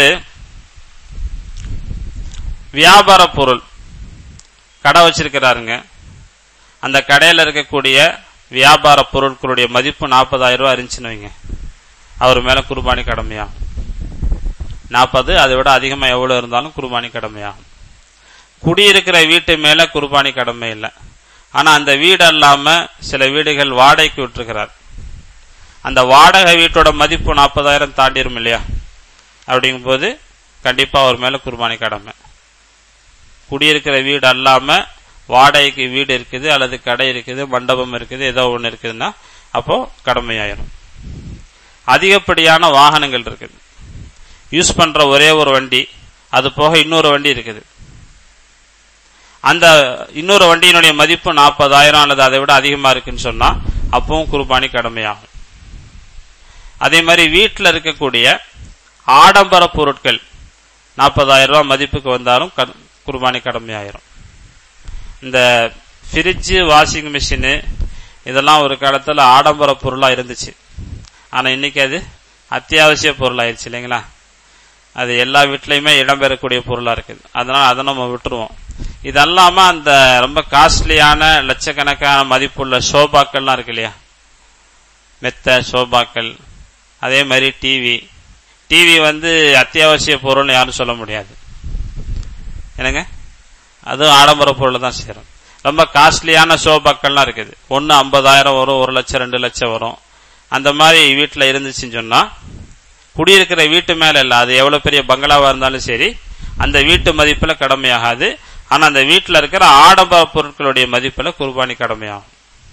வியாபார பொருள் கடை வச்சிருக்கிறாருங்க அந்த கடையில் இருக்கக்கூடிய வியாபார பொருட்களுடைய மதிப்பு நாற்பதாயிரம் ரூபாய் இருந்துச்சுன்னு வைங்க அவர் மேல குர்பானி கடமையாகும் நாற்பது அதை விட அதிகமாக எவ்வளவு இருந்தாலும் குர்பானி கடமையாகும் குடியிருக்கிற வீட்டு மேல குர்பானி கடமை இல்லை ஆனா அந்த வீடு அல்லாம சில வீடுகள் வாடகைக்கு விட்டுருக்கிறார் அந்த வாடகை வீட்டோட மதிப்பு நாற்பதாயிரம் தாண்டிரும் இல்லையா அப்படிங்கும்போது கண்டிப்பா அவர் மேல குர்பானி கடமை குடியிருக்கிற வீடு அல்லாம வாடகைக்கு வீடு இருக்குது அல்லது கடை இருக்குது மண்டபம் இருக்குது ஏதோ ஒன்று இருக்குதுன்னா அப்போ கடமையாயிரும் அதிகப்படியான வாகனங்கள் இருக்குது யூஸ் பண்ற ஒரே ஒரு வண்டி அது போக இன்னொரு வண்டி இருக்குது அந்த இன்னொரு வண்டியினுடைய மதிப்பு நாற்பதாயிரம் அல்லது அதை விட அதிகமா இருக்குன்னு சொன்னா அப்பவும் குர்பானி கடமையாகும் அதே மாதிரி வீட்டில் இருக்கக்கூடிய ஆடம்பர பொருட்கள் நாற்பதாயிரம் ரூபாய் மதிப்புக்கு வந்தாலும் குர்பானி கடமையாயிரும் இந்த ஃப்ரிட்ஜு வாஷிங் மிஷினு இதெல்லாம் ஒரு காலத்தில் ஆடம்பர பொருளாக இருந்துச்சு ஆனால் இன்னைக்கு அது அத்தியாவசிய பொருளாயிருச்சு இல்லைங்களா அது எல்லா வீட்லையுமே இடம்பெறக்கூடிய பொருளாக இருக்குது அதனால அதை நம்ம விட்டுருவோம் இது அல்லாம அந்த ரொம்ப காஸ்ட்லியான லட்சக்கணக்கான மதிப்புள்ள சோபாக்கள்லாம் இருக்கு இல்லையா மெத்த சோபாக்கள் அதே மாதிரி டிவி டிவி வந்து அத்தியாவசிய பொருள்னு யாரும் சொல்ல முடியாது என்னங்க அதுவும் ஆடம்பர பொருள் தான் சேரும் ரொம்ப காஸ்ட்லியான சோபாக்கள்லாம் இருக்குது ஒன்று ஐம்பதாயிரம் வரும் ஒரு லட்சம் ரெண்டு லட்சம் வரும் அந்த மாதிரி வீட்டில் இருந்துச்சுன்னு சொன்னா குடியிருக்கிற வீட்டு மேல இல்லை அது எவ்வளவு பெரிய பங்களாவா இருந்தாலும் சரி அந்த வீட்டு மதிப்புல கடமையாகாது ஆனா அந்த வீட்டில் இருக்கிற ஆடம்பர பொருட்களுடைய மதிப்புல குர்பானி கடமையாகும்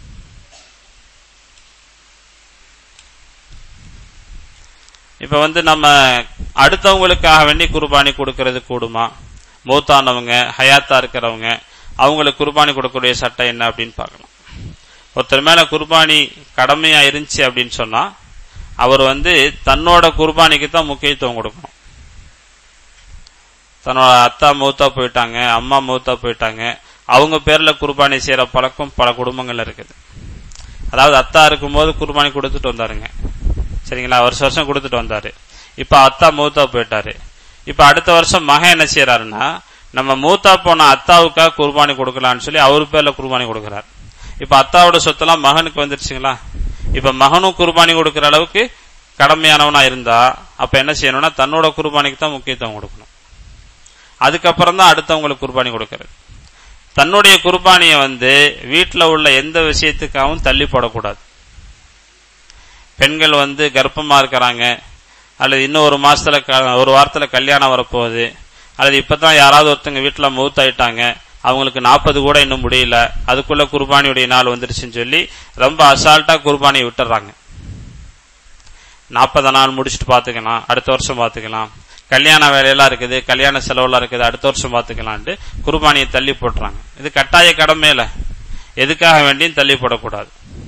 இப்ப வந்து நம்ம அடுத்தவங்களுக்காக வேண்டி குர்பானி கொடுக்கறது கூடுமா மூத்தானவங்க ஹயாத்தா இருக்கிறவங்க அவங்களுக்கு குர்பானி கொடுக்கக்கூடிய சட்டம் என்ன அப்படின்னு பார்க்கணும் ஒருத்தர் மேல குர்பானி கடமையா இருந்துச்சு அப்படின்னு சொன்னா அவர் வந்து தன்னோட குர்பானிக்கு தான் முக்கியத்துவம் கொடுக்கணும் தன்னோட அத்தா மூத்தா போயிட்டாங்க அம்மா மூத்தா போயிட்டாங்க அவங்க பேர்ல குர்பானி செய்யற பழக்கம் பல குடும்பங்கள்ல இருக்குது அதாவது அத்தா இருக்கும்போது குர்பானி கொடுத்துட்டு வந்தாருங்க சரிங்களா வருஷம் வருஷம் கொடுத்துட்டு வந்தாரு இப்ப அத்தா மூத்தா போயிட்டாரு இப்ப அடுத்த வருஷம் மகன் என்ன செய்யறாருன்னா நம்ம மூத்தா போன அத்தாவுக்காக குர்பானி கொடுக்கலாம்னு சொல்லி அவர் பேர்ல குர்பானி கொடுக்கிறார் இப்ப அத்தாவோட சொத்தெல்லாம் மகனுக்கு வந்துருச்சுங்களா இப்ப மகனும் குர்பானி கொடுக்கிற அளவுக்கு கடமையானவனா இருந்தா அப்ப என்ன செய்யணும்னா தன்னோட குர்பானிக்கு தான் முக்கியத்துவம் கொடுக்கணும் அதுக்கப்புறம் தான் அடுத்தவங்களுக்கு குர்பானி கொடுக்கறது தன்னுடைய குர்பானியை வந்து வீட்டில் உள்ள எந்த விஷயத்துக்காகவும் தள்ளி போடக்கூடாது பெண்கள் வந்து கர்ப்பமா இருக்கிறாங்க அல்லது இன்னும் ஒரு மாசத்துல க- ஒரு வாரத்துல கல்யாணம் வரப்போகுது அல்லது இப்பதான் யாராவது ஒருத்தங்க வீட்டுல மௌத்தாயிட்டாங்க அவங்களுக்கு நாற்பது கூட இன்னும் முடியல அதுக்குள்ள குர்பானியுடைய நாள் வந்துருச்சுன்னு சொல்லி ரொம்ப அசால்ட்டா குர்பானியை விட்டுறாங்க நாற்பது நாள் முடிச்சுட்டு பாத்துக்கலாம் அடுத்த வருஷம் பாத்துக்கலாம் கல்யாண வேலையெல்லாம் இருக்குது கல்யாண செலவுலாம் இருக்குது அடுத்த வருஷம் பாத்துக்கலான்ட்டு குர்பானியை தள்ளி போட்டுறாங்க இது கட்டாய கடமையில எதுக்காக வேண்டியும் தள்ளி போடக்கூடாது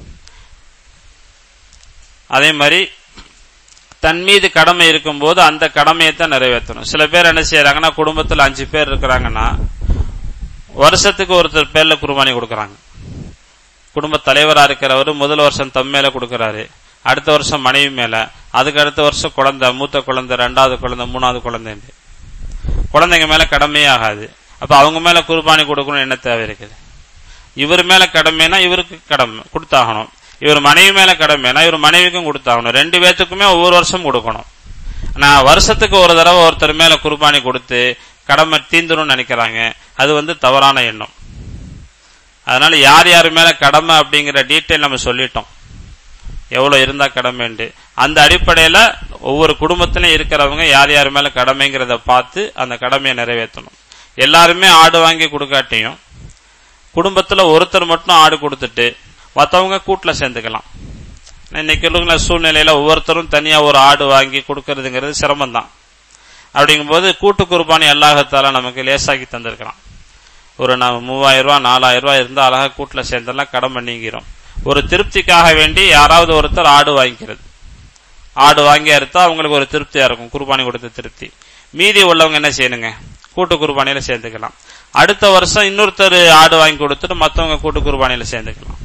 அதே மாதிரி தன் மீது கடமை இருக்கும்போது அந்த கடமையை தான் நிறைவேற்றணும் சில பேர் என்ன செய்யறாங்கன்னா குடும்பத்துல அஞ்சு பேர் இருக்கிறாங்கன்னா வருஷத்துக்கு ஒருத்தர் பேர்ல குர்பானி கொடுக்கறாங்க குடும்ப தலைவரா இருக்கிறவர் முதல் வருஷம் தம் மேல கொடுக்கறாரு அடுத்த வருஷம் மனைவி மேல அதுக்கு அடுத்த வருஷம் குழந்தை மூத்த குழந்தை ரெண்டாவது குழந்தை மூணாவது குழந்தைன்னு குழந்தைங்க மேல கடமையே ஆகாது அப்ப அவங்க மேல குர்பானி கொடுக்கணும் என்ன தேவை இருக்குது இவர் மேல கடமைனா இவருக்கு கடமை கொடுத்தாகணும் இவர் மனைவி மேல கடமைனா இவர் மனைவிக்கும் கொடுத்தாகணும் ரெண்டு பேத்துக்குமே ஒவ்வொரு வருஷம் கொடுக்கணும் நான் வருஷத்துக்கு ஒரு தடவை ஒருத்தர் மேல குர்பானி கொடுத்து கடமை தீந்துரும்னு நினைக்கிறாங்க அது வந்து தவறான எண்ணம் அதனால யார் யார் மேல கடமை அப்படிங்கிற டீட்டெயில் நம்ம சொல்லிட்டோம் எவ்வளவு இருந்தா கடமைண்டு அந்த அடிப்படையில ஒவ்வொரு குடும்பத்திலும் இருக்கிறவங்க யார் யார் மேல கடமைங்கிறத பார்த்து அந்த கடமையை நிறைவேற்றணும் எல்லாருமே ஆடு வாங்கி கொடுக்காட்டியும் குடும்பத்துல ஒருத்தர் மட்டும் ஆடு கொடுத்துட்டு மத்தவங்க கூட்டுல சேர்ந்துக்கலாம் இன்னைக்கு உள்ள சூழ்நிலையில ஒவ்வொருத்தரும் தனியா ஒரு ஆடு வாங்கி கொடுக்கறதுங்கிறது சிரமம் தான் அப்படிங்கும்போது கூட்டு குர்பானி அல்லாஹத்தால நமக்கு லேசாக்கி தந்திருக்கிறான் ஒரு நம்ம மூவாயிரம் ரூபாய் நாலாயிரம் ரூபாய் இருந்தா அழகா கூட்டுல சேர்ந்தெல்லாம் கடமை நீங்கிறோம் ஒரு திருப்திக்காக வேண்டி யாராவது ஒருத்தர் ஆடு வாங்கிக்கிறது ஆடு வாங்கி அறுத்தா அவங்களுக்கு ஒரு திருப்தியா இருக்கும் குர்பானி கொடுத்த திருப்தி மீதி உள்ளவங்க என்ன செய்யணுங்க கூட்டு குர்பானியில சேர்ந்துக்கலாம் அடுத்த வருஷம் இன்னொருத்தர் ஆடு வாங்கி கொடுத்துட்டு மத்தவங்க கூட்டு குர்பானியில சேர்ந்துக்கலாம்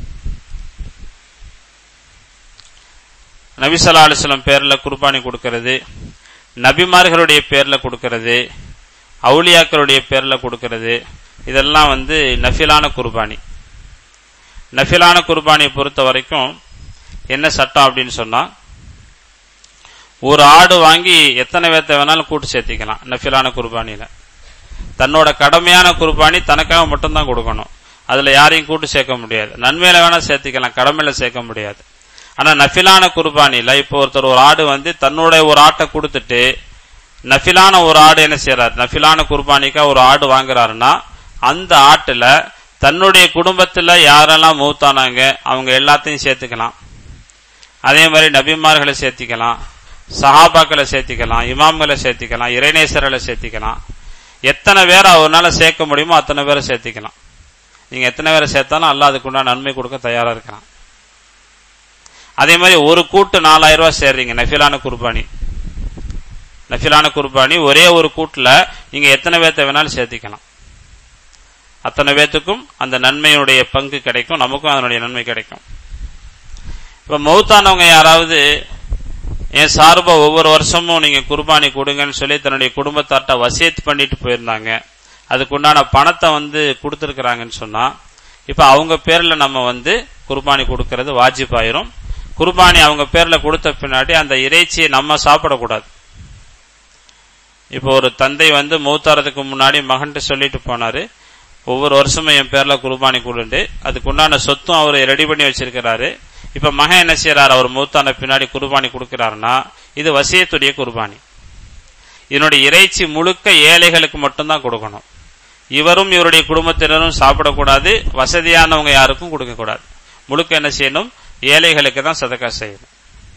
நபிசல்லா அலிஸ்லம் பேர்ல குர்பானி கொடுக்கிறது நபிமார்களுடைய பேர்ல கொடுக்கிறது அவுலியாக்களுடைய பேர்ல கொடுக்கிறது இதெல்லாம் வந்து நஃபிலான குர்பானி நஃபிலான குர்பானியை பொறுத்த வரைக்கும் என்ன சட்டம் அப்படின்னு சொன்னா ஒரு ஆடு வாங்கி எத்தனை பேர்த்த வேணாலும் கூட்டு சேர்த்திக்கலாம் நஃபிலான குர்பானியில தன்னோட கடமையான குர்பானி தனக்காக மட்டும்தான் கொடுக்கணும் அதுல யாரையும் கூட்டு சேர்க்க முடியாது நன்மையில வேணா சேர்த்திக்கலாம் கடமையில சேர்க்க முடியாது ஆனா நஃபிலான குர்பானில இப்போ ஒருத்தர் ஒரு ஆடு வந்து தன்னோட ஒரு ஆட்டை கொடுத்துட்டு நஃபிலான ஒரு ஆடு என்ன செய்யறாரு நஃபிலான குர்பானிக்கா ஒரு ஆடு வாங்குறாருன்னா அந்த ஆட்டுல தன்னுடைய குடும்பத்துல யாரெல்லாம் மூத்தானாங்க அவங்க எல்லாத்தையும் சேர்த்துக்கலாம் அதே மாதிரி நபிமார்களை சேர்த்திக்கலாம் சஹாபாக்களை சேர்த்திக்கலாம் இமாம்களை சேர்த்திக்கலாம் இறைநேசர்களை சேர்த்திக்கலாம் எத்தனை பேரை அவரால் சேர்க்க முடியுமோ அத்தனை பேரை சேர்த்திக்கலாம் நீங்க எத்தனை பேரை சேர்த்தாலும் அல்லாஹ் அதுக்குண்டான நன்மை கொடுக்க தயாரா இருக்கிறான் அதே மாதிரி ஒரு கூட்டு நாலாயிரம் ரூபாய் சேர்றீங்க நஃபிலான குர்பானி நஃபிலான குர்பானி ஒரே ஒரு கூட்டுல நீங்க எத்தனை பேர்த்த வேணாலும் சேர்த்திக்கலாம் அத்தனை பேத்துக்கும் அந்த நன்மையுடைய பங்கு கிடைக்கும் நமக்கும் அதனுடைய நன்மை கிடைக்கும் இப்ப மௌத்தானவங்க யாராவது என் சார்பா ஒவ்வொரு வருஷமும் நீங்க குர்பானி கொடுங்கன்னு சொல்லி தன்னுடைய குடும்பத்தார்ட்ட வசியத் பண்ணிட்டு போயிருந்தாங்க அதுக்குண்டான பணத்தை வந்து கொடுத்துருக்குறாங்கன்னு சொன்னா இப்ப அவங்க பேர்ல நம்ம வந்து குர்பானி கொடுக்கறது வாஜிபாயிரும் குர்பானி அவங்க பேர்ல கொடுத்த பின்னாடி அந்த இறைச்சியை நம்ம சாப்பிடக்கூடாது இப்போ ஒரு தந்தை வந்து மூத்தாரதுக்கு முன்னாடி மகன்கிட்ட சொல்லிட்டு போனாரு ஒவ்வொரு வருஷமும் என் பேர்ல குர்பானி கொடுண்டு அதுக்கு உண்டான சொத்தும் அவர் ரெடி பண்ணி வச்சிருக்கிறாரு இப்ப மகன் என்ன செய்யறாரு அவர் மூத்தான பின்னாடி குர்பானி கொடுக்கிறாருன்னா இது வசியத்துடைய குர்பானி இதனுடைய இறைச்சி முழுக்க ஏழைகளுக்கு மட்டும்தான் கொடுக்கணும் இவரும் இவருடைய குடும்பத்தினரும் சாப்பிடக்கூடாது வசதியானவங்க யாருக்கும் கொடுக்க கூடாது முழுக்க என்ன செய்யணும் ஏழைகளுக்கு தான் சதக்கா செய்யணும்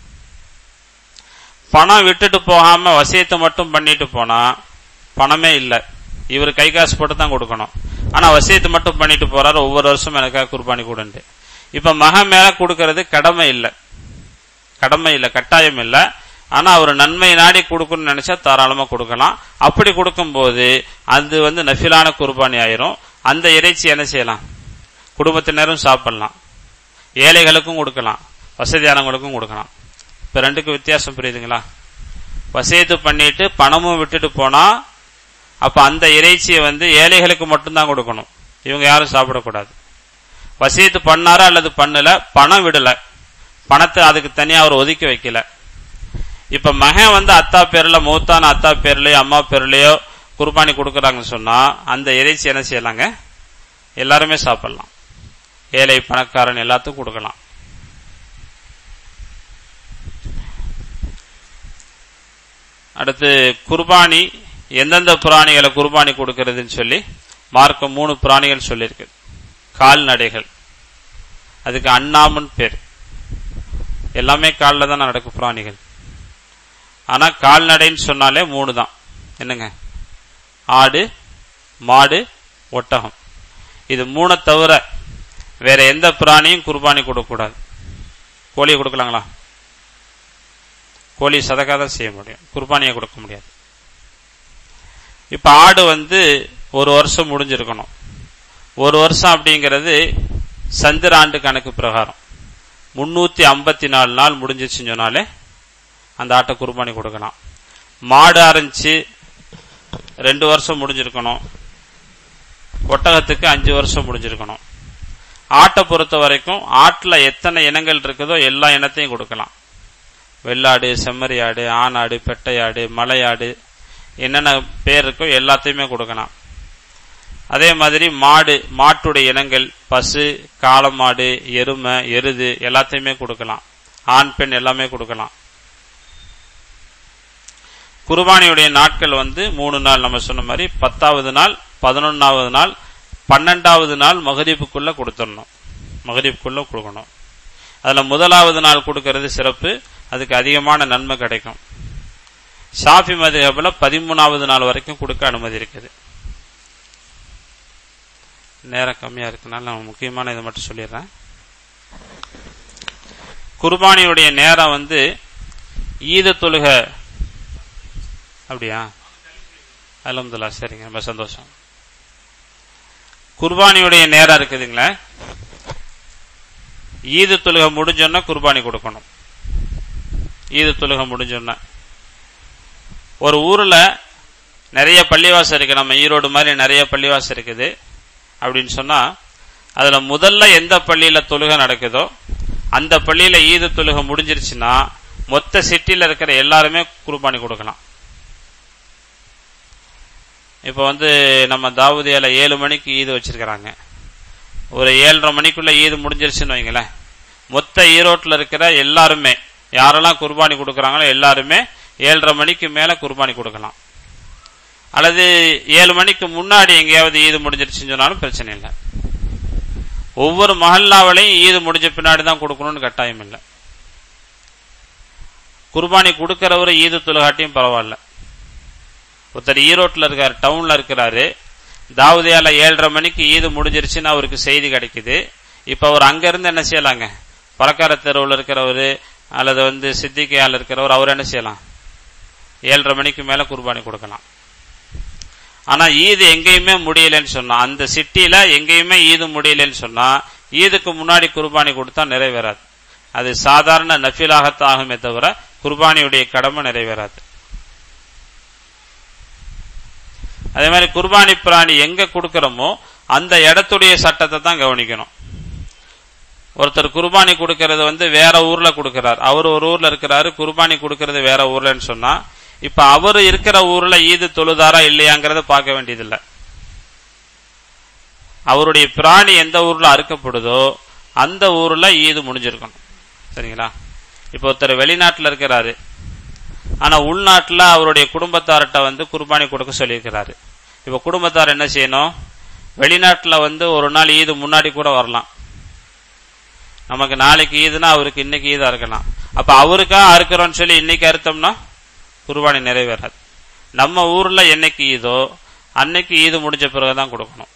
பணம் விட்டுட்டு போகாம வசியத்தை மட்டும் பண்ணிட்டு போனா பணமே இல்லை இவர் கை காசு போட்டு தான் கொடுக்கணும் ஆனா வசியத்தை மட்டும் பண்ணிட்டு போறாரு ஒவ்வொரு வருஷம் எனக்காக குர்பானி கொடுண்டு இப்ப மகன் மேல கொடுக்கறது கடமை இல்லை கடமை இல்லை கட்டாயம் இல்லை ஆனா அவர் நன்மை நாடி கொடுக்கணும்னு நினைச்சா தாராளமா கொடுக்கலாம் அப்படி கொடுக்கும்போது அது வந்து நஃபிலான குர்பானி ஆயிரும் அந்த இறைச்சி என்ன செய்யலாம் குடும்பத்தினரும் சாப்பிடலாம் ஏழைகளுக்கும் கொடுக்கலாம் வசதியானவங்களுக்கும் கொடுக்கலாம் இப்ப ரெண்டுக்கும் வித்தியாசம் புரியுதுங்களா வசேத்து பண்ணிட்டு பணமும் விட்டுட்டு போனா அப்ப அந்த இறைச்சியை வந்து ஏழைகளுக்கு மட்டும்தான் கொடுக்கணும் இவங்க யாரும் சாப்பிடக்கூடாது வசியத்து பண்ணாரா அல்லது பண்ணல பணம் விடல பணத்தை அதுக்கு தனியா அவர் ஒதுக்கி வைக்கல இப்ப மகன் வந்து அத்தா பேர்ல மூத்தான அத்தா பேர்லயோ அம்மா பேர்லயோ குர்பானி கொடுக்குறாங்கன்னு சொன்னா அந்த இறைச்சி என்ன செய்யலாங்க எல்லாருமே சாப்பிடலாம் ஏழை பணக்காரன் எல்லாத்துக்கும் கொடுக்கலாம் அடுத்து குர்பானி எந்தெந்த பிராணிகளை குர்பானி கொடுக்கறதுன்னு சொல்லி மார்க்கம் மூணு பிராணிகள் சொல்லியிருக்கு கால்நடைகள் அதுக்கு அண்ணாமன் பேர் எல்லாமே காலில் தான் நடக்கும் பிராணிகள் ஆனா கால்நடைன்னு சொன்னாலே மூணு தான் என்னங்க ஆடு மாடு ஒட்டகம் இது மூணை தவிர வேற எந்த பிராணியும் குர்பானி கொடுக்கக்கூடாது கோழியை கொடுக்கலாங்களா கோழி சதக்கா தான் செய்ய முடியும் குர்பானியை கொடுக்க முடியாது இப்ப ஆடு வந்து ஒரு வருஷம் முடிஞ்சிருக்கணும் ஒரு வருஷம் அப்படிங்கிறது சந்திர ஆண்டு கணக்கு பிரகாரம் முன்னூத்தி ஐம்பத்தி நாலு நாள் முடிஞ்சிச்சுன்னு சொன்னாலே அந்த ஆட்டை குர்பானி கொடுக்கலாம் மாடு ஆரம்பிச்சு ரெண்டு வருஷம் முடிஞ்சிருக்கணும் ஒட்டகத்துக்கு அஞ்சு வருஷம் முடிஞ்சிருக்கணும் ஆட்டை பொறுத்த வரைக்கும் ஆட்டில் எத்தனை இனங்கள் இருக்குதோ எல்லா இனத்தையும் கொடுக்கலாம் வெள்ளாடு செம்மறியாடு ஆணாடு பெட்டையாடு மலையாடு என்னென்ன பேர் இருக்கோ எல்லாத்தையுமே கொடுக்கலாம் அதே மாதிரி மாடு மாட்டுடைய இனங்கள் பசு காளமாடு எருமை எருது எல்லாத்தையுமே கொடுக்கலாம் ஆண் பெண் எல்லாமே கொடுக்கலாம் குர்பானியுடைய நாட்கள் வந்து மூணு நாள் நம்ம சொன்ன மாதிரி பத்தாவது நாள் பதினொன்னாவது நாள் பன்னெண்டாவது நாள் மகரீப்புக்குள்ள கொடுத்துடணும் மகரீப்புக்குள்ள கொடுக்கணும் அதுல முதலாவது நாள் கொடுக்கறது சிறப்பு அதுக்கு அதிகமான நன்மை கிடைக்கும் ஷாஃபி மதுஹபில் பதிமூணாவது நாள் வரைக்கும் கொடுக்க அனுமதி இருக்குது நேரம் கம்மியா இருக்கனால நான் முக்கியமான இதை மட்டும் சொல்லிடுறேன் குர்பானியுடைய நேரம் வந்து ஈத தொழுக அப்படியா அலமதுல்லா சரிங்க ரொம்ப சந்தோஷம் குர்பானியுடைய நேரம் இருக்குதுங்களா ஈது தொழுக முடிஞ்சோன்னா குர்பானி கொடுக்கணும் ஈது தொழுக முடிஞ்சோன்னா ஒரு ஊர்ல நிறைய பள்ளிவாசம் இருக்கு நம்ம ஈரோடு மாதிரி நிறைய பள்ளிவாசம் இருக்குது அப்படின்னு சொன்னா அதுல முதல்ல எந்த பள்ளியில தொழுகை நடக்குதோ அந்த பள்ளியில ஈது தொழுகை முடிஞ்சிருச்சுன்னா மொத்த சிட்டில இருக்கிற எல்லாருமே குர்பானி கொடுக்கலாம் இப்போ வந்து நம்ம தாவூதியால ஏழு மணிக்கு ஈது வச்சிருக்கிறாங்க ஒரு ஏழரை மணிக்குள்ள ஈது முடிஞ்சிருச்சுன்னு வைங்களேன் மொத்த ஈரோட்டில் இருக்கிற எல்லாருமே யாரெல்லாம் குர்பானி கொடுக்குறாங்களோ எல்லாருமே ஏழரை மணிக்கு மேல குர்பானி கொடுக்கலாம் அல்லது ஏழு மணிக்கு முன்னாடி எங்கேயாவது ஈது முடிஞ்சிருச்சுன்னு சொன்னாலும் பிரச்சனை இல்லை ஒவ்வொரு மஹல்லாவிலையும் ஈது முடிஞ்ச பின்னாடி தான் கொடுக்கணும்னு கட்டாயம் இல்லை குர்பானி கொடுக்கிறவரு ஈது தொழுகாட்டியும் பரவாயில்ல ஒருத்தர் ஈரோட்டில் இருக்காரு டவுன்ல இருக்கிறாரு தாவூதியால ஏழரை மணிக்கு ஈது முடிஞ்சிருச்சுன்னு அவருக்கு செய்தி கிடைக்குது இப்ப அவர் அங்க இருந்து என்ன செய்யலாங்க பழக்கார தெருவில் இருக்கிறவரு அல்லது வந்து சித்திகையால் இருக்கிறவர் அவர் என்ன செய்யலாம் ஏழரை மணிக்கு மேல குர்பானி கொடுக்கலாம் ஆனா ஈது எங்கேயுமே முடியலன்னு சொன்னா அந்த சிட்டில எங்கேயுமே ஈது முடியலன்னு சொன்னா ஈதுக்கு முன்னாடி குர்பானி கொடுத்தா நிறைவேறாது அது சாதாரண நஃபிலாகத்தான் ஆகுமே தவிர குர்பானியுடைய கடமை நிறைவேறாது அதே மாதிரி குர்பானி பிராணி எங்க கொடுக்கிறோமோ அந்த இடத்துடைய சட்டத்தை தான் கவனிக்கணும் ஒருத்தர் குர்பானி கொடுக்கறது வந்து வேற ஊர்ல கொடுக்கிறார் அவர் ஒரு ஊர்ல இருக்கிறாரு குர்பானி கொடுக்கறது வேற ஊர்லன்னு சொன்னா இப்ப அவர் இருக்கிற ஊர்ல ஈது தொழுதாரா இல்லையாங்கிறத பார்க்க வேண்டியதில்லை அவருடைய பிராணி எந்த ஊர்ல அறுக்கப்படுதோ அந்த ஊர்ல ஈது முடிஞ்சிருக்கணும் சரிங்களா இப்போ ஒருத்தர் வெளிநாட்டுல இருக்கிறாரு ஆனா உள்நாட்டுல அவருடைய குடும்பத்தார்கிட்ட வந்து குர்பானி கொடுக்க சொல்லியிருக்கிறாரு இப்ப குடும்பத்தார் என்ன செய்யணும் வெளிநாட்டுல வந்து ஒரு நாள் ஈது முன்னாடி கூட வரலாம் நமக்கு நாளைக்கு ஈதுனா அவருக்கு இன்னைக்கு ஈதா இருக்கலாம் அப்ப அவருக்கா அறுக்கிறோம்னு சொல்லி இன்னைக்கு அறுத்தோம்னா குர்பானி நிறைவேறாது நம்ம ஊர்ல என்னைக்கு ஈதோ அன்னைக்கு ஈது முடிஞ்ச பிறகுதான் கொடுக்கணும்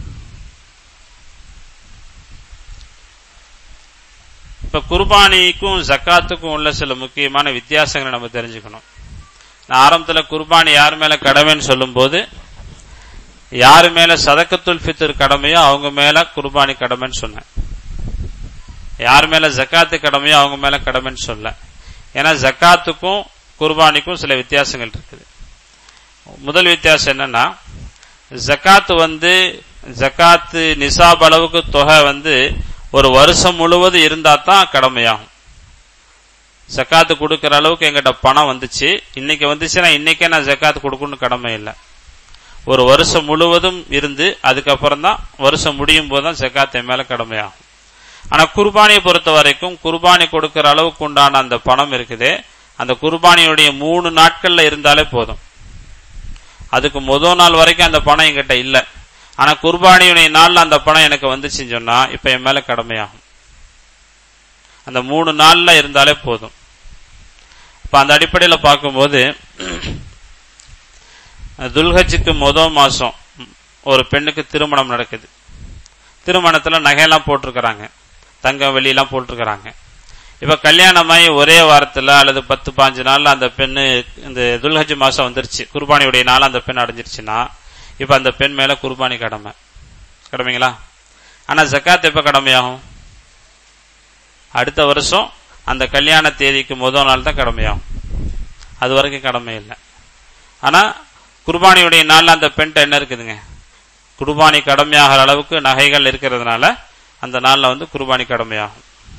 இப்ப குர்பானிக்கும் ஜக்காத்துக்கும் உள்ள சில முக்கியமான வித்தியாசங்களை நம்ம தெரிஞ்சுக்கணும் நான் ஆரம்பத்துல குர்பானி யார் மேல கடமைன்னு சொல்லும் போது யாரு மேல சதக்கத்துல் ஃபித்ர் கடமையோ அவங்க மேல குர்பானி கடமைன்னு சொன்னேன் யார் மேல ஜக்காத்து கடமையோ அவங்க மேல கடமைன்னு சொல்ல ஏன்னா ஜக்காத்துக்கும் குர்பானிக்கும் சில வித்தியாசங்கள் இருக்குது முதல் வித்தியாசம் என்னன்னா ஜக்காத்து வந்து ஜக்காத்து நிசாப் அளவுக்கு தொகை வந்து ஒரு வருஷம் முழுவதும் இருந்தா தான் கடமையாகும் ஜக்காத்து கொடுக்கிற அளவுக்கு எங்கிட்ட பணம் வந்துச்சு இன்னைக்கு வந்துச்சுன்னா இன்னைக்கே நான் ஜக்காத்து கொடுக்கணும்னு கடமை இல்லை ஒரு வருஷம் முழுவதும் இருந்து அதுக்கப்புறம் தான் வருஷம் முடியும் போது தான் ஜக்காத் என் மேல கடமையாகும் ஆனா குர்பானியை பொறுத்த வரைக்கும் குர்பானி கொடுக்கிற அளவுக்கு உண்டான அந்த பணம் இருக்குதே அந்த குர்பானியுடைய மூணு நாட்கள்ல இருந்தாலே போதும் அதுக்கு முதல் நாள் வரைக்கும் அந்த பணம் என்கிட்ட இல்ல ஆனா குர்பானியுடைய நாள்ல அந்த பணம் எனக்கு வந்துச்சுன்னு சொன்னா இப்ப என் மேல கடமையாகும் அந்த மூணு நாள்ல இருந்தாலே போதும் இப்ப அந்த அடிப்படையில பார்க்கும்போது துல்ஹஜுக்கு முதல் மாசம் ஒரு பெண்ணுக்கு திருமணம் நடக்குது திருமணத்துல நகையெல்லாம் போட்டிருக்கிறாங்க தங்கம் வெளியெல்லாம் போட்டிருக்கிறாங்க இப்ப கல்யாணமாயி ஒரே வாரத்துல அல்லது பத்து பாஞ்சு நாள்ல அந்த பெண்ணு இந்த துல்ஹஜ் மாசம் வந்துருச்சு குர்பானியுடைய நாள் அந்த பெண் அடைஞ்சிருச்சுன்னா இப்ப அந்த பெண் மேல குர்பானி கடமை கடமைங்களா ஆனா ஜக்காத் எப்ப கடமையாகும் அடுத்த வருஷம் அந்த கல்யாண தேதிக்கு முதல் நாள் தான் கடமையாகும் அது வரைக்கும் கடமை இல்லை ஆனா குர்பானியுடைய நாள்ல அந்த பெண்கிட்ட என்ன இருக்குதுங்க குர்பானி கடமையாகிற அளவுக்கு நகைகள் இருக்கிறதுனால அந்த நாள்ல வந்து குர்பானி கடமையாகும்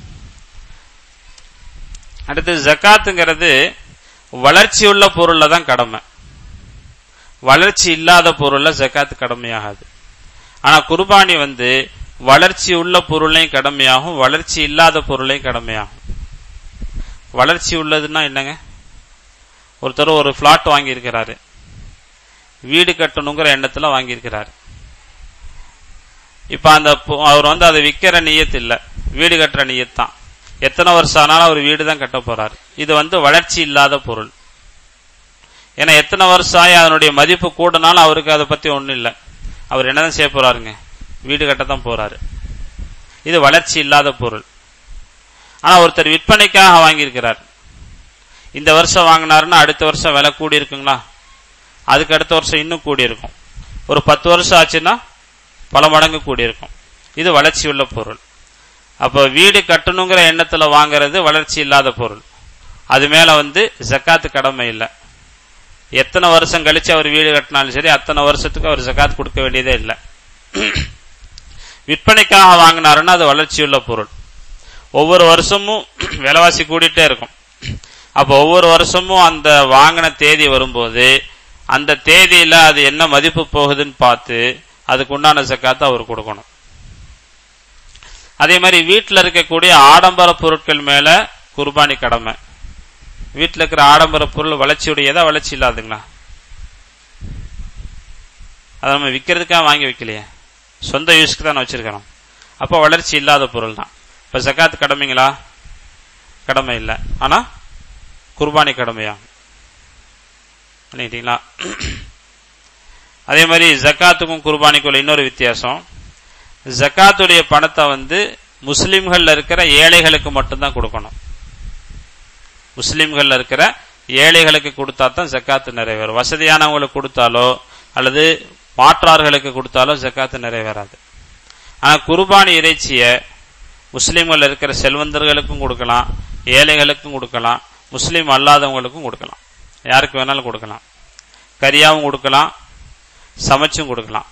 அடுத்து ஜக்காத்துங்கிறது வளர்ச்சி உள்ள பொருள்ல தான் கடமை வளர்ச்சி இல்லாத பொருள்ல ஜக்காத்து கடமையாகாது ஆனா குர்பானி வந்து வளர்ச்சி உள்ள பொருளையும் கடமையாகும் வளர்ச்சி இல்லாத பொருளையும் கடமையாகும் வளர்ச்சி உள்ளதுன்னா என்னங்க ஒருத்தர் ஒரு பிளாட் வாங்கியிருக்கிறாரு வீடு கட்டணுங்கிற எண்ணத்துல வாங்கியிருக்கிறாரு இப்ப அந்த பொ- அவர் வந்து அதை விக்கிற நியத்து இல்ல வீடு கட்டுற நியத் தான் எத்தனை வருஷம் ஆனாலும் அவர் வீடு தான் கட்ட போறாரு இது வந்து வளர்ச்சி இல்லாத பொருள் ஏன்னா எத்தனை வருஷம் ஆகி அதனுடைய மதிப்பு கூடனாலும் அவருக்கு அதை பத்தி ஒண்ணும் இல்ல அவர் என்னதான் செய்ய போறாருங்க வீடு கட்டத்தான் போறாரு இது வளர்ச்சி இல்லாத பொருள் ஆனா ஒருத்தர் விற்பனைக்காக வாங்கியிருக்கிறார் இந்த வருஷம் வாங்கினாருன்னா அடுத்த வருஷம் விலை கூடி இருக்குங்களா அதுக்கு அடுத்த வருஷம் இன்னும் கூடி இருக்கும் ஒரு பத்து வருஷம் ஆச்சுன்னா பல மடங்கு கூடி இருக்கும் இது வளர்ச்சி உள்ள பொருள் அப்போ வீடு கட்டணுங்கிற எண்ணத்துல வாங்குறது வளர்ச்சி இல்லாத பொருள் அது மேல வந்து ஜக்காத்து கடமை இல்லை எத்தனை வருஷம் கழிச்சு அவர் வீடு கட்டினாலும் சரி அத்தனை வருஷத்துக்கு அவர் ஜக்காத் கொடுக்க வேண்டியதே இல்லை விற்பனைக்காக வாங்கினாருன்னா அது வளர்ச்சியுள்ள பொருள் ஒவ்வொரு வருஷமும் விலைவாசி கூடிட்டே இருக்கும் அப்போ ஒவ்வொரு வருஷமும் அந்த வாங்கின தேதி வரும்போது அந்த தேதியில அது என்ன மதிப்பு போகுதுன்னு பார்த்து அதுக்கு உண்டான ஜக்காத்தை அவர் கொடுக்கணும் அதே மாதிரி வீட்டில் இருக்கக்கூடிய ஆடம்பர பொருட்கள் மேல குர்பானி கடமை வீட்டில் இருக்கிற ஆடம்பர பொருள் வளர்ச்சியுடையதா வளர்ச்சி இல்லாதுங்களா அதை நம்ம விற்கிறதுக்காக வாங்கி வைக்கலையே சொந்த யூஸ்க்கு தான் வச்சிருக்கிறோம் அப்போ வளர்ச்சி இல்லாத பொருள் தான் இப்போ ஜக்காத் கடமைங்களா கடமை இல்லை ஆனா குர்பானி கடமையா பண்ணிட்டீங்களா அதே மாதிரி ஜக்காத்துக்கும் குர்பானிக்குள்ள இன்னொரு வித்தியாசம் ஜக்காத்துடைய பணத்தை வந்து முஸ்லிம்கள்ல இருக்கிற ஏழைகளுக்கு மட்டும்தான் கொடுக்கணும் முஸ்லிம்கள்ல இருக்கிற ஏழைகளுக்கு கொடுத்தா தான் ஜக்காத்து நிறைவேறும் வசதியானவங்களுக்கு கொடுத்தாலோ அல்லது மாற்றார்களுக்கு கொடுத்தாலோ ஜக்காத்து நிறைவேறாது ஆனா குர்பானி இறைச்சிய முஸ்லிம்கள் இருக்கிற செல்வந்தர்களுக்கும் கொடுக்கலாம் ஏழைகளுக்கும் கொடுக்கலாம் முஸ்லீம் அல்லாதவங்களுக்கும் கொடுக்கலாம் யாருக்கு வேணாலும் கொடுக்கலாம் கரியாவும் கொடுக்கலாம் சமைச்சும் கொடுக்கலாம்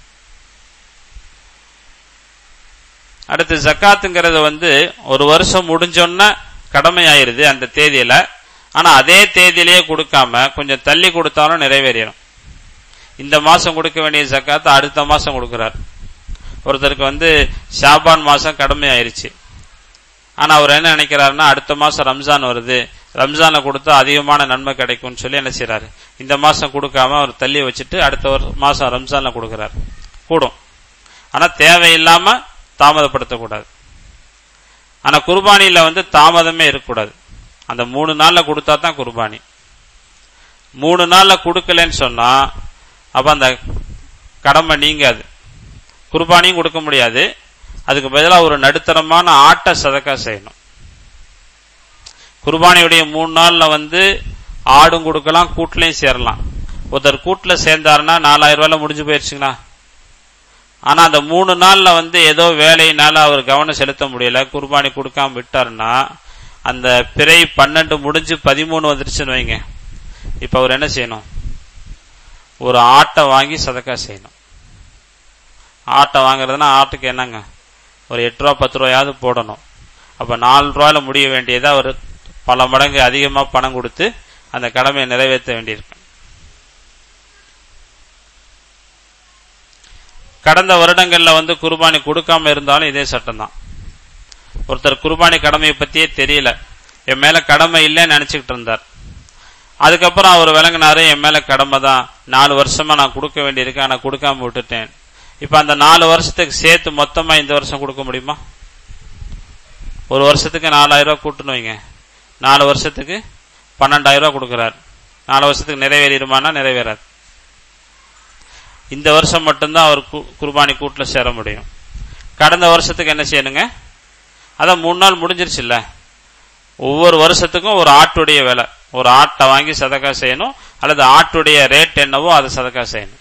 அடுத்து ஜக்காத்துங்கிறது வந்து ஒரு வருஷம் முடிஞ்சோன்ன கடமை ஆயிருது அந்த தேதியில ஆனா அதே தேதியிலேயே கொடுக்காம கொஞ்சம் தள்ளி கொடுத்தாலும் நிறைவேறிடும் இந்த மாசம் கொடுக்க வேண்டிய ஜக்காத்தை அடுத்த மாசம் கொடுக்கிறார் ஒருத்தருக்கு வந்து ஷாபான் மாசம் கடமை ஆயிருச்சு ஆனா அவர் என்ன நினைக்கிறாருன்னா அடுத்த மாசம் ரம்ஜான் வருது ரம்ஜான்ல கொடுத்தா அதிகமான நன்மை கிடைக்கும்னு சொல்லி என்ன செய்யறாரு இந்த மாசம் கொடுக்காம அவர் தள்ளி வச்சுட்டு அடுத்த ஒரு மாசம் ரம்ஜான்ல கொடுக்கிறார் கூடும் ஆனா தேவையில்லாம தாமதப்படுத்தக்கூடாது ஆனா குர்பானியில வந்து தாமதமே இருக்கக்கூடாது அந்த மூணு நாள்ல கொடுத்தா தான் குர்பானி மூணு நாள்ல கொடுக்கலன்னு சொன்னா அப்ப அந்த கடமை நீங்காது குர்பானியும் கொடுக்க முடியாது அதுக்கு பதிலாக ஒரு நடுத்தரமான ஆட்டை சதக்கா செய்யணும் குர்பானியுடைய மூணு நாள்ல வந்து ஆடும் கொடுக்கலாம் கூட்டுலையும் சேரலாம் ஒருத்தர் கூட்டுல சேர்ந்தாருன்னா நாலாயிரம் ரூபாயில முடிஞ்சு போயிருச்சுங்களா ஆனா அந்த மூணு நாள்ல வந்து ஏதோ வேலையினால அவர் கவனம் செலுத்த முடியல குர்பானி கொடுக்காம விட்டாருன்னா அந்த பிறை பன்னெண்டு முடிஞ்சு பதிமூணு வந்துருச்சுன்னு வைங்க இப்ப அவர் என்ன செய்யணும் ஒரு ஆட்டை வாங்கி சதக்கா செய்யணும் ஆட்டை வாங்குறதுனா ஆட்டுக்கு என்னங்க ஒரு எட்டு ரூபா பத்து ரூபாயாவது போடணும் அப்ப நாலு ரூபாயில முடிய வேண்டியதை அவர் பல மடங்கு அதிகமா பணம் கொடுத்து அந்த கடமையை நிறைவேற்ற வேண்டியிருக்கு கடந்த வருடங்கள்ல வந்து குர்பானி கொடுக்காம இருந்தாலும் இதே சட்டம் தான் ஒருத்தர் குர்பானி கடமையை பத்தியே தெரியல என் மேல கடமை இல்லைன்னு நினைச்சுக்கிட்டு இருந்தார் அதுக்கப்புறம் அவர் விளங்கினாரு என் மேல கடமை தான் நாலு வருஷமா நான் கொடுக்க வேண்டியிருக்கு ஆனா கொடுக்காம விட்டுட்டேன் இப்ப அந்த நாலு வருஷத்துக்கு சேர்த்து மொத்தமா இந்த வருஷம் கொடுக்க முடியுமா ஒரு வருஷத்துக்கு நாலாயிரம் ரூபாய் கூட்டுன்னு வைங்க நாலு வருஷத்துக்கு பன்னெண்டாயிரம் ரூபாய் கொடுக்கிறார் நாலு வருஷத்துக்கு நிறைவேறிடுமானா நிறைவேறாது இந்த வருஷம் மட்டும்தான் அவர் கு- குர்பானி கூட்டுல சேர முடியும் கடந்த வருஷத்துக்கு என்ன செய்யணுங்க அதான் மூணு நாள் முடிஞ்சிருச்சுல்ல ஒவ்வொரு வருஷத்துக்கும் ஒரு ஆட்டுடைய விலை ஒரு ஆட்டை வாங்கி சதக்கா செய்யணும் அல்லது ஆட்டுடைய ரேட் என்னவோ அதை சதக்கா செய்யணும்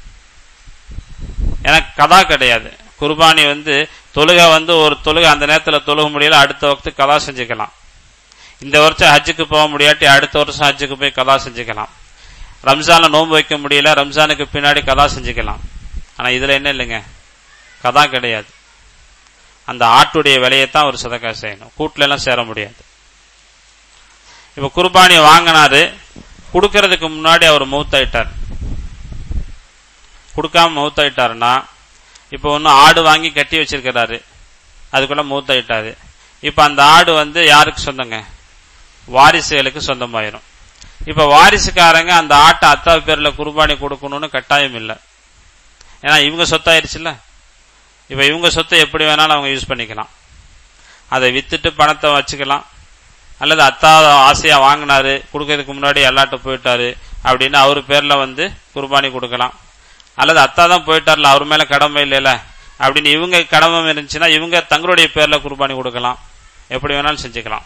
எனக்கு கதா கிடையாது குர்பானி வந்து தொழுகை வந்து ஒரு தொழுகை அந்த நேரத்தில் தொழுக முடியல அடுத்த வக்து கதா செஞ்சுக்கலாம் இந்த வருஷம் ஹஜ்ஜுக்கு போக முடியாட்டி அடுத்த வருஷம் ஹஜ்ஜுக்கு போய் கதா செஞ்சுக்கலாம் ரம்ஜான்ல நோன்பு வைக்க முடியல ரம்ஜானுக்கு பின்னாடி கதா செஞ்சுக்கலாம் ஆனா இதுல என்ன இல்லைங்க கதா கிடையாது அந்த ஆட்டுடைய விலையைத்தான் ஒரு சதக்கா செய்யணும் கூட்டுல எல்லாம் சேர முடியாது இப்ப குர்பானி வாங்கினாரு கொடுக்கறதுக்கு முன்னாடி அவர் மௌத்தாயிட்டார் கொடுக்காம மௌத்தாயிட்டாருன்னா இப்போ ஒன்னும் ஆடு வாங்கி கட்டி வச்சிருக்கிறாரு அதுக்குள்ள மௌத்தாயிட்டாரு இப்ப அந்த ஆடு வந்து யாருக்கு சொந்தங்க வாரிசுகளுக்கு சொந்தமாயிரும் இப்ப வாரிசுக்காரங்க அந்த ஆட்டை அத்தா பேர்ல குர்பானி கொடுக்கணும்னு கட்டாயம் இல்லை ஏன்னா இவங்க சொத்தாயிருச்சுல்ல இப்ப இவங்க சொத்தை எப்படி வேணாலும் அவங்க யூஸ் பண்ணிக்கலாம் அதை வித்துட்டு பணத்தை வச்சுக்கலாம் அல்லது அத்தா ஆசையா வாங்கினாரு கொடுக்கறதுக்கு முன்னாடி எல்லாட்ட போயிட்டாரு அப்படின்னு அவர் பேர்ல வந்து குர்பானி கொடுக்கலாம் அல்லது அத்தா தான் போயிட்டார்ல அவர் மேல கடமை இல்லைல அப்படின்னு இவங்க கடமை இருந்துச்சுன்னா இவங்க தங்களுடைய பேர்ல குர்பானி கொடுக்கலாம் எப்படி வேணாலும் செஞ்சுக்கலாம்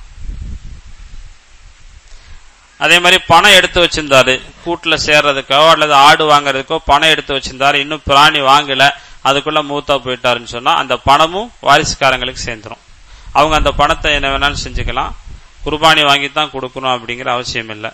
அதே மாதிரி பணம் எடுத்து வச்சிருந்தாரு கூட்டுல சேர்றதுக்கோ அல்லது ஆடு வாங்குறதுக்கோ பணம் எடுத்து வச்சிருந்தாரு இன்னும் பிராணி வாங்கல அதுக்குள்ள மூத்தா போயிட்டாருன்னு சொன்னா அந்த பணமும் வாரிசுக்காரங்களுக்கு சேர்ந்துரும் அவங்க அந்த பணத்தை என்ன வேணாலும் செஞ்சுக்கலாம் குர்பானி வாங்கி தான் கொடுக்கணும் அப்படிங்கிற அவசியம் இல்லை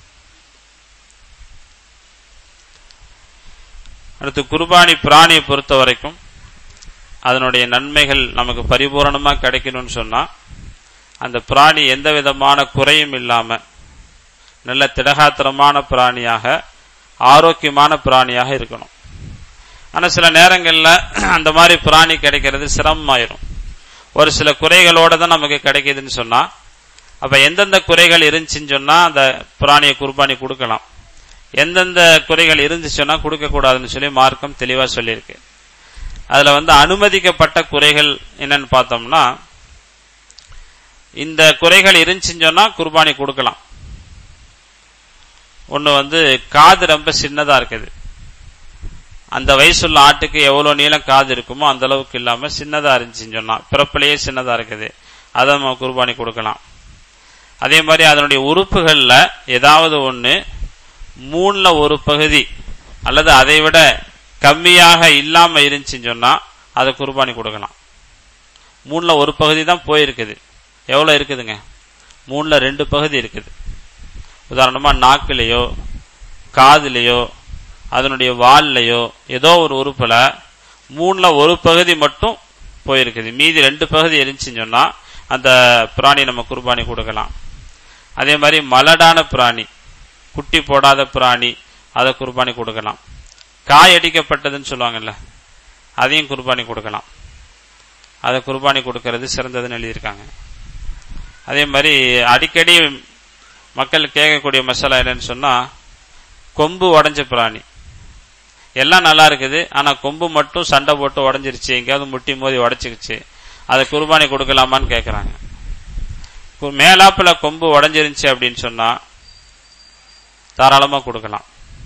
அடுத்து குர்பானி பிராணியை பொறுத்த வரைக்கும் அதனுடைய நன்மைகள் நமக்கு பரிபூரணமா கிடைக்கணும்னு சொன்னா அந்த பிராணி எந்த விதமான குறையும் இல்லாம நல்ல திடகாத்திரமான பிராணியாக ஆரோக்கியமான பிராணியாக இருக்கணும் ஆனா சில நேரங்கள்ல அந்த மாதிரி பிராணி கிடைக்கிறது சிரமமாயிரும் ஒரு சில குறைகளோட தான் நமக்கு கிடைக்குதுன்னு சொன்னா அப்ப எந்தெந்த குறைகள் இருந்துச்சுன்னு சொன்னா அந்த பிராணியை குர்பானி கொடுக்கலாம் எந்தெந்த குறைகள் இருந்துச்சுன்னா கொடுக்க கூடாதுன்னு சொல்லி மார்க்கம் தெளிவா சொல்லியிருக்கு அதுல வந்து அனுமதிக்கப்பட்ட குறைகள் என்னன்னு பார்த்தோம்னா இந்த குறைகள் இருந்துச்சுன்னு சொன்னா குர்பானி கொடுக்கலாம் ஒன்னு வந்து காது ரொம்ப சின்னதா இருக்குது அந்த வயசுள்ள ஆட்டுக்கு எவ்வளவு நீளம் காது இருக்குமோ அந்த அளவுக்கு இல்லாம சின்னதா இருந்துச்சுன்னு சொன்னா பிறப்பிலேயே சின்னதா இருக்குது அதை நம்ம குர்பானி கொடுக்கலாம் அதே மாதிரி அதனுடைய உறுப்புகள்ல ஏதாவது ஒண்ணு மூணுல ஒரு பகுதி அல்லது அதை விட கம்மியாக இல்லாம இருந்துச்சுன்னு சொன்னா அதை குர்பானி கொடுக்கலாம் மூணுல ஒரு பகுதி தான் போயிருக்குது எவ்வளவு இருக்குதுங்க மூணுல ரெண்டு பகுதி இருக்குது உதாரணமா நாக்குலயோ காதுலயோ அதனுடைய வால்லையோ ஏதோ ஒரு உறுப்புல மூணுல ஒரு பகுதி மட்டும் போயிருக்குது மீதி ரெண்டு பகுதி இருந்துச்சுன்னு சொன்னா அந்த பிராணி நம்ம குர்பானி கொடுக்கலாம் அதே மாதிரி மலடான பிராணி குட்டி போடாத பிராணி அதை குர்பானி கொடுக்கலாம் காய் அடிக்கப்பட்டதுன்னு சொல்லுவாங்கல்ல அதையும் குர்பானி கொடுக்கலாம் அதை குர்பானி கொடுக்கறது சிறந்ததுன்னு எழுதியிருக்காங்க அதே மாதிரி அடிக்கடி மக்கள் கேட்கக்கூடிய மசாலா என்னன்னு சொன்னா கொம்பு உடஞ்ச பிராணி எல்லாம் நல்லா இருக்குது ஆனா கொம்பு மட்டும் சண்டை போட்டு உடஞ்சிருச்சு எங்கேயாவது முட்டி மோதி உடச்சிக்கிச்சு அதை குர்பானி கொடுக்கலாமான்னு கேட்கறாங்க மேலாப்புல கொம்பு உடஞ்சிருந்துச்சு அப்படின்னு சொன்னா தாராளமா கொடுக்கலாம்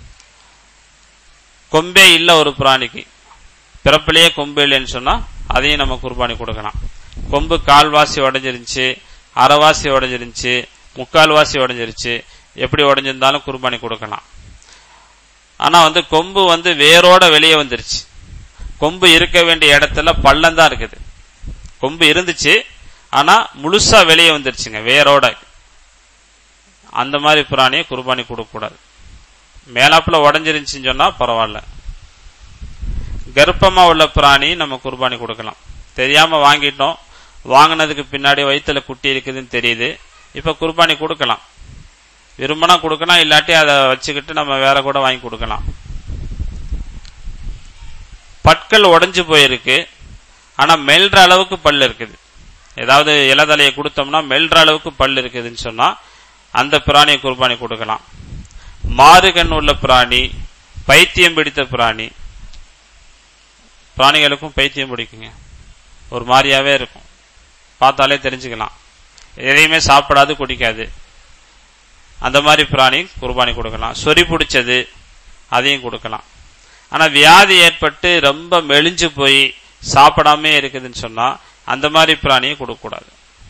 கொம்பே இல்ல ஒரு பிராணிக்கு பிறப்பிலேயே கொம்பு இல்லைன்னு சொன்னா அதையும் நம்ம குர்பானி கொடுக்கலாம் கொம்பு கால்வாசி உடஞ்சிருந்துச்சு அரைவாசி உடஞ்சிருந்துச்சு முக்கால்வாசி உடஞ்சிருச்சு எப்படி உடஞ்சிருந்தாலும் குர்பானி கொடுக்கலாம் ஆனா வந்து கொம்பு வந்து வேரோட வெளியே வந்துருச்சு கொம்பு இருக்க வேண்டிய இடத்துல பள்ளம் தான் இருக்குது கொம்பு இருந்துச்சு ஆனா முழுசா வெளியே வந்துருச்சுங்க வேரோட அந்த மாதிரி பிராணியை குர்பானி கொடுக்க கூடாது மேலாப்புல உடஞ்சிருந்துச்சுன்னு சொன்னா பரவாயில்ல கர்ப்பமா உள்ள பிராணி நம்ம குர்பானி கொடுக்கலாம் தெரியாம வாங்கிட்டோம் வாங்கினதுக்கு பின்னாடி வயிற்றுல குட்டி இருக்குதுன்னு தெரியுது இப்ப குர்பானி கொடுக்கலாம் விரும்பினா கொடுக்கலாம் இல்லாட்டி அதை வச்சுக்கிட்டு நம்ம வேற கூட வாங்கி கொடுக்கலாம் பற்கள் உடைஞ்சு போயிருக்கு ஆனா மெல்ற அளவுக்கு பல் இருக்குது ஏதாவது இலதலையை கொடுத்தோம்னா மெல்ற அளவுக்கு பல் இருக்குதுன்னு சொன்னா அந்த பிராணியை குர்பானி கொடுக்கலாம் மாறுகண் உள்ள பிராணி பைத்தியம் பிடித்த பிராணி பிராணிகளுக்கும் பைத்தியம் பிடிக்குங்க ஒரு மாதிரியாவே இருக்கும் பார்த்தாலே தெரிஞ்சுக்கலாம் எதையுமே சாப்பிடாது குடிக்காது அந்த மாதிரி பிராணி குர்பானி கொடுக்கலாம் சொறி பிடிச்சது அதையும் கொடுக்கலாம் ஆனா வியாதி ஏற்பட்டு ரொம்ப மெலிஞ்சு போய் சாப்பிடாம இருக்குதுன்னு சொன்னா அந்த மாதிரி பிராணியை கொடுக்கக்கூடாது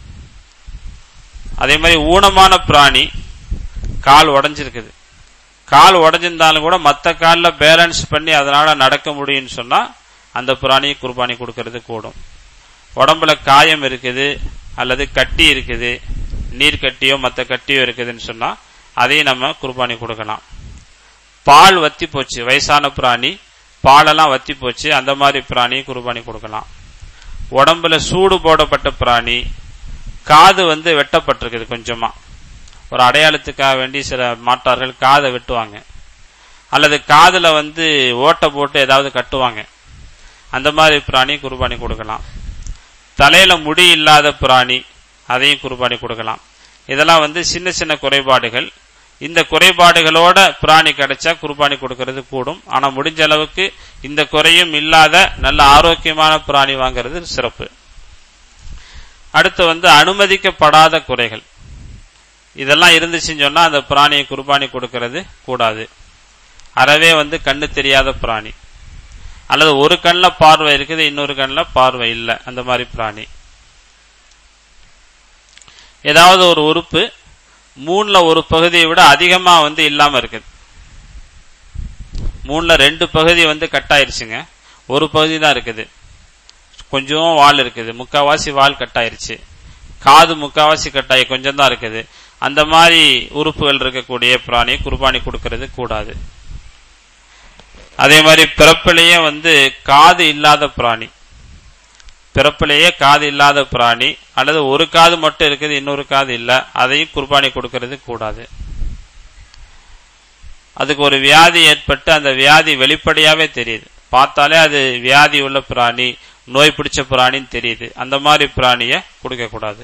அதே மாதிரி ஊனமான பிராணி கால் உடைஞ்சிருக்குது கால் உடைஞ்சிருந்தாலும் கூட மற்ற காலில் பேலன்ஸ் பண்ணி அதனால நடக்க முடியும்னு சொன்னா அந்த பிராணியை குர்பானி கொடுக்கறது கூடும் உடம்புல காயம் இருக்குது அல்லது கட்டி இருக்குது நீர் கட்டியோ மற்ற கட்டியோ இருக்குதுன்னு சொன்னா அதையும் நம்ம குர்பானி கொடுக்கலாம் பால் வத்தி போச்சு வயசான பிராணி பாலெல்லாம் வத்தி போச்சு அந்த மாதிரி பிராணியை குர்பானி கொடுக்கலாம் உடம்புல சூடு போடப்பட்ட பிராணி காது வந்து வெட்டப்பட்டிருக்குது கொஞ்சமா ஒரு அடையாளத்துக்காக வேண்டி சில மாட்டார்கள் காதை வெட்டுவாங்க அல்லது காதுல வந்து ஓட்டை போட்டு ஏதாவது கட்டுவாங்க அந்த மாதிரி பிராணி குர்பானி கொடுக்கலாம் தலையில முடி இல்லாத பிராணி அதையும் குர்பானி கொடுக்கலாம் இதெல்லாம் வந்து சின்ன சின்ன குறைபாடுகள் இந்த குறைபாடுகளோட பிராணி கிடைச்சா குர்பானி கொடுக்கறது கூடும் ஆனா முடிஞ்ச அளவுக்கு இந்த குறையும் இல்லாத நல்ல ஆரோக்கியமான பிராணி வாங்குறது சிறப்பு அடுத்து வந்து அனுமதிக்கப்படாத குறைகள் இதெல்லாம் இருந்துச்சுன்னு சொன்னா அந்த பிராணியை குர்பானி கொடுக்கறது கூடாது அறவே வந்து கண்ணு தெரியாத பிராணி அல்லது ஒரு கண்ணில் பார்வை இருக்குது இன்னொரு கண்ணில் பார்வை இல்லை அந்த மாதிரி பிராணி ஏதாவது ஒரு உறுப்பு மூணுல ஒரு பகுதியை விட அதிகமா வந்து இல்லாம இருக்குது மூணுல ரெண்டு பகுதி வந்து கட் ஆயிருச்சுங்க ஒரு பகுதி தான் இருக்குது கொஞ்சம் வால் இருக்குது முக்காவாசி வால் கட் ஆயிருச்சு காது முக்காவாசி கட்டாயி கொஞ்சம் தான் இருக்குது அந்த மாதிரி உறுப்புகள் இருக்கக்கூடிய பிராணியை குர்பானி கொடுக்கறது கூடாது அதே மாதிரி பிறப்பிலேயே வந்து காது இல்லாத பிராணி பிறப்பிலேயே காது இல்லாத பிராணி அல்லது ஒரு காது மட்டும் இருக்குது இன்னொரு காது இல்லை அதையும் குர்பானி கொடுக்கறது கூடாது அதுக்கு ஒரு வியாதி ஏற்பட்டு அந்த வியாதி வெளிப்படையாவே தெரியுது பார்த்தாலே அது வியாதி உள்ள பிராணி நோய் பிடிச்ச பிராணின்னு தெரியுது அந்த மாதிரி பிராணிய கொடுக்க கூடாது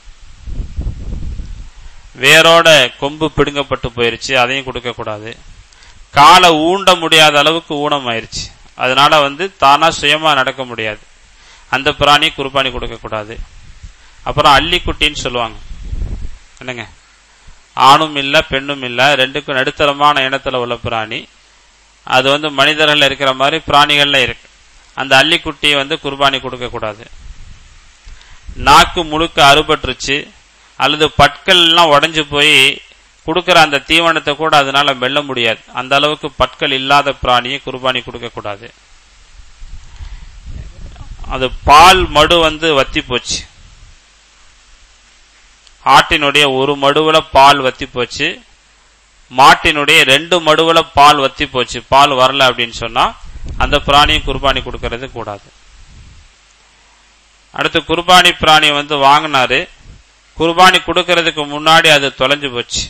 வேரோட கொம்பு பிடுங்கப்பட்டு போயிருச்சு அதையும் கொடுக்க கூடாது காலை ஊண்ட முடியாத அளவுக்கு ஊனம் ஆயிருச்சு அதனால வந்து தானா சுயமா நடக்க முடியாது அந்த பிராணி குர்பானி கொடுக்க கூடாது அப்புறம் அள்ளிக்குட்டின்னு சொல்லுவாங்க என்னங்க ஆணும் இல்ல பெண்ணும் இல்ல ரெண்டுக்கும் நடுத்தரமான இனத்துல உள்ள பிராணி அது வந்து மனிதர்கள் இருக்கிற மாதிரி பிராணிகள்ல இருக்கு அந்த அள்ளிக்குட்டியை வந்து குர்பானி கொடுக்க கூடாது நாக்கு முழுக்க அறுபட்டுருச்சு அல்லது பற்கள் எல்லாம் உடைஞ்சு போய் கொடுக்கிற அந்த தீவனத்தை கூட அதனால மெல்ல முடியாது அந்த அளவுக்கு பற்கள் இல்லாத பிராணியை குர்பானி கொடுக்க கூடாது அது பால் மடு வந்து வத்தி போச்சு ஆட்டினுடைய ஒரு மடுவுல பால் வத்தி போச்சு மாட்டினுடைய ரெண்டு மடுவுல பால் வத்தி போச்சு பால் வரல அப்படின்னு சொன்னா அந்த பிராணியை குர்பானி கொடுக்கறது கூடாது அடுத்து குர்பானி பிராணி வந்து வாங்கினாரு குர்பானி கொடுக்கறதுக்கு முன்னாடி அது தொலைஞ்சு போச்சு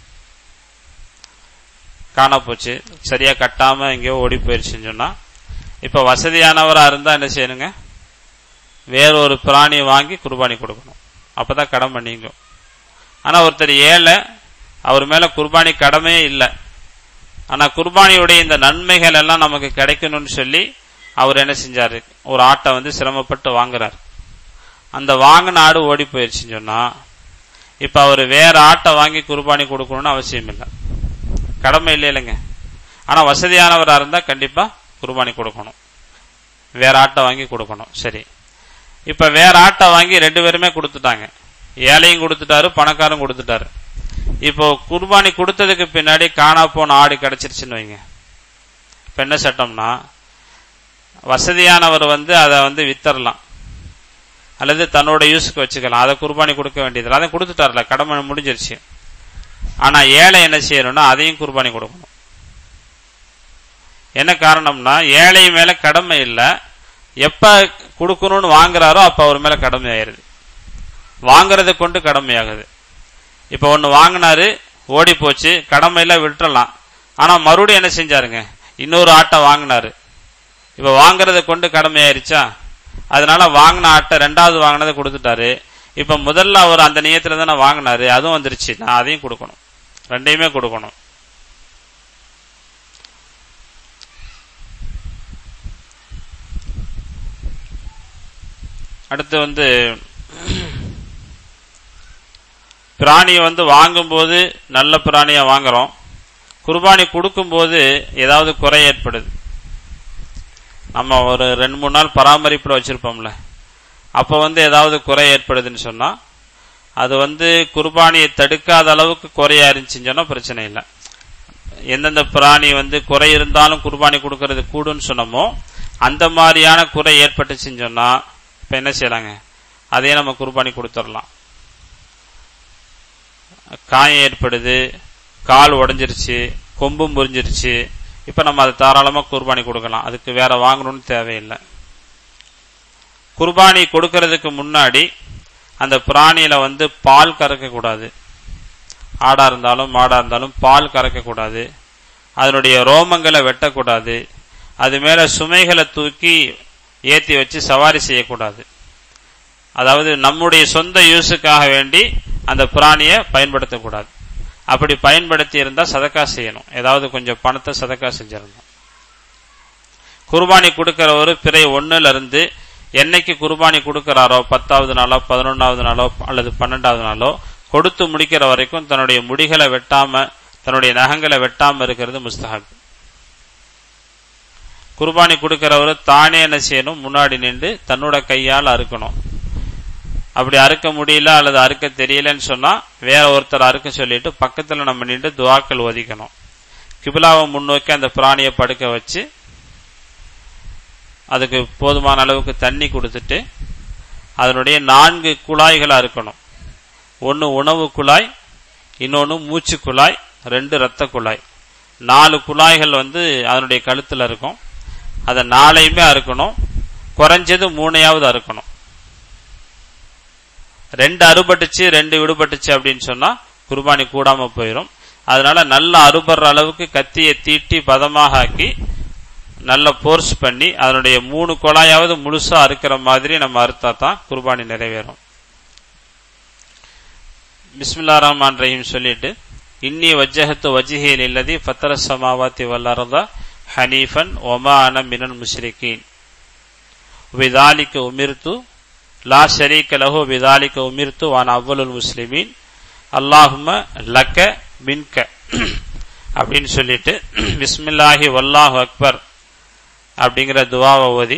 காண போச்சு சரியா கட்டாம எங்கேயோ ஓடி போயிருச்சுன்னு சொன்னா இப்ப வசதியானவரா இருந்தா என்ன செய்யணுங்க வேற ஒரு பிராணியை வாங்கி குர்பானி கொடுக்கணும் அப்பதான் கடன் பண்ணீங்க ஆனா ஒருத்தர் ஏழை அவர் மேல குர்பானி கடமையே இல்லை ஆனா குர்பானியுடைய இந்த நன்மைகள் எல்லாம் நமக்கு கிடைக்கணும்னு சொல்லி அவர் என்ன செஞ்சாரு ஒரு ஆட்டை வந்து சிரமப்பட்டு வாங்குறாரு அந்த வாங்கின ஆடு ஓடி போயிருச்சுன்னு சொன்னா இப்ப அவர் வேற ஆட்டை வாங்கி குர்பானி கொடுக்கணும்னு அவசியம் இல்லை கடமை இல்லை இல்லைங்க ஆனா வசதியானவரா இருந்தா கண்டிப்பா குர்பானி கொடுக்கணும் வேற ஆட்டை வாங்கி கொடுக்கணும் சரி இப்ப வேற ஆட்டை வாங்கி ரெண்டு பேருமே கொடுத்துட்டாங்க ஏழையும் கொடுத்துட்டாரு பணக்காரும் கொடுத்துட்டாரு இப்போ குர்பானி கொடுத்ததுக்கு பின்னாடி காணா போன ஆடு கிடைச்சிருச்சுன்னு வைங்க இப்ப என்ன சட்டம்னா வசதியானவர் வந்து அதை வந்து வித்தரலாம் அல்லது தன்னோட யூஸுக்கு வச்சுக்கலாம் அதை குர்பானி கொடுக்க வேண்டியதில்லை அதை கொடுத்துட்டார்ல கடமை முடிஞ்சிருச்சு ஆனா ஏழை என்ன செய்யணும்னா அதையும் குர்பானி கொடுக்கணும் என்ன காரணம்னா ஏழை மேல கடமை இல்லை எப்ப கொடுக்கணும்னு வாங்குறாரோ அப்ப அவர் மேல கடமை ஆயிருது வாங்குறதை கொண்டு கடமையாகுது இப்ப ஒன்னு வாங்கினாரு ஓடி போச்சு கடமையில விட்டுறலாம் ஆனா மறுபடியும் என்ன செஞ்சாருங்க இன்னொரு ஆட்டை வாங்கினாரு இப்ப வாங்குறத கொண்டு கடமையாயிருச்சா அதனால வாங்கின ஆட்டை ரெண்டாவது வாங்கினதை கொடுத்துட்டாரு இப்ப முதல்ல அவர் அந்த நியத்துல தானே வாங்கினாரு அதுவும் வந்துருச்சு நான் அதையும் கொடுக்கணும் ரெண்டையுமே கொடுக்கணும் அடுத்து வந்து பிராணியை வந்து வாங்கும்போது நல்ல பிராணியை வாங்குறோம் குர்பானி கொடுக்கும்போது ஏதாவது குறை ஏற்படுது நம்ம ஒரு ரெண்டு மூணு நாள் பராமரிப்பில் வச்சிருப்போம்ல அப்போ வந்து ஏதாவது குறை ஏற்படுதுன்னு சொன்னா அது வந்து குர்பானியை தடுக்காத அளவுக்கு குறையா இருந்துச்சுன்னு சொன்னா பிரச்சனை இல்லை எந்தெந்த பிராணி வந்து குறை இருந்தாலும் குர்பானி கொடுக்கறது கூடுன்னு சொன்னோமோ அந்த மாதிரியான குறை ஏற்பட்டுச்சுன்னு சொன்னா இப்ப என்ன செய்யலாங்க அதையே நம்ம குர்பானி கொடுத்துடலாம் காயம் ஏற்படுது கால் உடைஞ்சிருச்சு கொம்பு முறிஞ்சிருச்சு இப்ப நம்ம அதை தாராளமா குர்பானி கொடுக்கலாம் அதுக்கு வேற வாங்கணும்னு தேவையில்லை குர்பானி கொடுக்கறதுக்கு முன்னாடி அந்த பிராணியில வந்து பால் கறக்க கூடாது ஆடா இருந்தாலும் மாடா இருந்தாலும் பால் கறக்க கூடாது அதனுடைய ரோமங்களை வெட்டக்கூடாது அது மேல சுமைகளை தூக்கி ஏத்தி வச்சு சவாரி செய்யக்கூடாது அதாவது நம்முடைய சொந்த யூஸுக்காக வேண்டி அந்த பிராணியை பயன்படுத்தக்கூடாது அப்படி பயன்படுத்தி இருந்தா சதக்கா செய்யணும் ஏதாவது கொஞ்சம் பணத்தை சதக்கா செஞ்சிடணும் குர்பானி கொடுக்கிறவர் பிறை ஒண்ணுல இருந்து என்னைக்கு குர்பானி கொடுக்கிறாரோ பத்தாவது நாளோ பதினொன்னாவது நாளோ அல்லது பன்னெண்டாவது நாளோ கொடுத்து முடிக்கிற வரைக்கும் தன்னுடைய முடிகளை வெட்டாம தன்னுடைய நகங்களை வெட்டாம இருக்கிறது முஸ்தஹப் குர்பானி கொடுக்கிறவர் தானே என்ன செய்யணும் முன்னாடி நின்று தன்னோட கையால் அறுக்கணும் அப்படி அறுக்க முடியல அல்லது அறுக்க தெரியலன்னு சொன்னா வேற ஒருத்தர் அறுக்க சொல்லிட்டு பக்கத்துல நம்ம நின்று துவாக்கள் ஒதிக்கணும் கிபிலாவை முன்னோக்கி அந்த பிராணியை படுக்க வச்சு அதுக்கு போதுமான அளவுக்கு தண்ணி கொடுத்துட்டு அதனுடைய நான்கு குழாய்களா இருக்கணும் ஒன்று உணவு குழாய் இன்னொன்று மூச்சு குழாய் ரெண்டு இரத்த குழாய் நாலு குழாய்கள் வந்து அதனுடைய கழுத்தில் இருக்கும் அதை நாளையுமே அறுக்கணும் குறைஞ்சது மூணையாவது அறுக்கணும் ரெண்டு அறுபட்டுச்சு ரெண்டு விடுபட்டுச்சு அப்படின்னு சொன்னா குர்பானி கூடாம போயிடும் அதனால நல்ல அறுபடுற அளவுக்கு கத்தியை தீட்டி பதமாக ஆக்கி நல்ல போர்ஸ் பண்ணி அதனுடைய மூணு குழாயாவது முழுசா அறுக்கிற மாதிரி நம்ம அறுத்தா தான் குர்பானி நிறைவேறும் பிஸ்மில்லா ரஹ்மான் ரஹீம் சொல்லிட்டு இன்னி வஜ்ஜஹத்து வஜ்ஹில் இல்லதி ஃபத்தர சமாவாத்தி வல்லரதா ஹனீஃபன் ஒமா அன மினன் முஷ்ரிகீன் விதாலிக்கு உமிர்த்து லா ஷரீக்க லஹு விதாலிக்க உமிர்த்து வான் அவ்வளுல் முஸ்லிமீன் அல்லாஹும லக்க மின்க அப்படின்னு சொல்லிட்டு பிஸ்மில்லாஹி வல்லாஹு அக்பர் அப்படிங்கிற துவாவை ஓதி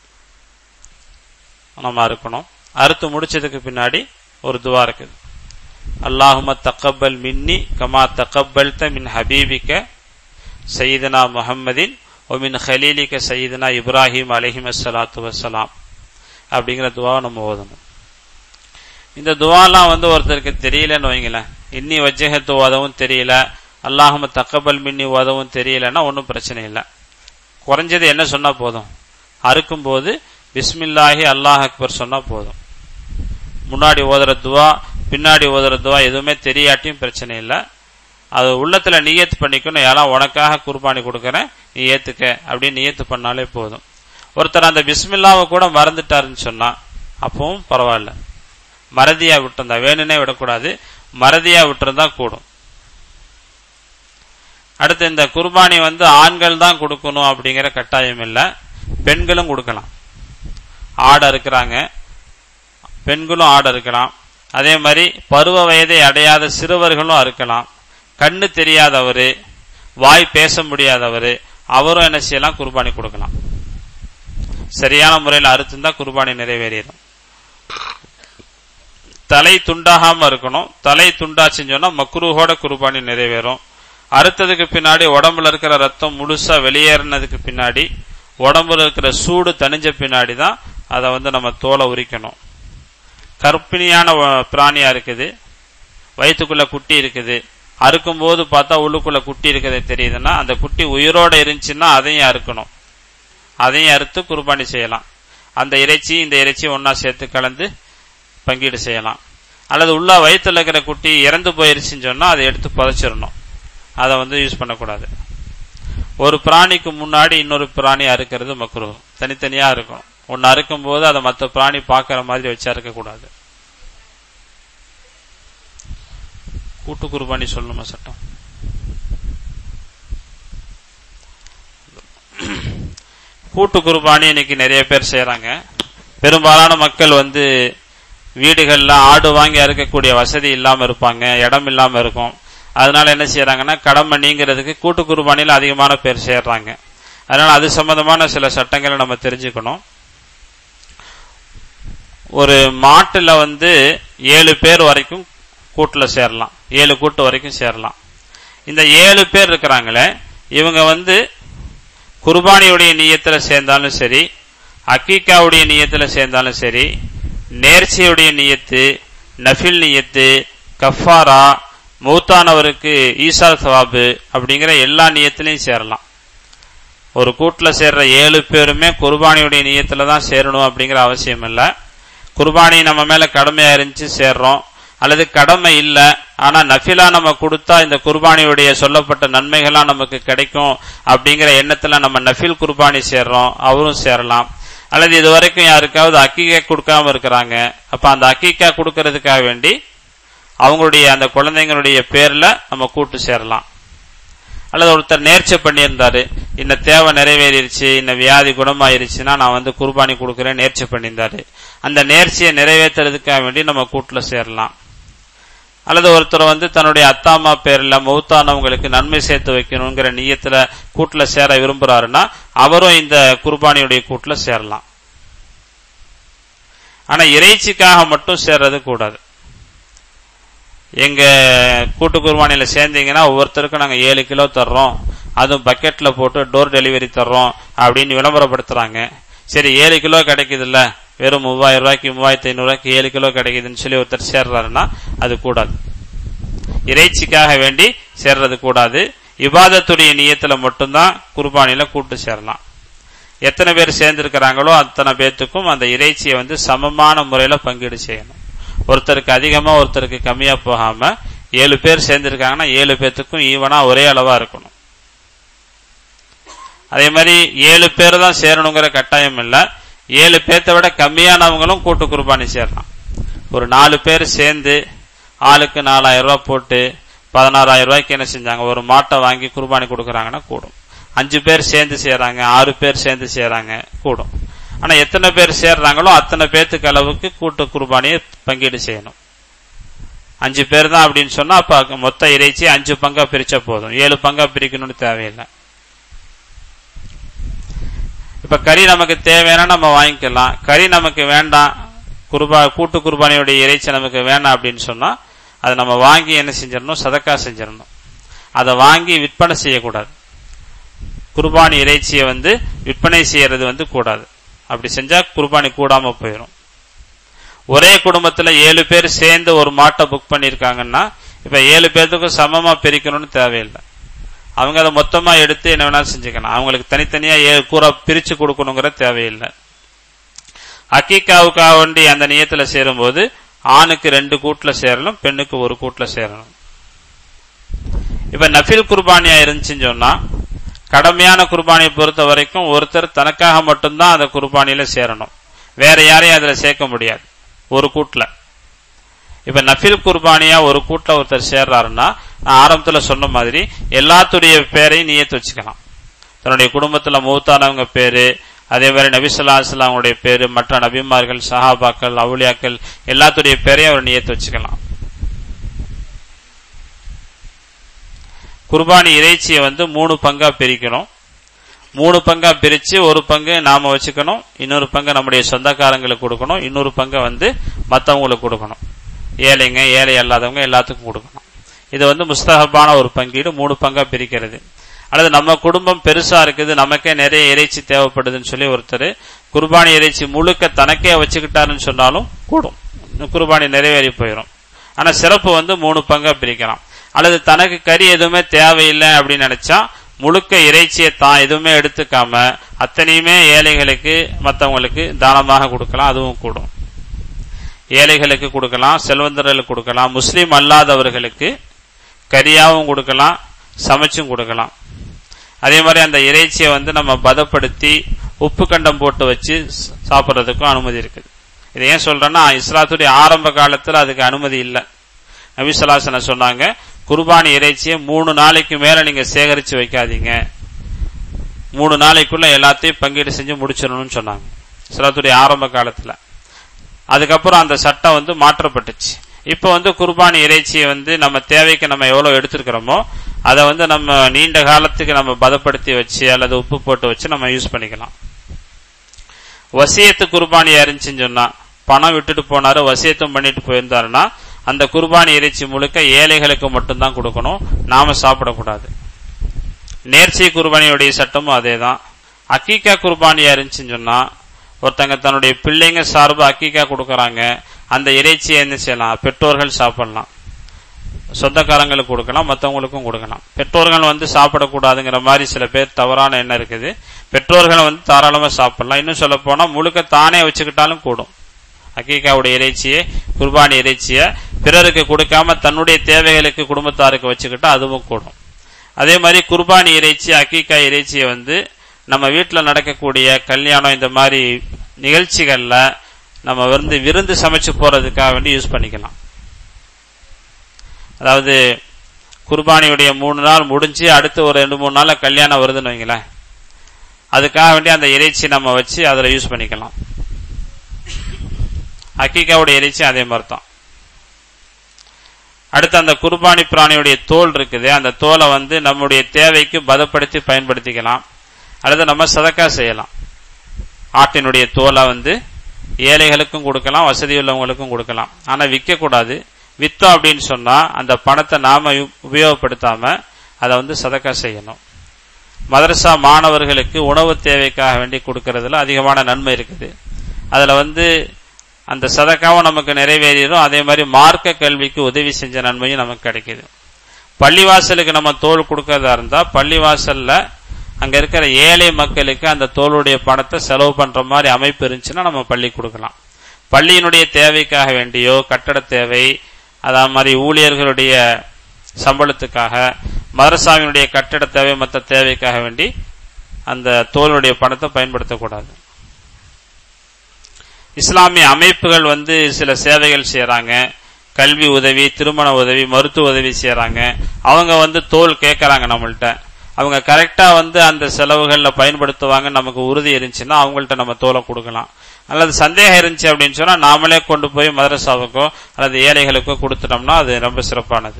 நம்ம அறுக்கணும் அறுத்து முடிச்சதுக்கு பின்னாடி ஒரு துவா இருக்குது அல்லாஹும தக்கபல் மின்னி கமா தக்கபல்த மின் ஹபீபிக்க சையீதனா முஹம்மதின் ஒமின் ஹலீலிக்க சையீதனா இப்ராஹிம் அலஹிம் அஸ்ஸலாத்து வசலாம் அப்படிங்கிற துவாவை நம்ம ஓதணும் இந்த துவாலாம் வந்து ஒருத்தருக்கு தெரியலன்னு வைங்களேன் இன்னி வஜ்ஜகத்து ஓதவும் தெரியல அல்லாஹும தக்கபல் மின்னி ஓதவும் தெரியலன்னா ஒன்றும் பிரச்சனை இல்லை குறைஞ்சது என்ன சொன்னா போதும் அறுக்கும் போது பிஸ்மில்லாஹி அல்லாஹ் அக்பர் சொன்னா போதும் முன்னாடி ஓதுற துவா பின்னாடி ஓதுற துவா எதுவுமே தெரியாட்டியும் பிரச்சனை இல்லை அது உள்ளத்துல நியத்து பண்ணிக்கணும் யாரா உனக்காக குர்பானி கொடுக்கறேன் நீ ஏத்துக்க அப்படின்னு நியத்து பண்ணாலே போதும் ஒருத்தர் அந்த பிஸ்மில்லாவை கூட மறந்துட்டாருன்னு சொன்னா அப்பவும் பரவாயில்ல மறதியா விட்டிருந்தா வேணுனே விடக்கூடாது மறதியா விட்டிருந்தா கூடும் அடுத்து இந்த குர்பானி வந்து ஆண்கள் தான் கொடுக்கணும் அப்படிங்கிற கட்டாயம் இல்லை பெண்களும் கொடுக்கலாம் ஆடை இருக்கிறாங்க பெண்களும் ஆடை இருக்கலாம் அதே மாதிரி பருவ வயதை அடையாத சிறுவர்களும் அறுக்கலாம் கண்ணு தெரியாதவர் வாய் பேச முடியாதவர் அவரும் என்ன செய்யலாம் குர்பானி கொடுக்கலாம் சரியான முறையில் அறுத்துந்தா குர்பானி நிறைவேறிடும் தலை துண்டாகாம இருக்கணும் தலை துண்டாச்சுன்னு சொன்னா மக்ரூஹோட குர்பானி நிறைவேறும் அறுத்ததுக்கு பின்னாடி உடம்புல இருக்கிற ரத்தம் முழுசா வெளியேறினதுக்கு பின்னாடி உடம்புல இருக்கிற சூடு தணிஞ்ச பின்னாடி தான் அதை வந்து நம்ம தோலை உரிக்கணும் கற்பிணியான பிராணியா இருக்குது வயிற்றுக்குள்ள குட்டி இருக்குது அறுக்கும் போது பார்த்தா உள்ளுக்குள்ள குட்டி இருக்கிறது தெரியுதுன்னா அந்த குட்டி உயிரோட இருந்துச்சுன்னா அதையும் அறுக்கணும் அதையும் அறுத்து குர்பானி செய்யலாம் அந்த இறைச்சி இந்த இறைச்சி ஒன்னா சேர்த்து கலந்து பங்கீடு செய்யலாம் அல்லது உள்ள வயிற்றுல இருக்கிற குட்டி இறந்து போயிருச்சுன்னு சொன்னா அதை எடுத்து புதைச்சிடணும் அதை வந்து யூஸ் பண்ணக்கூடாது ஒரு பிராணிக்கு முன்னாடி இன்னொரு பிராணி அறுக்கிறது மக்ரூ தனித்தனியா இருக்கும் ஒன்னு அறுக்கும் போது அதை மற்ற பிராணி பார்க்கிற மாதிரி வச்சு அறுக்க கூடாது கூட்டு குர்பானி சொல்லணுமா சட்டம் கூட்டு குர்பானி இன்னைக்கு நிறைய பேர் செய்யறாங்க பெரும்பாலான மக்கள் வந்து வீடுகள்ல ஆடு வாங்கி அறுக்கக்கூடிய வசதி இல்லாம இருப்பாங்க இடம் இல்லாம இருக்கும் அதனால என்ன செய்யறாங்கன்னா கடமை நீங்கிறதுக்கு கூட்டு குர்பானியில் அதிகமான பேர் சேர்றாங்க அதனால அது சம்பந்தமான சில சட்டங்களை நம்ம தெரிஞ்சுக்கணும் ஒரு மாட்டுல வந்து ஏழு பேர் வரைக்கும் கூட்டுல சேரலாம் ஏழு கூட்டு வரைக்கும் சேரலாம் இந்த ஏழு பேர் இருக்கிறாங்களே இவங்க வந்து குர்பானியுடைய நீயத்துல சேர்ந்தாலும் சரி அக்கீக்காவுடைய நீயத்துல சேர்ந்தாலும் சரி நேர்ச்சியுடைய நீயத்து நஃபில் நீயத்து கஃபாரா மௌத்தானவருக்கு ஈசா சவாபு அப்படிங்கிற எல்லா நியத்திலையும் சேரலாம் ஒரு கூட்டுல சேர்ற ஏழு பேருமே குர்பானியுடைய நியத்துல தான் சேரணும் அப்படிங்கிற அவசியம் இல்லை குர்பானி நம்ம மேல கடமையா இருந்துச்சு சேர்றோம் அல்லது கடமை இல்ல ஆனா நஃபிலா நம்ம கொடுத்தா இந்த குர்பானியுடைய சொல்லப்பட்ட நன்மைகள்லாம் நமக்கு கிடைக்கும் அப்படிங்கிற எண்ணத்துல நம்ம நஃபில் குர்பானி சேர்றோம் அவரும் சேரலாம் அல்லது இது வரைக்கும் யாருக்காவது அக்கீக்கா கொடுக்காம இருக்கிறாங்க அப்ப அந்த அக்கீக்கா கொடுக்கறதுக்காக வேண்டி அவங்களுடைய அந்த குழந்தைங்களுடைய பேர்ல நம்ம கூட்டு சேரலாம் அல்லது ஒருத்தர் நேர்ச்சை பண்ணியிருந்தாரு இந்த தேவை நிறைவேறிடுச்சு இந்த வியாதி குணமாயிருச்சுன்னா நான் வந்து குர்பானி கொடுக்குறேன் நேர்ச்சை பண்ணியிருந்தாரு அந்த நேர்ச்சியை நிறைவேற்றுறதுக்காக வேண்டி நம்ம கூட்டுல சேரலாம் அல்லது ஒருத்தர் வந்து தன்னுடைய அத்தாமா பேர்ல மௌத்தானவங்களுக்கு நன்மை சேர்த்து வைக்கணுங்கிற நீயத்துல கூட்டுல சேர விரும்புறாருன்னா அவரும் இந்த குர்பானியுடைய கூட்டுல சேரலாம் ஆனா இறைச்சிக்காக மட்டும் சேர்றது கூடாது எங்க கூட்டு குர்பானியில சேர்ந்தீங்கன்னா ஒவ்வொருத்தருக்கும் நாங்க ஏழு கிலோ தர்றோம் அதுவும் பக்கெட்ல போட்டு டோர் டெலிவரி தர்றோம் அப்படின்னு விளம்பரப்படுத்துறாங்க சரி ஏழு கிலோ கிடைக்குது இல்ல வெறும் மூவாயிரம் ரூபாய்க்கு மூவாயிரத்தி ஐநூறு ரூபாய்க்கு ஏழு கிலோ கிடைக்குதுன்னு சொல்லி ஒருத்தர் சேர்றாருன்னா அது கூடாது இறைச்சிக்காக வேண்டி சேர்றது கூடாது இபாதத்துடைய நியத்துல மட்டும்தான் குர்பானில கூட்டு சேரலாம் எத்தனை பேர் சேர்ந்திருக்கிறாங்களோ அத்தனை பேர்த்துக்கும் அந்த இறைச்சியை வந்து சமமான முறையில பங்கீடு செய்யணும் ஒருத்தருக்கு அதிகமா ஒருத்தருக்கு கம்மியா போகாம ஏழு பேர் சேர்ந்திருக்காங்கன்னா ஏழு பேர்த்துக்கும் ஈவனா ஒரே அளவா இருக்கணும் அதே மாதிரி ஏழு பேர் தான் சேரணுங்கிற கட்டாயம் இல்ல ஏழு பேர்த்த விட கம்மியானவங்களும் கூட்டு குர்பானி சேரலாம் ஒரு நாலு பேர் சேர்ந்து ஆளுக்கு நாலாயிரம் ரூபாய் போட்டு பதினாறாயிரம் ரூபாய்க்கு என்ன செஞ்சாங்க ஒரு மாட்டை வாங்கி குர்பானி கொடுக்கறாங்கன்னா கூடும் அஞ்சு பேர் சேர்ந்து செய்யறாங்க ஆறு பேர் சேர்ந்து செய்யறாங்க கூடும் ஆனா எத்தனை பேர் சேர்றாங்களோ அத்தனை பேர்த்துக்கு அளவுக்கு கூட்டு குர்பானியை பங்கீடு செய்யணும் அஞ்சு பேர் தான் அப்படின்னு சொன்னா அப்ப மொத்த இறைச்சி அஞ்சு பங்கா பிரிச்சா போதும் ஏழு பங்கா பிரிக்கணும்னு தேவையில்லை இப்ப கறி நமக்கு தேவைன்னா நம்ம வாங்கிக்கலாம் கறி நமக்கு வேண்டாம் குர்பா கூட்டு குர்பானியுடைய இறைச்சி நமக்கு வேண்டாம் அப்படின்னு சொன்னா அதை நம்ம வாங்கி என்ன செஞ்சிடணும் சதக்கா செஞ்சிடணும் அதை வாங்கி விற்பனை செய்யக்கூடாது குர்பானி இறைச்சியை வந்து விற்பனை செய்யறது வந்து கூடாது அப்படி செஞ்சா குர்பானி கூடாம போயிடும் ஒரே குடும்பத்துல ஏழு பேர் சேர்ந்து ஒரு மாட்டை புக் பண்ணிருக்காங்கன்னா இப்ப ஏழு பேர்த்துக்கும் சமமா பிரிக்கணும்னு தேவையில்லை அவங்க அதை மொத்தமா எடுத்து என்ன வேணாலும் செஞ்சுக்கலாம் அவங்களுக்கு தனித்தனியா ஏழு கூற பிரிச்சு கொடுக்கணுங்கிற தேவையில்லை அக்கீக்காவுக்காக வேண்டி அந்த நியத்துல சேரும்போது ஆணுக்கு ரெண்டு கூட்டுல சேரணும் பெண்ணுக்கு ஒரு கூட்டுல சேரணும் இப்ப நஃபில் குர்பானியா இருந்துச்சுன்னு சொன்னா கடமையான குர்பானியை பொறுத்த வரைக்கும் ஒருத்தர் தனக்காக மட்டும்தான் அந்த குர்பானியில சேரணும் வேற யாரையும் அதுல சேர்க்க முடியாது ஒரு கூட்டுல இப்ப நஃபில் குர்பானியா ஒரு கூட்டுல ஒருத்தர் சேர்றாருன்னா நான் ஆரம்பத்துல சொன்ன மாதிரி எல்லாத்துடைய பேரையும் நியத்து வச்சுக்கலாம் தன்னுடைய குடும்பத்துல மூத்தானவங்க பேரு அதே மாதிரி நபிசுல்லா அவங்களுடைய பேரு மற்ற நபிமார்கள் சஹாபாக்கள் அவுலியாக்கள் எல்லாத்துடைய பேரையும் அவர் நியத்து வச்சுக்கலாம் குர்பானி இறைச்சியை வந்து மூணு பங்கா பிரிக்கணும் மூணு பங்கா பிரிச்சு ஒரு பங்கு நாம வச்சுக்கணும் இன்னொரு பங்கு நம்முடைய சொந்தக்காரங்களுக்கு கொடுக்கணும் இன்னொரு பங்கை வந்து மற்றவங்களுக்கு கொடுக்கணும் ஏழைங்க ஏழை அல்லாதவங்க எல்லாத்துக்கும் கொடுக்கணும் இது வந்து முஸ்தகப்பான ஒரு பங்கீடு மூணு பங்கா பிரிக்கிறது அல்லது நம்ம குடும்பம் பெருசா இருக்குது நமக்கே நிறைய இறைச்சி தேவைப்படுதுன்னு சொல்லி ஒருத்தர் குர்பானி இறைச்சி முழுக்க தனக்கே வச்சுக்கிட்டாருன்னு சொன்னாலும் கூடும் குர்பானி நிறைவேறி போயிடும் ஆனா சிறப்பு வந்து மூணு பங்கா பிரிக்கலாம் அல்லது தனக்கு கறி எதுவுமே தேவையில்லை அப்படின்னு நினைச்சா முழுக்க இறைச்சியை தான் எதுவுமே எடுத்துக்காம அத்தனையுமே ஏழைகளுக்கு மற்றவங்களுக்கு தானமாக கொடுக்கலாம் அதுவும் கூடும் ஏழைகளுக்கு கொடுக்கலாம் செல்வந்தர்களுக்கு கொடுக்கலாம் முஸ்லீம் அல்லாதவர்களுக்கு கரியாவும் கொடுக்கலாம் சமைச்சும் கொடுக்கலாம் அதே மாதிரி அந்த இறைச்சியை வந்து நம்ம பதப்படுத்தி உப்பு கண்டம் போட்டு வச்சு சாப்பிட்றதுக்கும் அனுமதி இருக்குது இது ஏன் சொல்றேன்னா இஸ்லாத்துடைய ஆரம்ப காலத்துல அதுக்கு அனுமதி இல்லை நபிசலாசன சொன்னாங்க குர்பானி இறைச்சியை மூணு நாளைக்கு மேல நீங்க சேகரிச்சு வைக்காதீங்க மூணு நாளைக்குள்ள எல்லாத்தையும் பங்கீடு செஞ்சு முடிச்சிடணும்னு சொன்னாங்க இஸ்லாத்துடைய ஆரம்ப காலத்துல அதுக்கப்புறம் அந்த சட்டம் வந்து மாற்றப்பட்டுச்சு இப்போ வந்து குர்பானி இறைச்சியை வந்து நம்ம தேவைக்கு நம்ம எவ்வளவு எடுத்திருக்கிறோமோ அதை வந்து நம்ம நீண்ட காலத்துக்கு நம்ம பதப்படுத்தி வச்சு அல்லது உப்பு போட்டு வச்சு நம்ம யூஸ் பண்ணிக்கலாம் வசியத்து குர்பானி இருந்துச்சுன்னு சொன்னா பணம் விட்டுட்டு போனாரு வசியத்தும் பண்ணிட்டு போயிருந்தாருன்னா அந்த குர்பானி இறைச்சி முழுக்க ஏழைகளுக்கு மட்டும்தான் கொடுக்கணும் நாம சாப்பிடக்கூடாது நேர்ச்சி குர்பானியுடைய சட்டமும் அதே தான் அக்கீக்கா குர்பானியா இருந்துச்சுன்னு சொன்னா ஒருத்தங்க தன்னுடைய பிள்ளைங்க சார்பு அக்கீக்கா கொடுக்கறாங்க அந்த இறைச்சியை என்ன செய்யலாம் பெற்றோர்கள் சாப்பிடலாம் சொந்தக்காரங்களுக்கு கொடுக்கலாம் மற்றவங்களுக்கும் கொடுக்கலாம் பெற்றோர்கள் வந்து சாப்பிடக்கூடாதுங்கிற மாதிரி சில பேர் தவறான எண்ணம் இருக்குது பெற்றோர்கள் வந்து தாராளமா சாப்பிடலாம் இன்னும் சொல்ல போனா முழுக்க தானே வச்சுக்கிட்டாலும் கூடும் அக்கீக்காவுடைய இறைச்சியை குர்பானி இறைச்சியை பிறருக்கு கொடுக்காம தன்னுடைய தேவைகளுக்கு குடும்பத்தாருக்கு வச்சுக்கிட்டா அதுவும் கூடும் அதே மாதிரி குர்பானி இறைச்சி அக்கீக்கா இறைச்சியை வந்து நம்ம வீட்டில் நடக்கக்கூடிய கல்யாணம் இந்த மாதிரி நிகழ்ச்சிகள்ல நம்ம வந்து விருந்து சமைச்சு போறதுக்காக வேண்டி யூஸ் பண்ணிக்கலாம் அதாவது குர்பானியுடைய மூணு நாள் முடிஞ்சு அடுத்து ஒரு ரெண்டு மூணு நாள்ல கல்யாணம் வருதுன்னு வைங்களேன் அதுக்காக வேண்டி அந்த இறைச்சி நம்ம வச்சு அதில் யூஸ் பண்ணிக்கலாம் அக்கிகாவுடைய இறைச்சி அதே மாதிரி தான் அடுத்து அந்த குர்பானி பிராணியுடைய தோல் இருக்குது அந்த தோலை வந்து நம்முடைய தேவைக்கு பதப்படுத்தி பயன்படுத்திக்கலாம் அல்லது நம்ம சதக்கா செய்யலாம் ஆட்டினுடைய தோலை வந்து ஏழைகளுக்கும் கொடுக்கலாம் வசதி உள்ளவங்களுக்கும் கொடுக்கலாம் ஆனா விற்க கூடாது வித்தோம் அப்படின்னு சொன்னா அந்த பணத்தை நாம உபயோகப்படுத்தாம அதை வந்து சதக்கா செய்யணும் மதரசா மாணவர்களுக்கு உணவு தேவைக்காக வேண்டி கொடுக்கறதுல அதிகமான நன்மை இருக்குது அதுல வந்து அந்த சதக்காவும் நமக்கு நிறைவேறிடும் அதே மாதிரி மார்க்க கல்விக்கு உதவி செஞ்ச நன்மையும் நமக்கு கிடைக்குது பள்ளிவாசலுக்கு நம்ம தோல் கொடுக்கறதா இருந்தா பள்ளிவாசல்ல அங்க இருக்கிற ஏழை மக்களுக்கு அந்த தோளுடைய பணத்தை செலவு பண்ற மாதிரி அமைப்பு இருந்துச்சுன்னா நம்ம பள்ளி கொடுக்கலாம் பள்ளியினுடைய தேவைக்காக வேண்டியோ கட்டட தேவை அதே மாதிரி ஊழியர்களுடைய சம்பளத்துக்காக மதரசாவினுடைய கட்டட தேவை மற்ற தேவைக்காக வேண்டி அந்த தோலுடைய பணத்தை பயன்படுத்தக்கூடாது இஸ்லாமிய அமைப்புகள் வந்து சில சேவைகள் செய்யறாங்க கல்வி உதவி திருமண உதவி மருத்துவ உதவி செய்யறாங்க அவங்க வந்து தோல் கேட்கறாங்க நம்மள்ட்ட அவங்க கரெக்டா வந்து அந்த செலவுகள்ல பயன்படுத்துவாங்க நமக்கு உறுதி இருந்துச்சுன்னா அவங்கள்ட்ட நம்ம தோலை கொடுக்கலாம் அல்லது சந்தேகம் இருந்துச்சு அப்படின்னு சொன்னா நாமளே கொண்டு போய் மதரசாவுக்கோ அல்லது ஏழைகளுக்கோ கொடுத்துட்டோம்னா அது ரொம்ப சிறப்பானது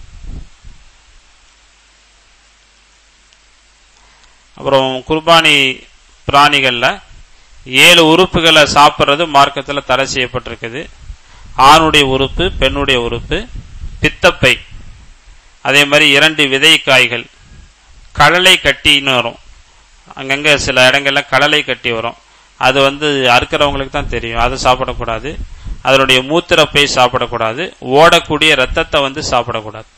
அப்புறம் குர்பானி பிராணிகள்ல ஏழு உறுப்புகளை சாப்பிட்றது மார்க்கத்தில் தடை செய்யப்பட்டிருக்குது ஆணுடைய உறுப்பு பெண்ணுடைய உறுப்பு பித்தப்பை அதே மாதிரி இரண்டு விதை காய்கள் கடலை கட்டின்னு வரும் அங்கங்க சில இடங்கள்ல கடலை கட்டி வரும் அது வந்து அறுக்கிறவங்களுக்கு தான் தெரியும் அதை சாப்பிடக்கூடாது அதனுடைய மூத்திரப்பை சாப்பிடக்கூடாது ஓடக்கூடிய ரத்தத்தை வந்து சாப்பிடக்கூடாது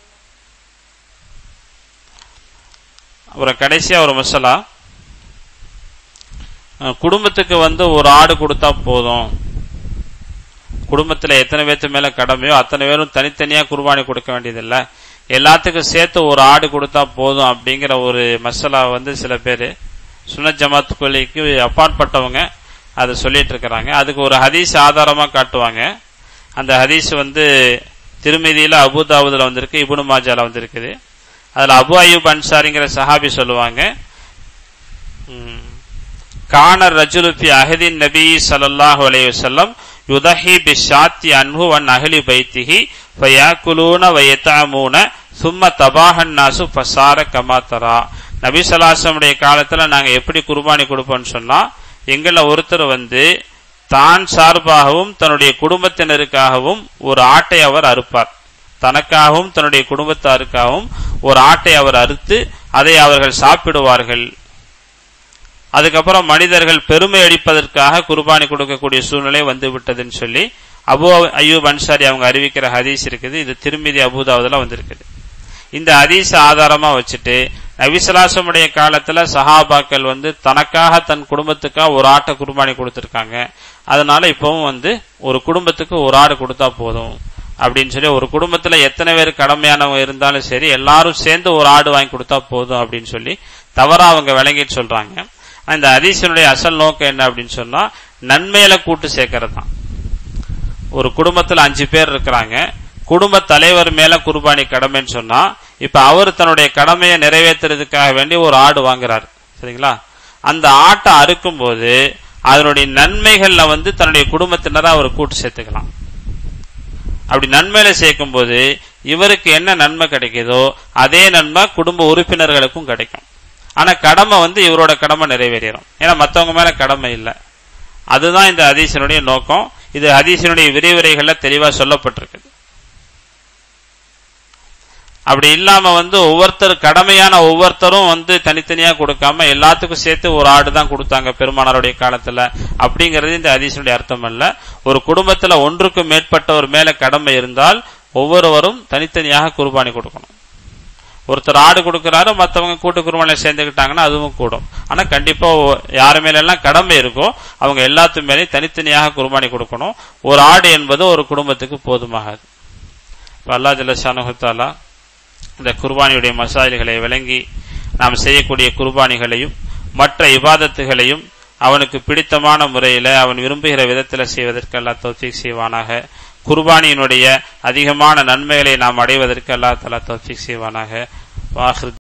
அப்புறம் கடைசியா ஒரு மசாலா குடும்பத்துக்கு வந்து ஒரு ஆடு கொடுத்தா போதும் குடும்பத்துல எத்தனை பேர்த்து மேல கடமையோ அத்தனை பேரும் தனித்தனியா குர்பானி கொடுக்க வேண்டியதில்ல எல்லாத்துக்கும் சேர்த்து ஒரு ஆடு கொடுத்தா போதும் அப்படிங்கிற ஒரு மசாலா வந்து சில பேர் சுன ஜமாத் கொள்கைக்கு அப்பாற்பட்டவங்க அதை சொல்லிட்டு இருக்கிறாங்க அதுக்கு ஒரு ஹதீஸ் ஆதாரமா காட்டுவாங்க அந்த ஹதீஸ் வந்து திருமதியில அபுதாபுதுல வந்திருக்கு இபுனு மாஜால வந்திருக்குது அதுல அபு அயூப் அன்சாரிங்கிற சஹாபி சொல்லுவாங்க கான ரஜுலுஃபி அஹதின் நபி சல்லாஹூ அலைய வசல்லம் யுதஹி பிஷாத்தி அன்ஹு வன் அஹலி பைத்திஹி ஃபயாக்குலூன வயத்தாமூன சும்ம தபாஹன் நாசு ஃபசார கமாத்தரா நபி சலாசமுடைய காலத்துல நாங்க எப்படி குர்பானி கொடுப்போம்னு சொன்னா எங்கள ஒருத்தர் வந்து தான் சார்பாகவும் தன்னுடைய குடும்பத்தினருக்காகவும் ஒரு ஆட்டை அவர் அறுப்பார் தனக்காகவும் தன்னுடைய குடும்பத்தாருக்காகவும் ஒரு ஆட்டை அவர் அறுத்து அதை அவர்கள் சாப்பிடுவார்கள் அதுக்கப்புறம் மனிதர்கள் பெருமை அடிப்பதற்காக குர்பானி கொடுக்கக்கூடிய சூழ்நிலை வந்து விட்டதுன்னு சொல்லி அபு அய்யூப் அன்சாரி அவங்க அறிவிக்கிற ஹதீஸ் இருக்குது இது திருமிதி அபுதாவதுல வந்திருக்குது இந்த ஹதீஸ் ஆதாரமா வச்சுட்டு நபிசலாசமுடைய காலத்துல சஹாபாக்கள் வந்து தனக்காக தன் குடும்பத்துக்காக ஒரு ஆட்டை குர்பானி கொடுத்திருக்காங்க அதனால இப்பவும் வந்து ஒரு குடும்பத்துக்கு ஒரு ஆடு கொடுத்தா போதும் அப்படின்னு சொல்லி ஒரு குடும்பத்துல எத்தனை பேர் கடமையானவங்க இருந்தாலும் சரி எல்லாரும் சேர்ந்து ஒரு ஆடு வாங்கி கொடுத்தா போதும் அப்படின்னு சொல்லி தவறா அவங்க விளங்கிட்டு சொல்றாங்க ஆனா இந்த ஹதீஸினுடைய அசல் நோக்கம் என்ன அப்படின்னு சொன்னா நன்மையில கூட்டு சேர்க்கறது தான் ஒரு குடும்பத்துல அஞ்சு பேர் இருக்கிறாங்க குடும்ப தலைவர் மேல குர்பானி கடமைன்னு சொன்னா இப்ப அவர் தன்னுடைய கடமையை நிறைவேற்றுறதுக்காக வேண்டி ஒரு ஆடு வாங்குறாரு சரிங்களா அந்த ஆட்டை அறுக்கும் போது அதனுடைய நன்மைகள்ல வந்து தன்னுடைய குடும்பத்தினரை அவர் கூட்டு சேர்த்துக்கலாம் அப்படி நன்மையில சேர்க்கும் போது இவருக்கு என்ன நன்மை கிடைக்குதோ அதே நன்மை குடும்ப உறுப்பினர்களுக்கும் கிடைக்கும் ஆனா கடமை வந்து இவரோட கடமை நிறைவேறிடும் ஏன்னா மத்தவங்க மேல கடமை இல்லை அதுதான் இந்த ஹதீஸினுடைய நோக்கம் இது ஹதீஸினுடைய விரிவுரைகள்ல தெளிவா சொல்லப்பட்டிருக்குது அப்படி இல்லாம வந்து ஒவ்வொருத்தர் கடமையான ஒவ்வொருத்தரும் வந்து தனித்தனியா கொடுக்காம எல்லாத்துக்கும் சேர்த்து ஒரு ஆடு தான் கொடுத்தாங்க பெருமானாருடைய காலத்துல அப்படிங்கிறது இந்த ஹதீஸினுடைய அர்த்தம் அல்ல ஒரு குடும்பத்துல ஒன்றுக்கு மேற்பட்டவர் மேல கடமை இருந்தால் ஒவ்வொருவரும் தனித்தனியாக குர்பானி கொடுக்கணும் ஒருத்தர் ஆடு கொடுக்கிறாரு மத்தவங்க கூட்டு குருமனையில சேர்ந்துக்கிட்டாங்கன்னா அதுவும் கூடும் ஆனா கண்டிப்பா ஒ- யார் மேல எல்லாம் கடமை இருக்கோ அவங்க எல்லாத்து மேலேயும் தனித்தனியாக குர்பானி கொடுக்கணும் ஒரு ஆடு என்பது ஒரு குடும்பத்துக்கு போதுமாகாது இப்ப அல்லா ஜல்லஷானுத்தாலா இந்த குர்பானியுடைய மசாயில்களை விளங்கி நாம் செய்யக்கூடிய குர்பானிகளையும் மற்ற இபாதத்துகளையும் அவனுக்கு பிடித்தமான முறையில அவன் விரும்புகிற விதத்துல செய்வதற்கு அல்லாஹ் தௌஃபீக் செய்வானாக குர்பானியினுடைய அதிகமான நன்மைகளை நாம் அடைவதற்கு அல்லாஹ் தலா தௌஃபீக் செய்வானாக வாஹிர்